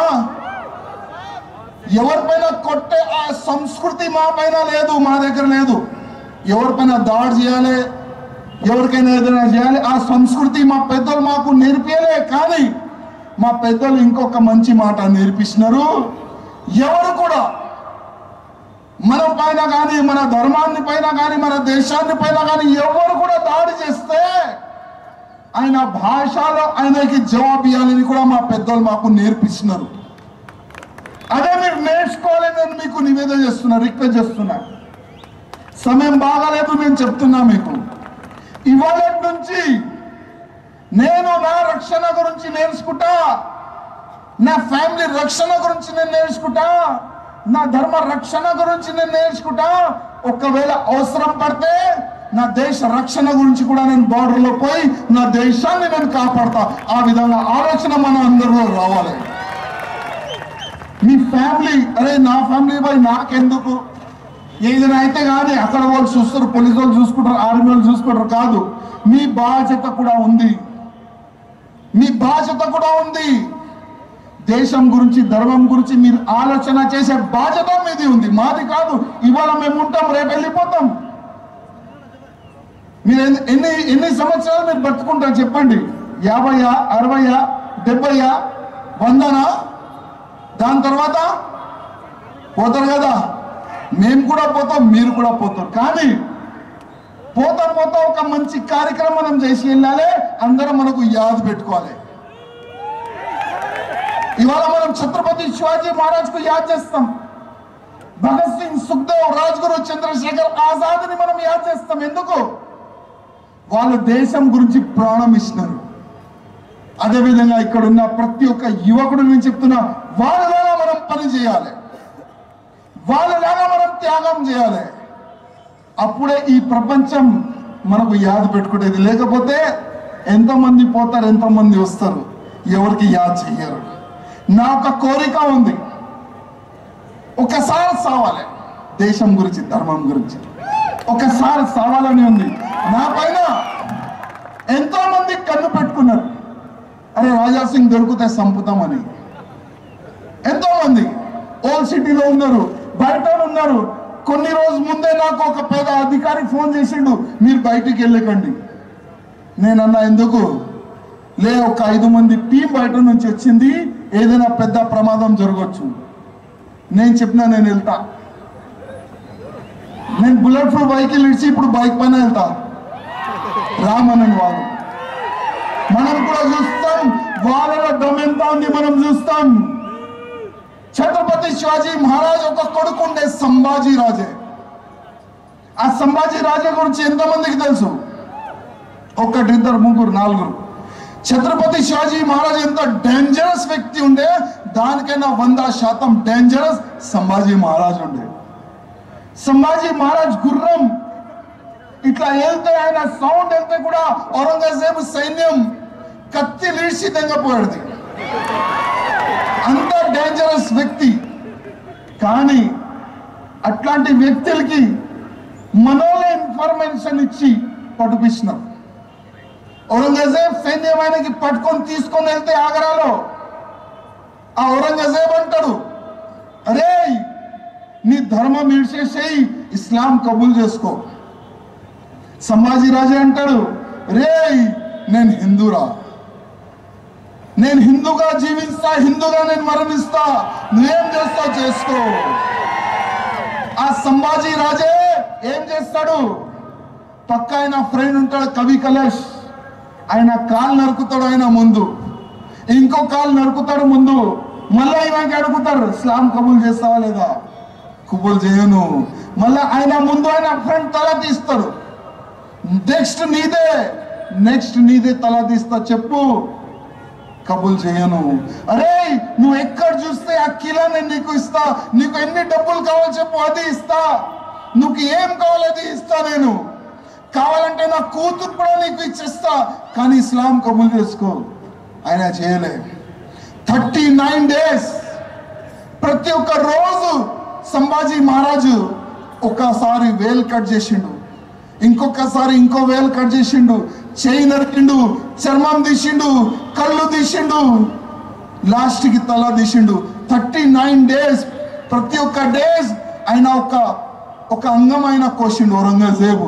ఎవరిపైన కొట్టే ఆ సంస్కృతి మా పైన లేదు మా దగ్గర లేదు ఎవరిపైన దాడి చేయాలి ఎవరికైనా ఏదైనా చేయాలి ఆ సంస్కృతి మా పెద్దలు మాకు నేర్పియలే కానీ మా పెద్దలు ఇంకొక మంచి మాట నేర్పిస్తున్నారు ఎవరు కూడా మన పైన కానీ మన ధర్మాన్ని పైన కానీ మన దేశాన్ని పైన కానీ ఎవరు కూడా దాడి చేస్తే ఆయన భాషలో ఆయనకి జవాబు ఇవ్వాలని కూడా మా పెద్దలు మాకు నేర్పిస్తున్నారు అదే మీరు నేర్చుకోవాలని నేను మీకు నివేదన చేస్తున్నా రిక్వెస్ట్ చేస్తున్నా సమయం బాగాలేదు నేను చెప్తున్నా మీకు ఇవాళ నుంచి నేను నా రక్షణ గురించి నేర్చుకుంటా నా ఫ్యామిలీ రక్షణ గురించి నేను నేర్చుకుంటా నా ధర్మ రక్షణ గురించి నేను నేర్చుకుంటా ఒకవేళ అవసరం పడితే నా దేశ రక్షణ గురించి కూడా నేను బార్డర్లో పోయి నా దేశాన్ని నేను కాపాడతా ఆ విధంగా ఆలోచన మన అందరిలో రావాలి మీ ఫ్యామిలీ అరే నా ఫ్యామిలీ పై నాకెందుకు ఏదైనా అయితే కానీ అక్కడ వాళ్ళు చూస్తారు పోలీసు వాళ్ళు చూసుకుంటారు ఆర్మీ వాళ్ళు చూసుకుంటారు కాదు మీ బాధ్యత కూడా ఉంది మీ బాధ్యత కూడా ఉంది దేశం గురించి ధర్మం గురించి మీరు ఆలోచన చేసే బాధ్యత మీది ఉంది మాది కాదు ఇవాళ మేము ఉంటాం రేపు వెళ్ళిపోతాం మీరు ఎన్ని- ఎన్ని ఎన్ని సంవత్సరాలు మీరు బతుకుంటారు చెప్పండి యాభైయా అరవయా డెబ్బయ్యా వందనా దాని తర్వాత పోతారు కదా మేము కూడా పోతాం మీరు కూడా పోతారు కానీ పోతా పోతా ఒక మంచి కార్యక్రమం మనం చేసి వెళ్ళాలి అందరం మనకు యాద పెట్టుకోవాలి ఇవాళ మనం ఛత్రపతి శివాజీ మహారాజ్ కు యాద్ చేస్తాం భగత్ సింగ్ సుఖ్దేవ్ రాజ్గురు చంద్రశేఖర్ ఆజాద్ ని మనం యాద్ చేస్తాం ఎందుకు వాళ్ళు దేశం గురించి ప్రాణం ఇచ్చినారు అదేవిధంగా ఇక్కడ ఉన్న ప్రతి ఒక్క యువకుడు నేను చెప్తున్నా వాళ్ళలాగా మనం పని చేయాలి వాళ్ళలాగా మనం త్యాగం చేయాలి అప్పుడే ఈ ప్రపంచం మనకు యాద పెట్టుకునేది లేకపోతే ఎంతమంది పోతారు ఎంతమంది వస్తారు ఎవరికి యాద్ చెయ్యరు నా ఒక కోరిక ఉంది ఒకసారి సావాలి దేశం గురించి ధర్మం గురించి ఒకసారి సావాలని ఉంది నా పైన ఎంతో మంది కన్ను పెట్టుకున్నారు అరే రాజా సింగ్ దొరికితే సంపుతామని ఎంతో మంది ఓల్డ్ సిటీలో ఉన్నారు బయట ఉన్నారు కొన్ని రోజు ముందే నాకు ఒక పేద అధికారి ఫోన్ చేసిండు మీరు బయటికి వెళ్ళకండి నేనన్నా ఎందుకు లే ఒక ఐదు మంది టీం బయట నుంచి వచ్చింది ఏదైనా పెద్ద ప్రమాదం జరగవచ్చు నేను చెప్పినా నేను వెళ్తా నేను బుల్లెట్ ప్రూఫ్ బైక్ ఇడిచి ఇప్పుడు బైక్ పైన వెళ్తా రామనని వాడు మనం కూడా చూస్తాం వాళ్ళలో దమ్ ఎంత ఉంది మనం చూస్తాం ఛత్రపతి శివాజీ మహారాజ్ ఒక కొడుకు ఉండే సంభాజీ రాజే ఆ సంభాజీ రాజే గురించి ఎంతమందికి తెలుసు ఒకటి ఇద్దరు ముగ్గురు నలుగురు ఛత్రపతి శివాజీ మహారాజ్ ఎంత డేంజరస్ వ్యక్తి ఉండే దానికైనా వంద శాతం డేంజరస్ సంభాజీ మహారాజ్ ఉండే సంభాజీ మహారాజ్ గుర్రం ఇట్లా వెళ్తే ఆయన సౌండ్ వెళ్తే కూడా ఔరంగజేబు సైన్యం కత్తి లీడ్చి తెంగపోయాడు అంత డేంజరస్ వ్యక్తి కానీ అట్లాంటి వ్యక్తులకి మనోలే ఇన్ఫర్మేషన్ ఇచ్చి పట్టుపిస్తున్నాం ఔరంగజేబ్ సైన్యం ఆయనకి పట్టుకొని తీసుకొని వెళ్తే ఆగరాలో ఆ ఔరంగజేబ్ అంటాడు అరే నీ ధర్మం ఇడిచేసేయి ఇస్లాం కబూల్ చేసుకో సంభాజీ రాజే అంటాడు రే నేను హిందూరా నేను హిందూగా జీవిస్తా హిందూగా నేను మరణిస్తా నువ్వేం చేస్తావు చేసుకో ఆ సంభాజీ రాజే ఏం చేస్తాడు పక్క ఆయన ఫ్రెండ్ ఉంటాడు కవి కలేష్ ఆయన కాలు నరుకుతాడు ఆయన ముందు ఇంకో కాలు నరుకుతాడు ముందు మళ్ళీ ఆయనకి అడుగుతారు ఇస్లాం కబూల్ చేస్తావా లేదా కబూల్ చేయను మళ్ళీ ఆయన ముందు ఆయన ఫ్రెండ్ తల తీస్తాడు నెక్స్ట్ నీదే నెక్స్ట్ నీదే తల తీస్తా చెప్పు కబుల్ చేయను అరే నువ్వు ఎక్కడ చూస్తే ఆ కిలో నేను నీకు ఇస్తా నీకు ఎన్ని డబ్బులు కావాలో చెప్పు అది ఇస్తా నువ్వు ఏం కావాలో అది ఇస్తా నేను కావాలంటే నా కూతురు కూడా నీకు ఇచ్చేస్తా కానీ ఇస్లాం కబుల్ చేసుకో ఆయన చేయలే థర్టీ నైన్ డేస్ ప్రతి ఒక్క రోజు సంభాజీ మహారాజు ఒకసారి వేలు కట్ చేసిండు ఇంకొకసారి ఇంకో వేలు కట్ చేసిండు చేయి నరికిండు చర్మం తీసిండు కళ్ళు తీసిండు లాస్ట్ కి తల తీసిండు థర్టీ నైన్ డేస్ ప్రతి ఒక్క డేస్ ఆయన ఒక ఒక అంగం ఆయన కోసిండు ఔరంగజేబు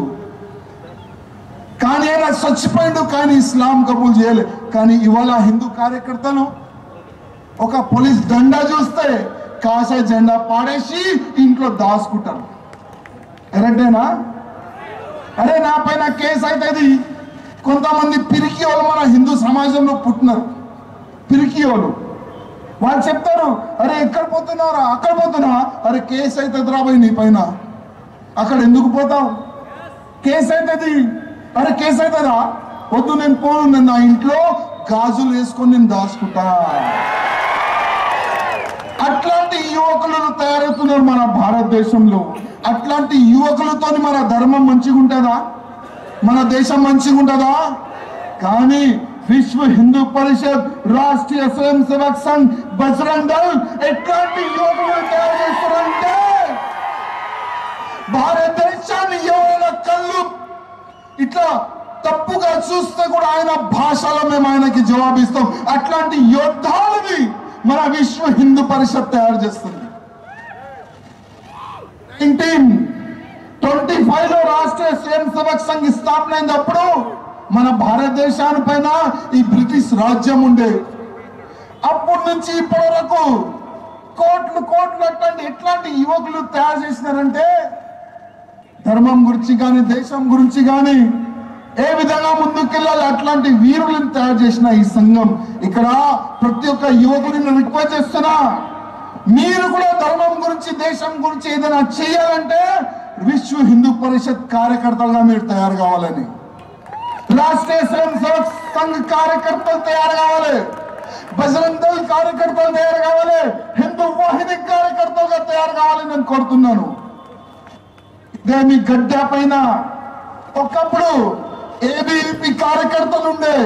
కానీ ఆయన చచ్చిపోయిండు కానీ ఇస్లాం కబూల్ చేయలే కానీ ఇవాళ హిందూ కార్యకర్తలు ఒక పోలీస్ దండా చూస్తే కాషాయ జెండా పాడేసి ఇంట్లో దాచుకుంటారు కరెక్టేనా అరే నా పైన కేసు అవుతుంది కొంతమంది పిరికి వాళ్ళు మన హిందూ సమాజంలో పుట్టినారు పిరికి వాళ్ళు వాళ్ళు చెప్తారు అరే ఎక్కడ పోతున్నారా అక్కడ పోతున్నావా అరే కేసు అవుతుంది రాబోయ్ నీ పైన అక్కడ ఎందుకు పోతావు కేసు అవుతుంది అరే కేసు అవుతుందా వద్దు నేను పోను నేను నా ఇంట్లో గాజులు వేసుకొని నేను దాచుకుంటా అట్లాంటి యువకులు తయారవుతున్నారు మన భారతదేశంలో అట్లాంటి యువకులతో మన ధర్మం మంచిగా ఉంటుందా మన దేశం మంచిగా ఉంటుందా కానీ విశ్వ హిందూ పరిషత్ రాష్ట్రీయ స్వయం సేవక్ సంఘ్ బజరంగ్ దళ్ ఎట్లాంటి యువకులు తయారు చేస్తారంటే భారతదేశాన్ని ఎవరైనా కళ్ళు ఇట్లా తప్పుగా చూస్తే కూడా ఆయన భాషలో మేము ఆయనకి జవాబిస్తాం అట్లాంటి యోద్ధాలని మన విశ్వ హిందూ పరిషత్ తయారు చేస్తుంది నైన్టీన్ ట్వంటీ ఫైవ్ లో రాష్ట్రీయ స్వయం సేవక్ సంఘ్ స్థాపన అయినప్పుడు మన భారతదేశాని పైన ఈ బ్రిటిష్ రాజ్యం ఉండేది అప్పటి నుంచి ఇప్పటి వరకు కోట్లు కోట్లు అట్లాంటి ఎట్లాంటి యువకులు తయారు చేసినారంటే ధర్మం గురించి కానీ దేశం గురించి కానీ ఏ విధంగా ముందుకెళ్ళాలి అట్లాంటి వీరులను తయారు చేసిన ఈ సంఘం ఇక్కడ ప్రతి ఒక్క యువకుడిని రిక్వెస్ట్ చేస్తున్నా మీరు కూడా ధర్మం గురించి దేశం గురించి ఏదైనా చేయాలంటే విశ్వ హిందూ పరిషత్ కార్యకర్తలుగా మీరు తయారు కావాలని రాష్ట్రీయ స్వయం సేవక్ సంఘ్ కార్యకర్తలు తయారు కావాలి బజరంగ్ దళ్ కార్యకర్తలు తయారు కావాలి హిందూ వాహిని కార్యకర్తలుగా తయారు కావాలని నేను కోరుతున్నాను ఇదే మీ గడ్డ పైన ఒకప్పుడు ఏబీపీ కార్యకర్తలు ఉండే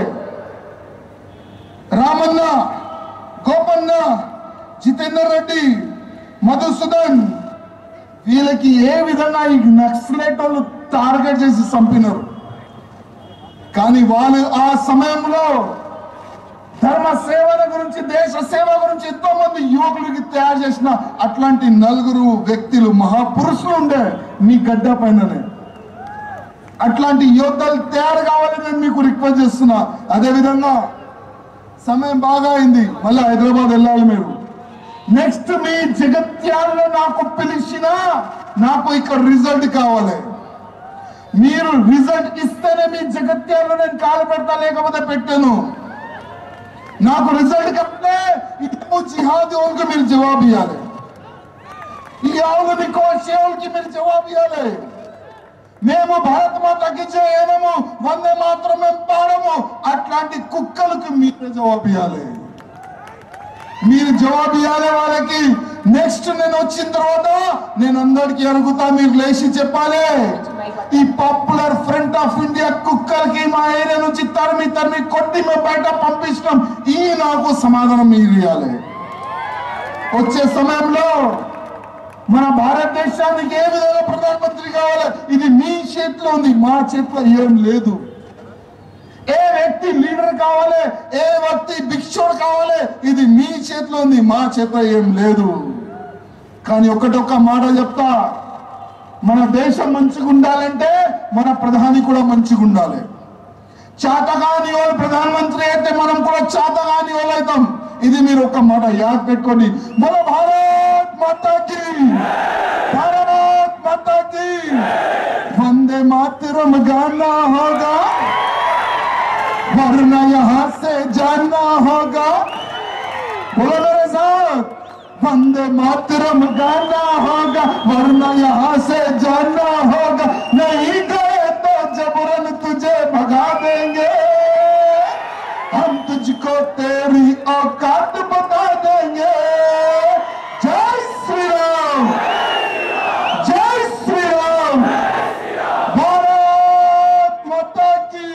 రామన్న గోపన్న జితేందర్ రెడ్డి మధుసూదన్ వీళ్ళకి ఏ విధంగా ఈ నక్సలైట్ వాళ్ళు టార్గెట్ చేసి చంపినారు కానీ వాళ్ళు ఆ సమయంలో ధర్మ సేవల గురించి దేశ సేవ గురించి ఎంతో మంది యువకులకి తయారు చేసిన అట్లాంటి నలుగురు వ్యక్తులు మహాపురుషులు ఉండే మీ గడ్డ పైననే అట్లాంటి యోద్ధాలు తయారు కావాలని నేను మీకు రిక్వెస్ట్ చేస్తున్నా అదే విధంగా సమయం బాగా అయింది మళ్ళీ హైదరాబాద్ వెళ్ళాలి మీరు నెక్స్ట్ మీ జగత్యాల్లో నాకు పిలిచిన నాకు ఇక్కడ రిజల్ట్ కావాలి మీరు రిజల్ట్ ఇస్తేనే మీ జగత్యాల్లో నేను కాలు పెడతా లేకపోతే పెట్టాను నాకు రిజల్ట్ కంటే ఇటు జిహాదీ వాళ్ళకి మీరు జవాబు ఇవ్వాలి ఈ ఆవులని కోసే వాళ్ళకి మీరు జవాబు ఇవ్వాలి మేము భారత మాతకి చేయము వందే మాత్రం మేము పాడము అట్లాంటి కుక్కలకు మీరే జవాబు ఇవ్వాలి మీరు జవాబు ఇవ్వాలి వాళ్ళకి నెక్స్ట్ నేను వచ్చిన తర్వాత నేను అందరికి అడుగుతా మీరు లేచి చెప్పాలి ఈ పాపులర్ ఫ్రంట్ ఆఫ్ ఇండియా కుక్కలకి మా ఏరియా నుంచి తరిమి తరిమి కొట్టి మేము బయట పంపించడం ఈ నాకు సమాధానం మీరు ఇవ్వాలి వచ్చే సమయంలో మన భారతదేశానికి ఏ విధంగా ప్రధానమంత్రి కావాలి ఇది మీ చేతిలో ఉంది మా చేతిలో ఏం లేదు ఏ వ్యక్తి లీడర్ కావాలి ఏ వ్యక్తి భిక్షుడు కావాలి ఇది మీ చేతిలో ఉంది మా చేతిలో ఏం లేదు కానీ ఒకటొక్క మాట చెప్తా మన దేశం మంచిగా ఉండాలంటే మన ప్రధాని కూడా మంచిగా ఉండాలి చాతగాని వాళ్ళు ప్రధానమంత్రి అయితే మనం కూడా చాతగాని వాళ్ళు అవుతాం ఇది మీరు ఒక మాట యాద్ పెట్టుకోండి మన భారత్ మాతాకి భారత్ మాతాకి వందే మాతరం గానా होगा वरना यहाँ से जाना होगा बोलो मेरे साथ वंदे मातरम गाना होगा वरना यहाँ से जाना होगा नहीं गए तो जबरन तुझे भगा देंगे हम तुझको तेरी औकात बता देंगे जय श्री राम जय श्री राम भारत माता की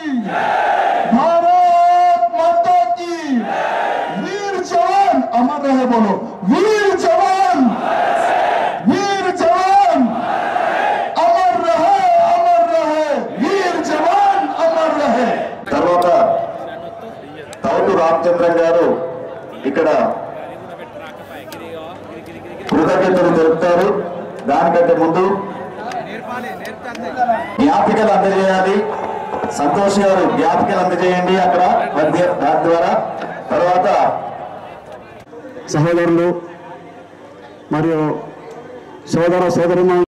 भारत माता की वीर जवान अमर रहे बोलो वीर जवान वीर जवान अमर रहे अमर रहे वीर जवान अमर रहे తర్వాత తౌటు రామచంద్రన్ గారు ఇక్కడ కృతజ్ఞతలు తెలుపుతారు దానికంటే ముందు జ్ఞాపికలు అందజేయాలి సంతోష్ గారు జ్ఞాపికలు అందజేయండి అక్కడ మధ్య దాని ద్వారా తర్వాత సహోదరులు మరియు సోదర సోదరి